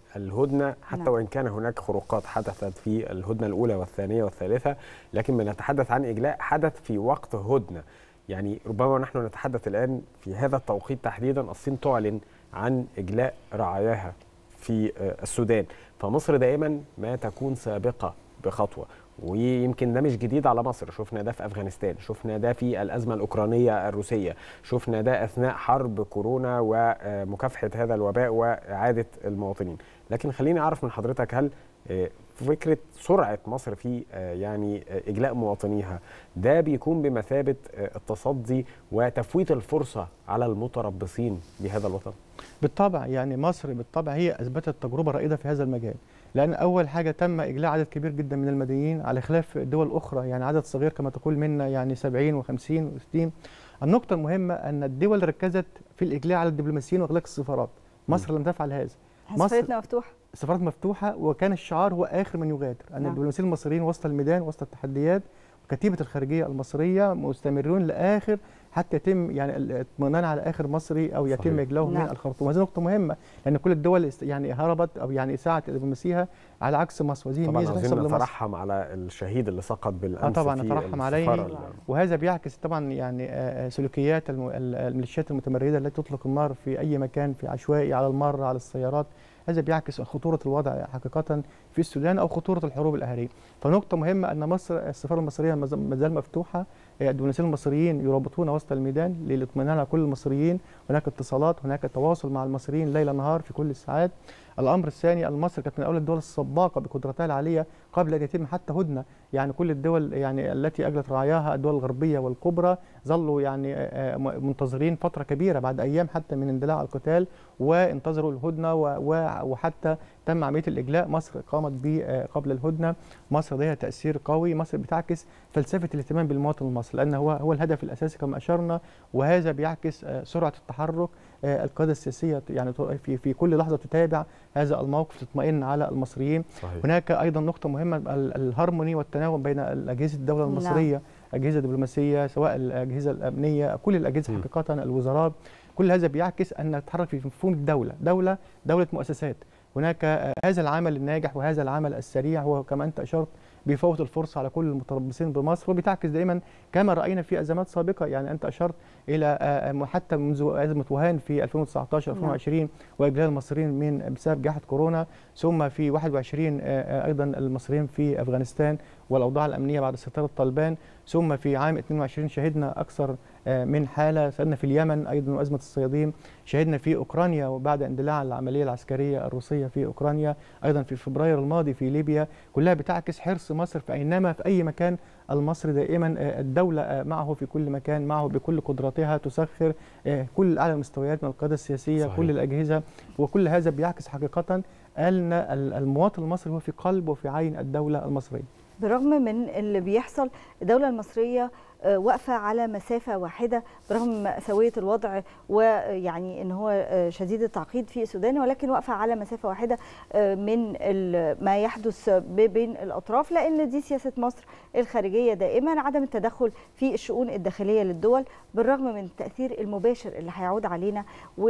الهدنه حتى نعم. وان كان هناك خروقات حدثت في الهدنه الاولى والثانيه والثالثه لكن بنتحدث عن اجلاء حدث في وقت هدنه يعني ربما نحن نتحدث الان في هذا التوقيت تحديدا الصين تعلن عن اجلاء رعاياها في آه، السودان فمصر دائما ما تكون سابقه بخطوه ويمكن ده مش جديد على مصر شفنا ده في افغانستان شفنا ده في الازمه الاوكرانيه الروسيه شفنا ده اثناء حرب كورونا ومكافحه هذا الوباء واعاده المواطنين لكن خليني اعرف من حضرتك هل آه، فكره سرعه مصر في آه، يعني آه، اجلاء مواطنيها ده بيكون بمثابه آه، التصدي وتفويت الفرصه على المتربصين بهذا الوطن بالطبع يعني مصر بالطبع هي اثبتت تجربه رائده في هذا المجال لان اول حاجه تم اجلاء عدد كبير جدا من المدنيين على خلاف دول اخرى يعني عدد صغير كما تقول منا يعني 70 و50 و60 النقطه المهمه ان الدول ركزت في الاجلاء على الدبلوماسيين واغلاق السفارات مصر لم تفعل هذا سفارتنا مفتوحه السفارات مفتوحه وكان الشعار هو اخر من يغادر ان نعم. الدبلوماسيين المصريين وسط الميدان وسط التحديات وكتيبه الخارجيه المصريه مستمرون لاخر حتى يتم يعني الاطمئنان على اخر مصري او يتم صحيح. اجلاؤه نعم. من الخرطوم هذه نقطه مهمه لان كل الدول است- يعني هربت او يعني سعت دبلوماسيها على عكس مصر وهذه طبعا ميزه عايزين تحسب لمصر نترحم على الشهيد اللي سقط بالامس اه طبعا في نترحم عليه السفارة. وهذا بيعكس طبعا يعني آه، آه، سلوكيات الم- ال- الميليشيات المتمرده التي تطلق النار في اي مكان في عشوائي على المر على السيارات هذا بيعكس خطوره الوضع حقيقه في السودان او خطوره الحروب الاهليه فنقطه مهمه ان مصر السفاره المصريه ما زال- ما زال مفتوحه آه، الدبلوماسيين المصريين يرابطون وسط الميدان للاطمئنان على كل المصريين هناك اتصالات هناك تواصل مع المصريين ليل نهار في كل الساعات الامر الثاني مصر كانت من اول الدول السباقه بقدرتها العاليه قبل ان يتم حتى هدنه يعني كل الدول يعني التي اجلت رعاياها الدول الغربيه والكبرى ظلوا يعني آه، آه، منتظرين فتره كبيره بعد ايام حتى من اندلاع القتال وانتظروا الهدنه و- و- وحتى تم عمليه الاجلاء مصر قامت به آه، قبل الهدنه مصر لديها تاثير قوي مصر بتعكس فلسفه الاهتمام بالمواطن المصري لان هو هو الهدف الاساسي كما اشرنا وهذا بيعكس آه، سرعه التحرك آه، القياده السياسيه يعني في في كل لحظه تتابع هذا الموقف تطمئن على المصريين صحيح. هناك ايضا نقطه مهمه ال- الهارموني والتناغم بين اجهزه الدوله نعم. المصريه اجهزه دبلوماسيه سواء الاجهزه الامنيه كل الاجهزه م. حقيقه الوزارات كل هذا بيعكس ان نتحرك في مفهوم الدوله دوله دوله مؤسسات هناك آه، هذا العمل الناجح وهذا العمل السريع هو كما انت اشرت بيفوت الفرصه على كل المتربصين بمصر وبتعكس دائما كما راينا في ازمات سابقه يعني انت اشرت الى آه، حتى منذ ازمه وهان في 2019 2020 واجلاء المصريين من بسبب جائحه كورونا ثم في 21 آه، آه، ايضا المصريين في افغانستان والاوضاع الامنيه بعد استقرار طالبان ثم في عام 22 شهدنا اكثر آه، من حاله شهدنا في اليمن ايضا وازمه الصيادين شهدنا في اوكرانيا وبعد اندلاع العمليه العسكريه الروسيه في اوكرانيا ايضا في فبراير الماضي في ليبيا كلها بتعكس حرص مصر في اينما في اي مكان المصري دائما آه، الدوله آه، معه في كل مكان معه بكل قدراتها تسخر آه، كل اعلى المستويات من القياده السياسيه صحيح. كل الاجهزه وكل هذا بيعكس حقيقه ان ال- المواطن المصري هو في قلب وفي عين الدوله المصريه بالرغم من اللي بيحصل الدولة المصرية آه، واقفة على مسافة واحدة برغم مأساوية الوضع ويعني ان هو آه، شديد التعقيد في السودان ولكن واقفة على مسافة واحدة آه، من ال- ما يحدث ب- بين الأطراف لأن دي سياسة مصر الخارجية دائما عدم التدخل في الشؤون الداخلية للدول بالرغم من التأثير المباشر اللي هيعود علينا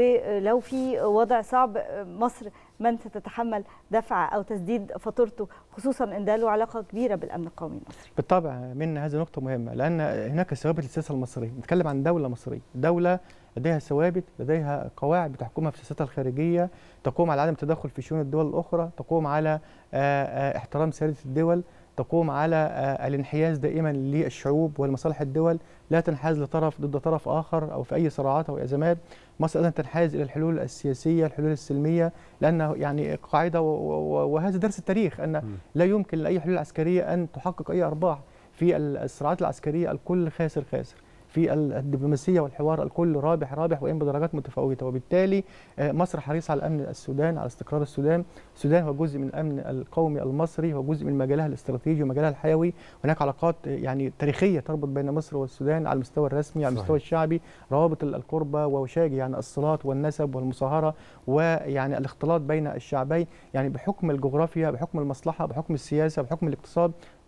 ولو في وضع صعب آه، مصر من ستتحمل دفع أو تسديد فاتورته خصوصا ان ده له علاقة كبيرة بالأمن القومي المصري بالطبع من هذه نقطة مهمة لأن هناك ثوابت للسياسة المصرية نتكلم عن دولة مصرية دولة لديها ثوابت لديها قواعد بتحكمها في سياستها الخارجية تقوم على عدم التدخل في شؤون الدول الأخرى تقوم على آه، آه، احترام سيادة الدول تقوم على آه، الانحياز دائما للشعوب ولمصالح الدول لا تنحاز لطرف ضد طرف آخر أو في أي صراعات أو أزمات مصر أيضا تنحاز إلى الحلول السياسية الحلول السلمية لأنه يعني قاعدة و- و- وهذا درس التاريخ أن لا يمكن لأي حلول عسكرية أن تحقق أي أرباح في الصراعات العسكرية الكل خاسر خاسر في ال- الدبلوماسية والحوار الكل رابح رابح وإن بدرجات متفاوتة وبالتالي آه، مصر حريصة على أمن السودان على استقرار السودان السودان هو جزء من الأمن القومي المصري هو جزء من مجالها الاستراتيجي ومجالها الحيوي هناك علاقات آه، يعني تاريخية تربط بين مصر والسودان على المستوى الرسمي على المستوى الشعبي روابط ال- القربة ووشاج يعني الصلات والنسب والمصاهرة ويعني الاختلاط بين الشعبين يعني بحكم الجغرافيا بحكم المصلحة بحكم السياسة بحكم الاقتصاد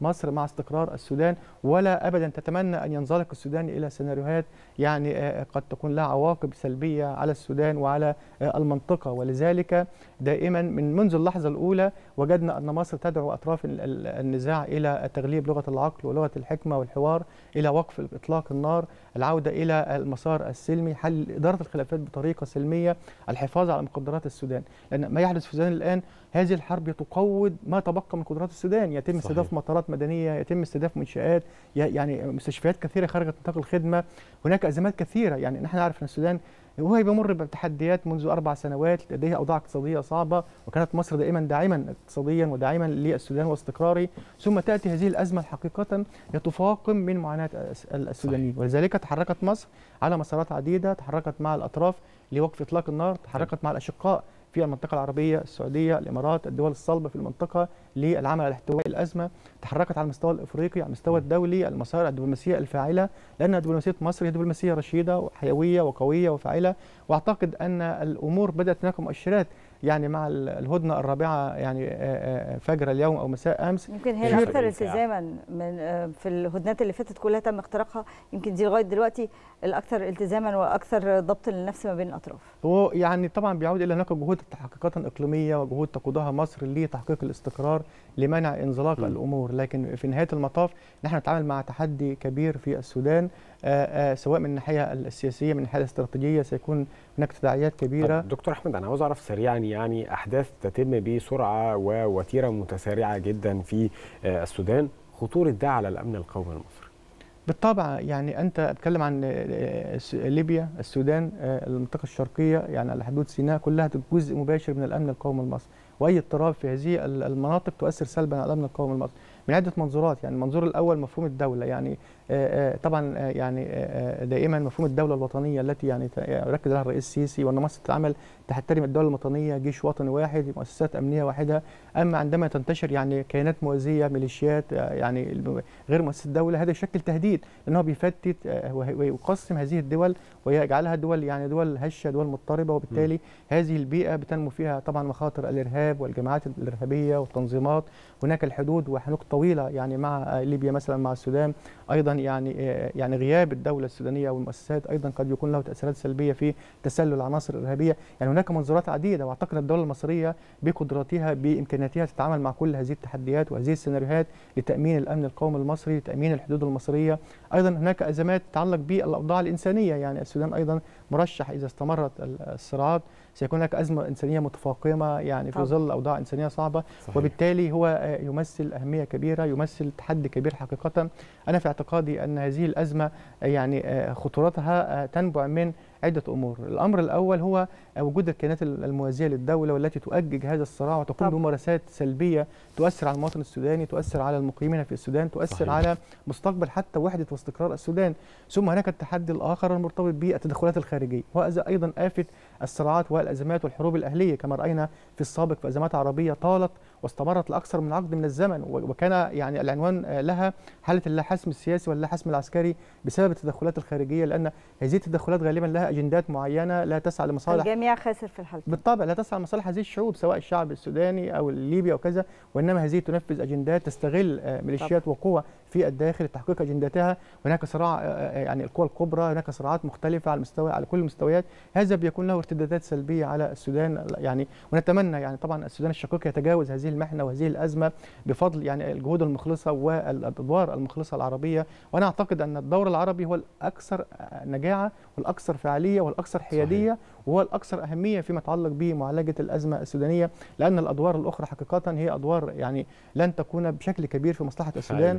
مصر مع استقرار السودان ولا ابدا تتمنى ان ينزلق السودان الى سيناريوهات يعني آه، قد تكون لها عواقب سلبيه على السودان وعلى آه، المنطقه ولذلك دائما من منذ اللحظه الاولى وجدنا ان مصر تدعو اطراف ال- ال- النزاع الى تغليب لغه العقل ولغه الحكمه والحوار الى وقف اطلاق النار العوده الى المسار السلمي حل اداره الخلافات بطريقه سلميه الحفاظ على مقدرات السودان لان ما يحدث في السودان الان هذه الحرب تقوض ما تبقى من قدرات السودان يتم صحيح. استهداف مطارات مدنيه يتم استهداف منشات ي- يعني مستشفيات كثيره خارج نطاق الخدمه هناك ازمات كثيره يعني نحن نعرف ان السودان وهو بيمر بتحديات منذ اربع سنوات لديه اوضاع اقتصاديه صعبه وكانت مصر دائما داعما اقتصاديا وداعما للسودان واستقراره ثم تاتي هذه الازمه حقيقه يتفاقم من معاناه الس- السودانيين ولذلك تحركت مصر على مسارات عديده تحركت مع الاطراف لوقف اطلاق النار تحركت مع الاشقاء في المنطقه العربيه السعوديه الامارات الدول الصلبه في المنطقه للعمل على احتواء الازمه تحركت على المستوى الافريقي على المستوى الدولي المسار الدبلوماسيه الفاعله لان دبلوماسيه مصر هي دبلوماسيه رشيده وحيويه وقويه وفاعله واعتقد ان الامور بدات هناك مؤشرات يعني مع ال- الهدنه الرابعه يعني آه، آه، فجر اليوم او مساء امس يمكن هي في- الاكثر التزاما من آه، في الهدنات اللي فاتت كلها تم اختراقها يمكن دي لغايه دلوقتي الاكثر التزاما واكثر ضبط للنفس ما بين الاطراف هو يعني طبعا بيعود الى هناك جهود حقيقه اقليميه وجهود تقودها مصر لتحقيق الاستقرار لمنع انزلاق م. الامور لكن في نهايه المطاف نحن نتعامل مع تحدي كبير في السودان آآ آآ سواء من الناحيه السياسيه من الناحيه الاستراتيجيه سيكون هناك تداعيات كبيره طب دكتور احمد انا عاوز اعرف سريعا يعني احداث تتم بسرعه ووتيره متسارعه جدا في آه، السودان خطوره ده على الامن القومي المصري بالطبع يعني انت اتكلم عن آه، س- ليبيا السودان آه، المنطقه الشرقيه يعني على حدود سيناء كلها جزء مباشر من الامن القومي المصري واي اضطراب في هذه ال- المناطق تؤثر سلبا على الامن القومي المصري من عده منظورات يعني المنظور الاول مفهوم الدوله يعني آه، آه، طبعا آه، يعني آه، آه، دائما مفهوم الدوله الوطنيه التي يعني ت- ركز عليها الرئيس السيسي وان مصر تتعامل تحترم الدوله الوطنيه جيش وطني واحد مؤسسات امنيه واحده اما عندما تنتشر يعني كيانات موازيه ميليشيات آه، يعني الم- غير مؤسسه دوله هذا يشكل تهديد لانه بيفتت آه، وه- ويقسم هذه الدول ويجعلها دول يعني دول هشه دول مضطربه وبالتالي هذه البيئه بتنمو فيها طبعا مخاطر الارهاب والجماعات الارهابيه والتنظيمات هناك الحدود وحنوك طويله يعني مع آه، ليبيا مثلا مع السودان ايضا يعني آه، يعني غياب الدوله السودانيه والمؤسسات ايضا قد يكون له تاثيرات سلبيه في تسلل العناصر الارهابيه يعني هناك منظورات عديده واعتقد الدوله المصريه بقدراتها بامكانياتها تتعامل مع كل هذه التحديات وهذه السيناريوهات لتامين الامن القومي المصري لتامين الحدود المصريه ايضا هناك ازمات تتعلق بالاوضاع الانسانيه يعني السودان ايضا مرشح اذا استمرت الصراعات سيكون هناك ازمه انسانيه متفاقمه يعني في طبعاً. ظل اوضاع انسانيه صعبه صحيح. وبالتالي هو آه، يمثل اهميه كبيره يمثل تحدي كبير حقيقه انا في اعتقادي ان هذه الازمه آه، يعني آه، خطورتها آه، تنبع من عده امور الامر الاول هو آه، وجود الكيانات الموازيه للدوله والتي تؤجج هذا الصراع وتقوم طبعاً. بممارسات سلبيه تؤثر على المواطن السوداني تؤثر على المقيمين في السودان تؤثر صحيح. على مستقبل حتى وحده واستقرار السودان ثم هناك التحدي الاخر المرتبط بالتدخلات الخارجيه وهذا ايضا افه الصراعات والازمات والحروب الاهليه كما راينا في السابق في ازمات عربيه طالت واستمرت لاكثر من عقد من الزمن و- وكان يعني العنوان آه، لها حاله اللحسم السياسي واللحسم العسكري بسبب التدخلات الخارجيه لان هذه التدخلات غالبا لها اجندات معينه لا تسعى لمصالح الجميع خاسر في الحالتين بالطبع لا تسعى لمصالح هذه الشعوب سواء الشعب السوداني او الليبي او كذا وانما هذه تنفذ اجندات تستغل آه، ميليشيات وقوى في الداخل لتحقيق اجنداتها وهناك صراع آه، آه، يعني القوى الكبرى هناك صراعات مختلفه على المستوى على كل المستويات هذا بيكون له ارتدادات سلبيه على السودان يعني ونتمنى يعني طبعا السودان الشقيق يتجاوز هذه المحنه وهذه الازمه بفضل يعني الجهود المخلصه والادوار المخلصه العربيه وانا اعتقد ان الدور العربي هو الاكثر آه، نجاعه والاكثر فعاليه والاكثر حياديه وهو الاكثر اهميه فيما يتعلق بمعالجه الازمه السودانيه لان الادوار الاخرى حقيقه هي ادوار يعني لن تكون بشكل كبير في مصلحه السودان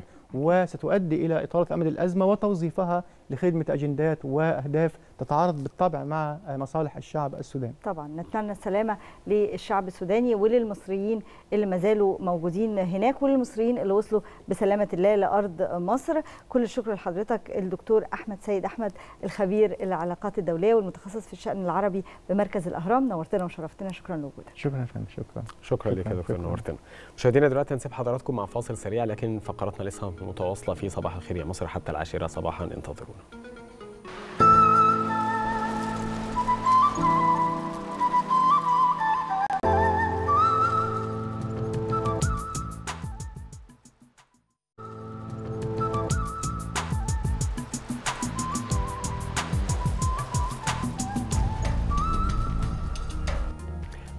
وستؤدي الى اطاله امد الازمه وتوظيفها لخدمه اجندات واهداف تتعارض بالطبع مع مصالح الشعب السوداني. طبعا نتمنى السلامه للشعب السوداني وللمصريين اللي ما زالوا موجودين هناك وللمصريين اللي وصلوا بسلامه الله لارض مصر كل الشكر لحضرتك الدكتور احمد سيد احمد الخبير العلاقات الدوليه والمتخصص في الشان العربي بمركز الاهرام نورتنا وشرفتنا شكرا لوجودك شكرا يا فندم شكرا شكرا لك يا دكتور شكراً. نورتنا مشاهدينا دلوقتي هنسيب حضراتكم مع فاصل سريع لكن فقراتنا لسه متواصله في صباح الخير يا مصر حتى العاشره صباحا انتظرونا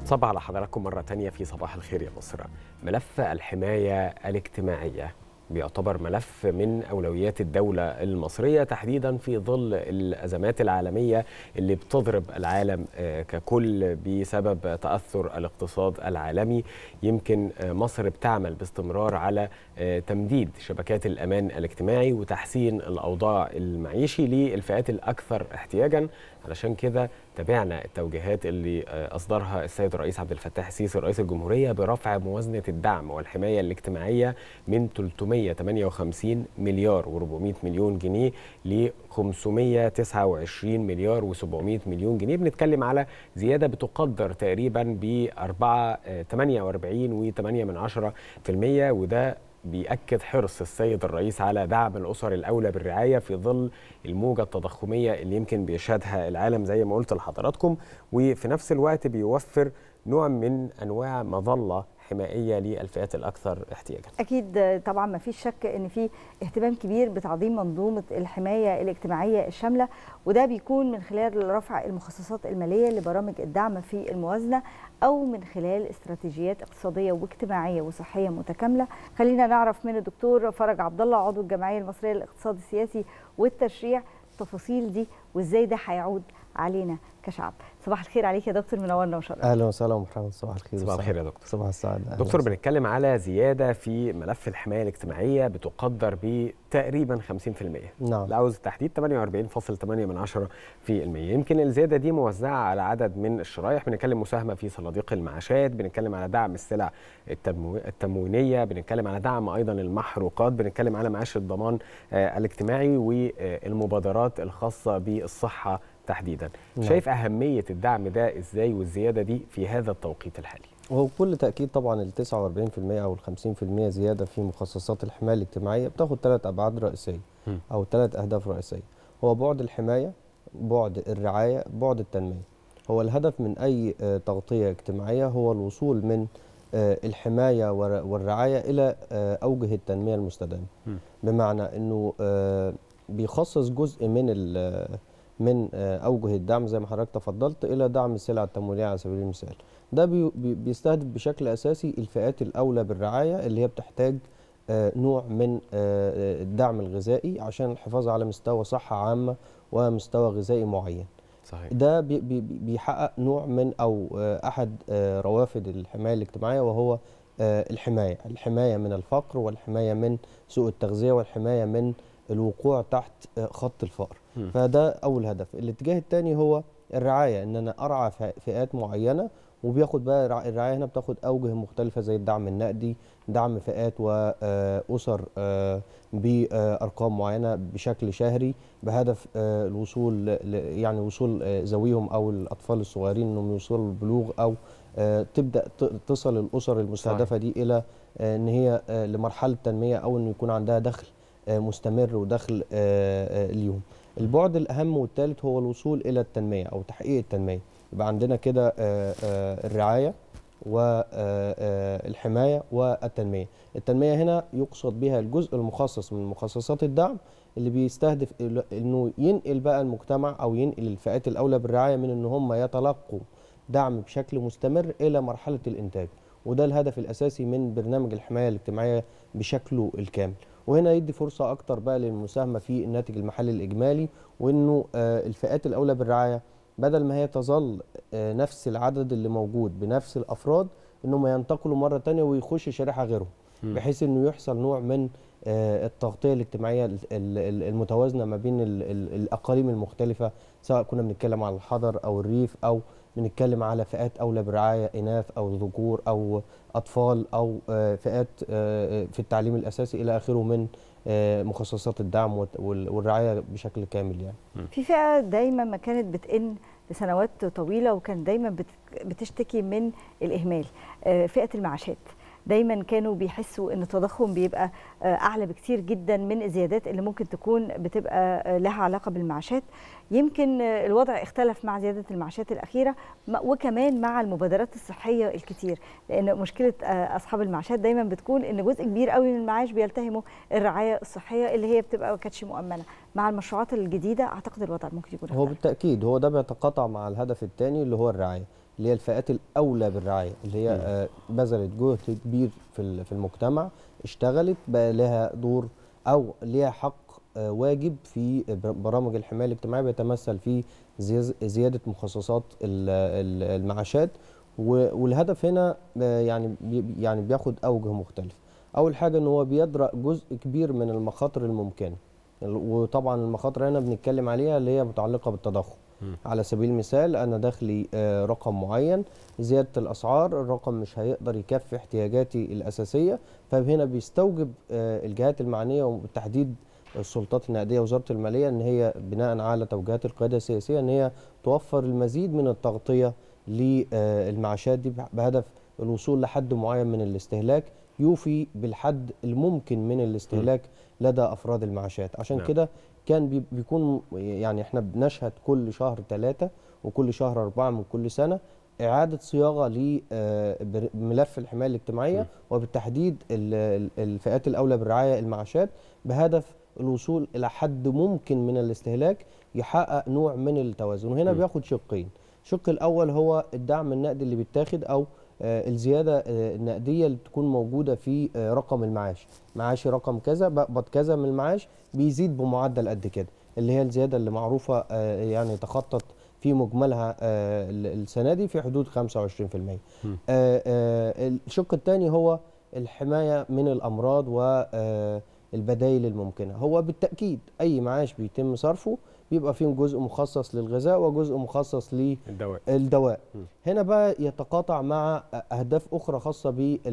صباح على حضراتكم مرة تانية في صباح الخير يا مصر ملف الحماية الاجتماعية بيعتبر ملف من أولويات الدولة المصرية تحديدا في ظل الأزمات العالمية اللي بتضرب العالم ككل بسبب تأثر الاقتصاد العالمي يمكن مصر بتعمل باستمرار على تمديد شبكات الأمان الاجتماعي وتحسين الأوضاع المعيشي للفئات الأكثر احتياجا علشان كده تابعنا التوجيهات اللي أصدرها السيد الرئيس عبد الفتاح السيسي رئيس الجمهورية برفع موازنة الدعم والحماية الاجتماعية من 358 مليار و400 مليون جنيه ل 529 مليار و700 مليون جنيه بنتكلم على زيادة بتقدر تقريبا ب 48 و8% وده بيأكد حرص السيد الرئيس على دعم الأسر الأولى بالرعاية في ظل الموجة التضخمية اللي يمكن بيشهدها العالم زي ما قلت لحضراتكم وفي نفس الوقت بيوفر نوع من أنواع مظلة حمائية للفئات الأكثر احتياجا اكيد طبعا ما فيش شك ان في اهتمام كبير بتعظيم منظومه الحمايه الاجتماعيه الشامله وده بيكون من خلال رفع المخصصات الماليه لبرامج الدعم في الموازنه او من خلال استراتيجيات اقتصاديه واجتماعيه وصحيه متكامله خلينا نعرف من الدكتور فرج عبد الله عضو الجمعيه المصريه للاقتصاد السياسي والتشريع التفاصيل دي وازاي ده هيعود علينا كشعب صباح الخير عليك يا دكتور منورنا وشرفنا اهلا وسهلا ومرحبا صباح الخير صباح الخير يا دكتور صباح السعاده دكتور بنتكلم على زياده في ملف الحمايه الاجتماعيه بتقدر بتقريبا 50% نعم لا عاوز التحديد 48.8% يمكن الزياده دي موزعه على عدد من الشرايح بنتكلم مساهمه في صناديق المعاشات بنتكلم على دعم السلع التمو... التموينيه بنتكلم على دعم ايضا المحروقات بنتكلم على معاش الضمان آه الاجتماعي والمبادرات الخاصه بالصحه تحديدا نعم. شايف أهمية الدعم ده إزاي والزيادة دي في هذا التوقيت الحالي وهو بكل تأكيد طبعا ال 49% أو ال 50% زيادة في مخصصات الحماية الاجتماعية بتاخد ثلاث أبعاد رئيسية م. أو ثلاث أهداف رئيسية هو بعد الحماية بعد الرعاية بعد التنمية هو الهدف من أي تغطية اجتماعية هو الوصول من الحماية والرعاية إلى أوجه التنمية المستدامة بمعنى أنه بيخصص جزء من من اوجه الدعم زي ما حضرتك تفضلت الى دعم السلع التموينيه على سبيل المثال ده بي بيستهدف بشكل اساسي الفئات الاولى بالرعايه اللي هي بتحتاج نوع من الدعم الغذائي عشان الحفاظ على مستوى صحه عامه ومستوى غذائي معين صحيح. ده بي بي بيحقق نوع من او احد روافد الحمايه الاجتماعيه وهو الحمايه الحمايه من الفقر والحمايه من سوء التغذيه والحمايه من الوقوع تحت خط الفقر م. فده اول هدف الاتجاه الثاني هو الرعايه ان انا ارعى فئات معينه وبياخد بقى الرعايه هنا بتاخد اوجه مختلفه زي الدعم النقدي دعم فئات واسر بارقام معينه بشكل شهري بهدف الوصول يعني وصول ذويهم او الاطفال الصغيرين انهم يوصلوا للبلوغ او تبدا تصل الاسر المستهدفه دي الى ان هي لمرحله تنميه او انه يكون عندها دخل مستمر ودخل اليوم البعد الاهم والثالث هو الوصول الى التنميه او تحقيق التنميه يبقى عندنا كده الرعايه والحمايه والتنميه التنميه هنا يقصد بها الجزء المخصص من مخصصات الدعم اللي بيستهدف انه ينقل بقى المجتمع او ينقل الفئات الاولى بالرعايه من ان هم يتلقوا دعم بشكل مستمر الى مرحله الانتاج وده الهدف الاساسي من برنامج الحمايه الاجتماعيه بشكله الكامل وهنا يدي فرصه اكتر بقى للمساهمه في الناتج المحلي الاجمالي وانه الفئات الاولى بالرعايه بدل ما هي تظل نفس العدد اللي موجود بنفس الافراد انهم ينتقلوا مره ثانيه ويخش شريحه غيرهم بحيث انه يحصل نوع من التغطيه الاجتماعيه المتوازنه ما بين الاقاليم المختلفه سواء كنا بنتكلم على الحضر او الريف او بنتكلم على فئات اولى برعايه اناث او ذكور او اطفال او فئات في التعليم الاساسي الى اخره من مخصصات الدعم والرعايه بشكل كامل يعني. في فئه دايما ما كانت بتئن لسنوات طويله وكان دايما بتشتكي من الاهمال فئه المعاشات دايما كانوا بيحسوا ان التضخم بيبقى اعلى بكتير جدا من الزيادات اللي ممكن تكون بتبقى لها علاقه بالمعاشات يمكن الوضع اختلف مع زياده المعاشات الاخيره وكمان مع المبادرات الصحيه الكتير لان مشكله اصحاب المعاشات دايما بتكون ان جزء كبير قوي من المعاش بيلتهموا الرعايه الصحيه اللي هي بتبقى ما كانتش مؤمنه مع المشروعات الجديده اعتقد الوضع ممكن يكون هو بالتاكيد هو ده بيتقاطع مع الهدف الثاني اللي هو الرعايه اللي هي الفئات الاولى بالرعايه اللي هي مم. آه، بذلت جهد كبير في ال- في المجتمع اشتغلت بقى لها دور او ليها حق آه، واجب في بر- برامج الحمايه الاجتماعيه بيتمثل في زياز- زياده مخصصات ال- ال- المعاشات و- والهدف هنا آه، يعني بي- يعني بياخد اوجه مختلفه اول حاجه ان هو بيدرأ جزء كبير من المخاطر الممكنه وطبعا المخاطر هنا بنتكلم عليها اللي هي متعلقه بالتضخم مم. على سبيل المثال انا دخلي آه، رقم معين زياده الاسعار الرقم مش هيقدر يكفي احتياجاتي الاساسيه فهنا بيستوجب آه، الجهات المعنيه وبالتحديد السلطات النقديه وزاره الماليه ان هي بناء على توجيهات القياده السياسيه ان هي توفر المزيد من التغطيه للمعاشات دي بهدف الوصول لحد معين من الاستهلاك يوفي بالحد الممكن من الاستهلاك لدى افراد المعاشات عشان نعم. كده كان بي- بيكون يعني احنا بنشهد كل شهر ثلاثة وكل شهر أربعة من كل سنة إعادة صياغة لملف الحماية الاجتماعية وبالتحديد ال- ال- الفئات الأولى بالرعاية المعاشات بهدف الوصول إلى حد ممكن من الاستهلاك يحقق نوع من التوازن وهنا م. بياخد شقين الشق الأول هو الدعم النقدي اللي بيتاخد أو آه، الزيادة آه، النقدية اللي تكون موجودة في آه، رقم المعاش معاشي رقم كذا بقبض كذا من المعاش بيزيد بمعدل قد كده اللي هي الزيادة اللي معروفة آه، يعني تخطط في مجملها آه، ال- السنة دي في حدود 25% مم. آه، آه، الشق الثاني هو الحماية من الأمراض والبدائل الممكنة هو بالتأكيد أي معاش بيتم صرفه بيبقى فيه جزء مخصص للغذاء وجزء مخصص الدواء للدواء مم. هنا بقى يتقاطع مع أهداف أخرى خاصة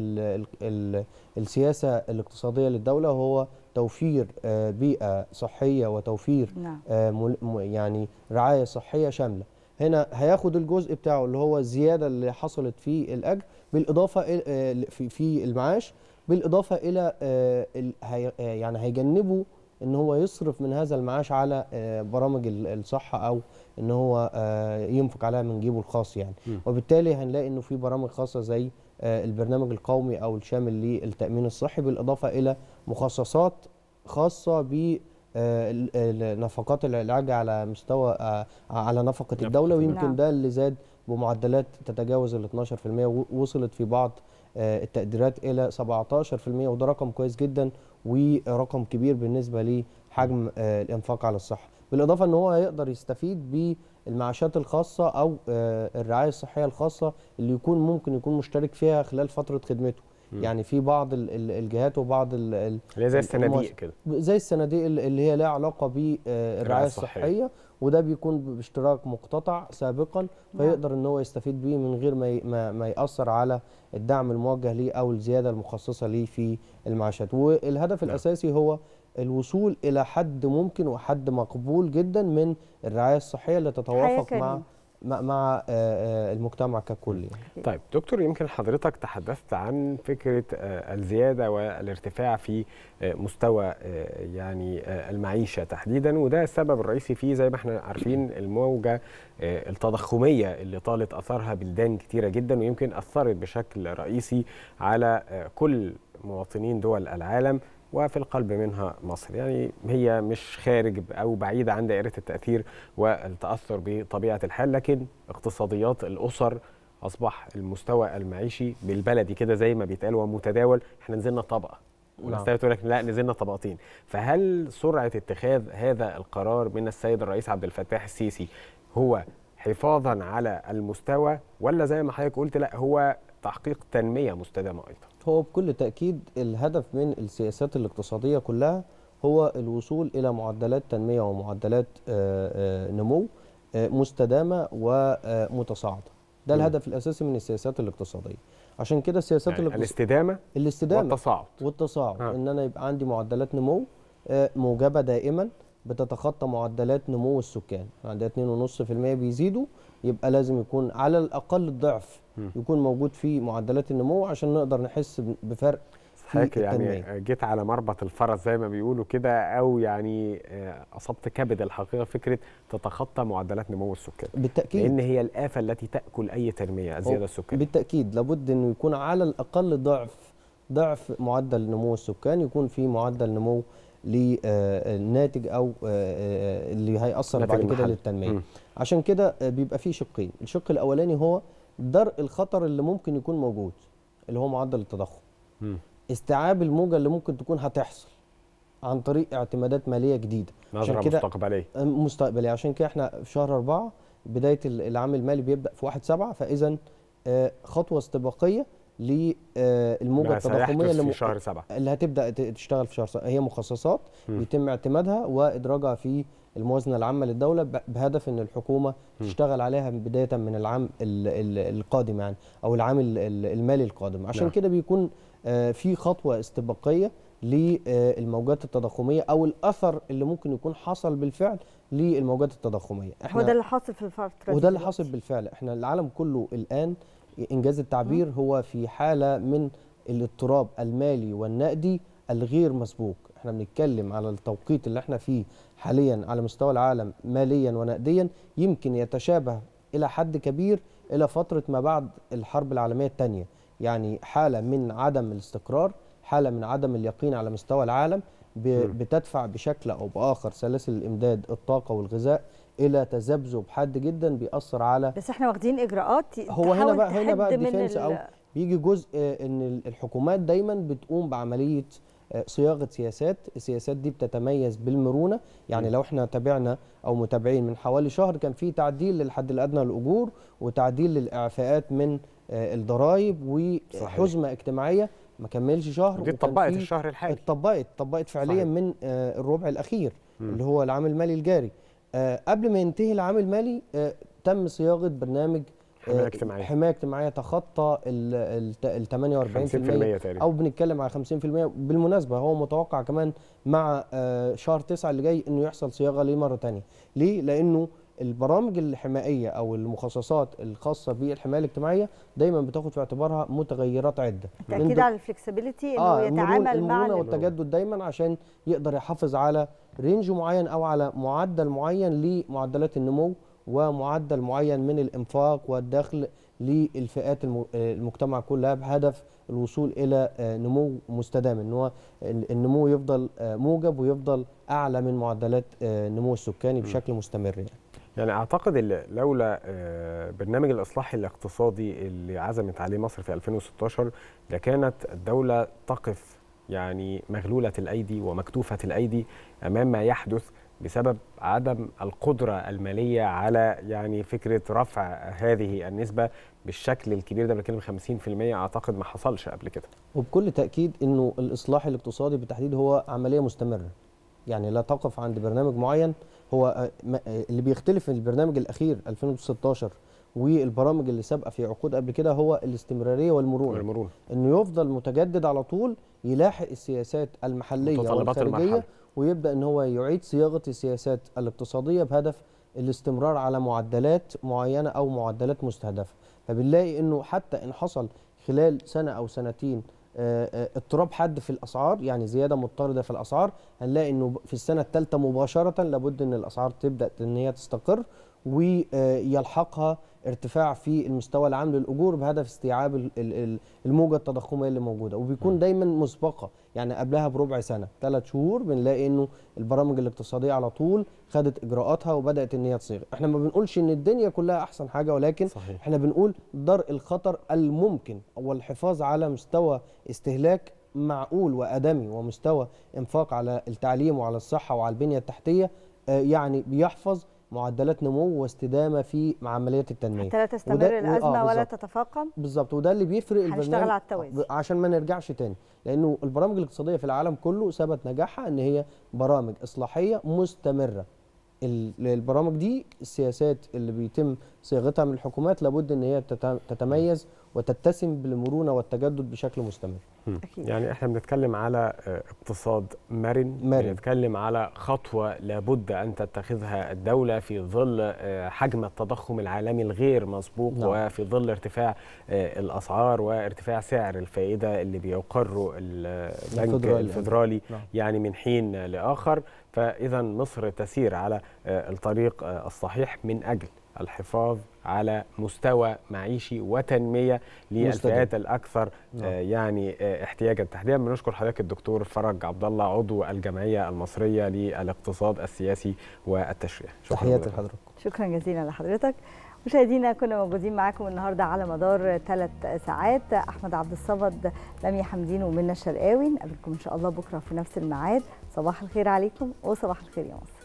بالسياسة الاقتصادية للدولة وهو توفير آه، بيئة صحية وتوفير نعم. آه، مل- م- يعني رعاية صحية شاملة هنا هياخد الجزء بتاعه اللي هو الزيادة اللي حصلت في الأجر بالإضافة إل- آه، في في المعاش بالإضافة إلى آه، ال- هي- آه، يعني هيجنبه ان هو يصرف من هذا المعاش على آه، برامج ال- الصحه او ان هو آه، ينفق عليها من جيبه الخاص يعني م. وبالتالي هنلاقي انه في برامج خاصه زي آه، البرنامج القومي او الشامل للتامين الصحي بالاضافه الى مخصصات خاصه ب آه، ال- ال- نفقات العلاج على مستوى آه، على نفقه الدوله الدولة. ويمكن نعم. ده اللي زاد بمعدلات تتجاوز ال 12% ووصلت في بعض آه، التقديرات الى 17% وده رقم كويس جدا ورقم كبير بالنسبه لحجم آه، الانفاق على الصحه بالاضافه ان هو يقدر يستفيد بالمعاشات الخاصه او آه، الرعايه الصحيه الخاصه اللي يكون ممكن يكون مشترك فيها خلال فتره خدمته مم. يعني في بعض ال- ال- الجهات وبعض ال- ال- اللي هي زي ال- الصناديق المؤس- كده زي الصناديق ال- اللي هي لها علاقه بالرعايه الصحية. الصحيه وده بيكون باشتراك مقتطع سابقا فيقدر ان هو يستفيد بيه من غير ما ي- ما, ما ياثر على الدعم الموجه ليه او الزياده المخصصه ليه في المعاشات والهدف نعم. الاساسي هو الوصول الى حد ممكن وحد مقبول جدا من الرعايه الصحيه اللي حياة تتوافق مع كريمة. مع, مع آه، آه، المجتمع ككل يعني. طيب دكتور يمكن حضرتك تحدثت عن فكرة آه، الزيادة والارتفاع في آه، مستوى آه، يعني آه، المعيشة تحديدا وده السبب الرئيسي فيه زي ما احنا عارفين الموجة آه، التضخمية اللي طالت أثرها بلدان كتيرة جدا ويمكن أثرت بشكل رئيسي على آه، كل مواطنين دول العالم وفي القلب منها مصر يعني هي مش خارج أو بعيدة عن دائرة التأثير والتأثر بطبيعة الحال لكن اقتصاديات الأسر أصبح المستوى المعيشي بالبلدي كده زي ما بيتقال ومتداول احنا نزلنا طبقة وناس نعم. تانية تقول لك لا نزلنا طبقتين فهل سرعة اتخاذ هذا القرار من السيد الرئيس عبد الفتاح السيسي هو حفاظا على المستوى ولا زي ما حضرتك قلت لا هو تحقيق تنمية مستدامة أيضا هو بكل تأكيد الهدف من السياسات الاقتصادية كلها هو الوصول إلى معدلات تنمية ومعدلات آه، آه، نمو آه، مستدامة ومتصاعدة ده مم. الهدف الأساسي من السياسات الاقتصادية عشان كده السياسات يعني الاقتصادية الاستدامة الاستدامة والتصاعد والتصاعد آه. ان انا يبقى عندي معدلات نمو آه، موجبه دائما بتتخطى معدلات نمو السكان عندها 2.5% بيزيدوا يبقى لازم يكون على الاقل الضعف مم. يكون موجود في معدلات النمو عشان نقدر نحس ب- بفرق في حضرتك التنميه يعني جيت على مربط الفرس زي ما بيقولوا كده او يعني آه، اصبت كبد الحقيقه فكره تتخطى معدلات نمو السكان بالتاكيد لان هي الافه التي تاكل اي تنميه الزياده هو السكانيه بالتاكيد لابد انه يكون على الاقل ضعف ضعف معدل نمو السكان يكون في معدل نمو للناتج او آه، آه، اللي هيأثر ناتج بعد كده المحلي. للتنميه مم. عشان كده آه، بيبقى فيه شقين الشق الاولاني هو درء الخطر اللي ممكن يكون موجود اللي هو معدل التضخم مم. استيعاب الموجه اللي ممكن تكون هتحصل عن طريق اعتمادات ماليه جديده نظرة عشان كده- مستقبلية. مستقبليه عشان كده احنا في شهر أربعة بدايه ال- العام المالي بيبدا في 1 7 فاذا آه، خطوه استباقيه للموجه ما سيحدث التضخميه اللي في م- شهر سبعة. اللي هتبدا ت- تشتغل في شهر سبعة هي مخصصات مم. بيتم اعتمادها وادراجها في الموازنه العامه للدوله ب- بهدف ان الحكومه مم. تشتغل عليها بدايه من العام ال- ال- القادم يعني او العام ال- ال- المالي القادم عشان نعم. كده بيكون آه، في خطوه استباقيه للموجات التضخميه او الاثر اللي ممكن يكون حصل بالفعل للموجات التضخميه هو ده اللي حاصل في الفتره دي وده اللي دلوقتي. حاصل بالفعل احنا العالم كله الان انجاز التعبير هو في حاله من الاضطراب المالي والنقدي الغير مسبوق احنا بنتكلم على التوقيت اللي احنا فيه حاليا على مستوى العالم ماليا ونقديا يمكن يتشابه الى حد كبير الى فتره ما بعد الحرب العالميه الثانيه يعني حاله من عدم الاستقرار حاله من عدم اليقين على مستوى العالم ب- مم. بتدفع بشكل او باخر سلاسل الامداد الطاقه والغذاء الى تذبذب حاد جدا بيأثر على بس احنا واخدين اجراءات هو هنا تحاول بقى هنا بقى تحد من الديفنس ال- او بيجي جزء آه، ان الحكومات دايما بتقوم بعمليه آه، صياغه سياسات السياسات دي بتتميز بالمرونه يعني مم. لو احنا تابعنا او متابعين من حوالي شهر كان في تعديل للحد الادنى للاجور وتعديل للاعفاءات من آه، الضرائب وحزمه اجتماعيه ما كملش شهر ودي وكان اتطبقت في- الشهر الحالي. اتطبقت اتطبقت فعليا صحيح. من آه، الربع الاخير مم. اللي هو العام المالي الجاري آه، قبل ما ينتهي العام المالي آه، تم صياغه برنامج حماية آه، اجتماعية. حمايه اجتماعيه تخطى ال ال 48% 50% تقريبا. او بنتكلم على 50% بالمناسبه هو متوقع كمان مع آه، شهر 9 اللي جاي انه يحصل صياغه ليه مره ثانيه ليه لانه البرامج الحمائيه او المخصصات الخاصه بالحمايه الاجتماعيه دايما بتاخد في اعتبارها متغيرات عده من تاكيد ضمن- على الفلكسبيليتي انه اه يتعامل مع المرونه ال- والتجدد دايما عشان يقدر يحافظ على رينج معين او على معدل معين لمعدلات النمو ومعدل معين من الانفاق والدخل للفئات الم- آه، المجتمع كلها بهدف الوصول الى آه، نمو مستدام ان هو ال- النمو يفضل آه، موجب ويفضل اعلى من معدلات آه، النمو السكاني بشكل مستمر يعني. يعني اعتقد ال- لولا آه، برنامج الاصلاح الاقتصادي اللي عزمت عليه مصر في 2016 لكانت الدوله تقف يعني مغلوله الايدي ومكتوفه الايدي امام ما يحدث بسبب عدم القدره الماليه على يعني فكره رفع هذه النسبه بالشكل الكبير ده بنتكلم 50% اعتقد ما حصلش قبل كده وبكل تأكيد أنه الإصلاح الاقتصادي بالتحديد هو عملية مستمرة يعني لا تقف عند برنامج معين هو آه، ما- آه، اللي بيختلف من البرنامج الأخير 2016 والبرامج اللي سابقة في عقود قبل كده هو الاستمرارية والمرونة والمرونة. أنه يفضل متجدد على طول يلاحق السياسات المحلية متطلبات والخارجية المرحلة. ويبدأ أن هو يعيد صياغة السياسات الاقتصادية بهدف الاستمرار على معدلات معينة أو معدلات مستهدفة فبنلاقي أنه حتى إن حصل خلال سنة أو سنتين آه، آه، اضطراب حد في الاسعار يعني زياده مضطرده في الاسعار هنلاقي انه في السنه الثالثه مباشره لابد ان الاسعار تبدا ان هي تستقر ويلحقها ارتفاع في المستوى العام للاجور بهدف استيعاب ال- ال- ال- الموجه التضخميه اللي موجوده وبيكون دايما مسبقه يعني قبلها بربع سنه ثلاث شهور بنلاقي انه البرامج الاقتصاديه على طول خدت اجراءاتها وبدات ان هي تصيغ احنا ما بنقولش ان الدنيا كلها احسن حاجه ولكن صحيح. احنا بنقول درء الخطر الممكن والحفاظ على مستوى استهلاك معقول وادمي ومستوى انفاق على التعليم وعلى الصحه وعلى البنيه التحتيه آه، يعني بيحفظ معدلات نمو واستدامه في عمليات التنميه حتى لا تستمر وده- الازمه آه، ولا بالظبط. تتفاقم بالظبط وده اللي بيفرق هنشتغل البرنامج على التوازي. عشان ما نرجعش تاني لانه البرامج الاقتصاديه في العالم كله ثبت نجاحها ان هي برامج اصلاحيه مستمره ال- البرامج دي السياسات اللي بيتم صياغتها من الحكومات لابد ان هي تت- تتميز وتتسم بالمرونه والتجدد بشكل مستمر أكيد. يعني احنا بنتكلم على آه، اقتصاد مرن مرن. بنتكلم على خطوة لابد أن تتخذها الدولة في ظل آه، حجم التضخم العالمي الغير مسبوق نعم. وفي ظل ارتفاع آه، الأسعار وارتفاع سعر الفائدة اللي بيقره البنك الفيدرالي. الفيدرالي نعم. يعني من حين لآخر فإذا مصر تسير على آه، الطريق آه، الصحيح من أجل الحفاظ على مستوى معيشي وتنميه للفئات الاكثر نعم. آه، يعني آه، احتياجا تحديدا بنشكر حضرتك الدكتور فرج عبد الله عضو الجمعيه المصريه للاقتصاد السياسي والتشريع شكرا تحياتي لحضرتك. لحضرتك شكرا جزيلا لحضرتك مشاهدينا كنا موجودين معاكم النهارده على مدار ثلاث ساعات احمد عبد الصمد لميا حمدين ومنى الشرقاوي نقابلكم ان شاء الله بكره في نفس الميعاد صباح الخير عليكم وصباح الخير يا مصر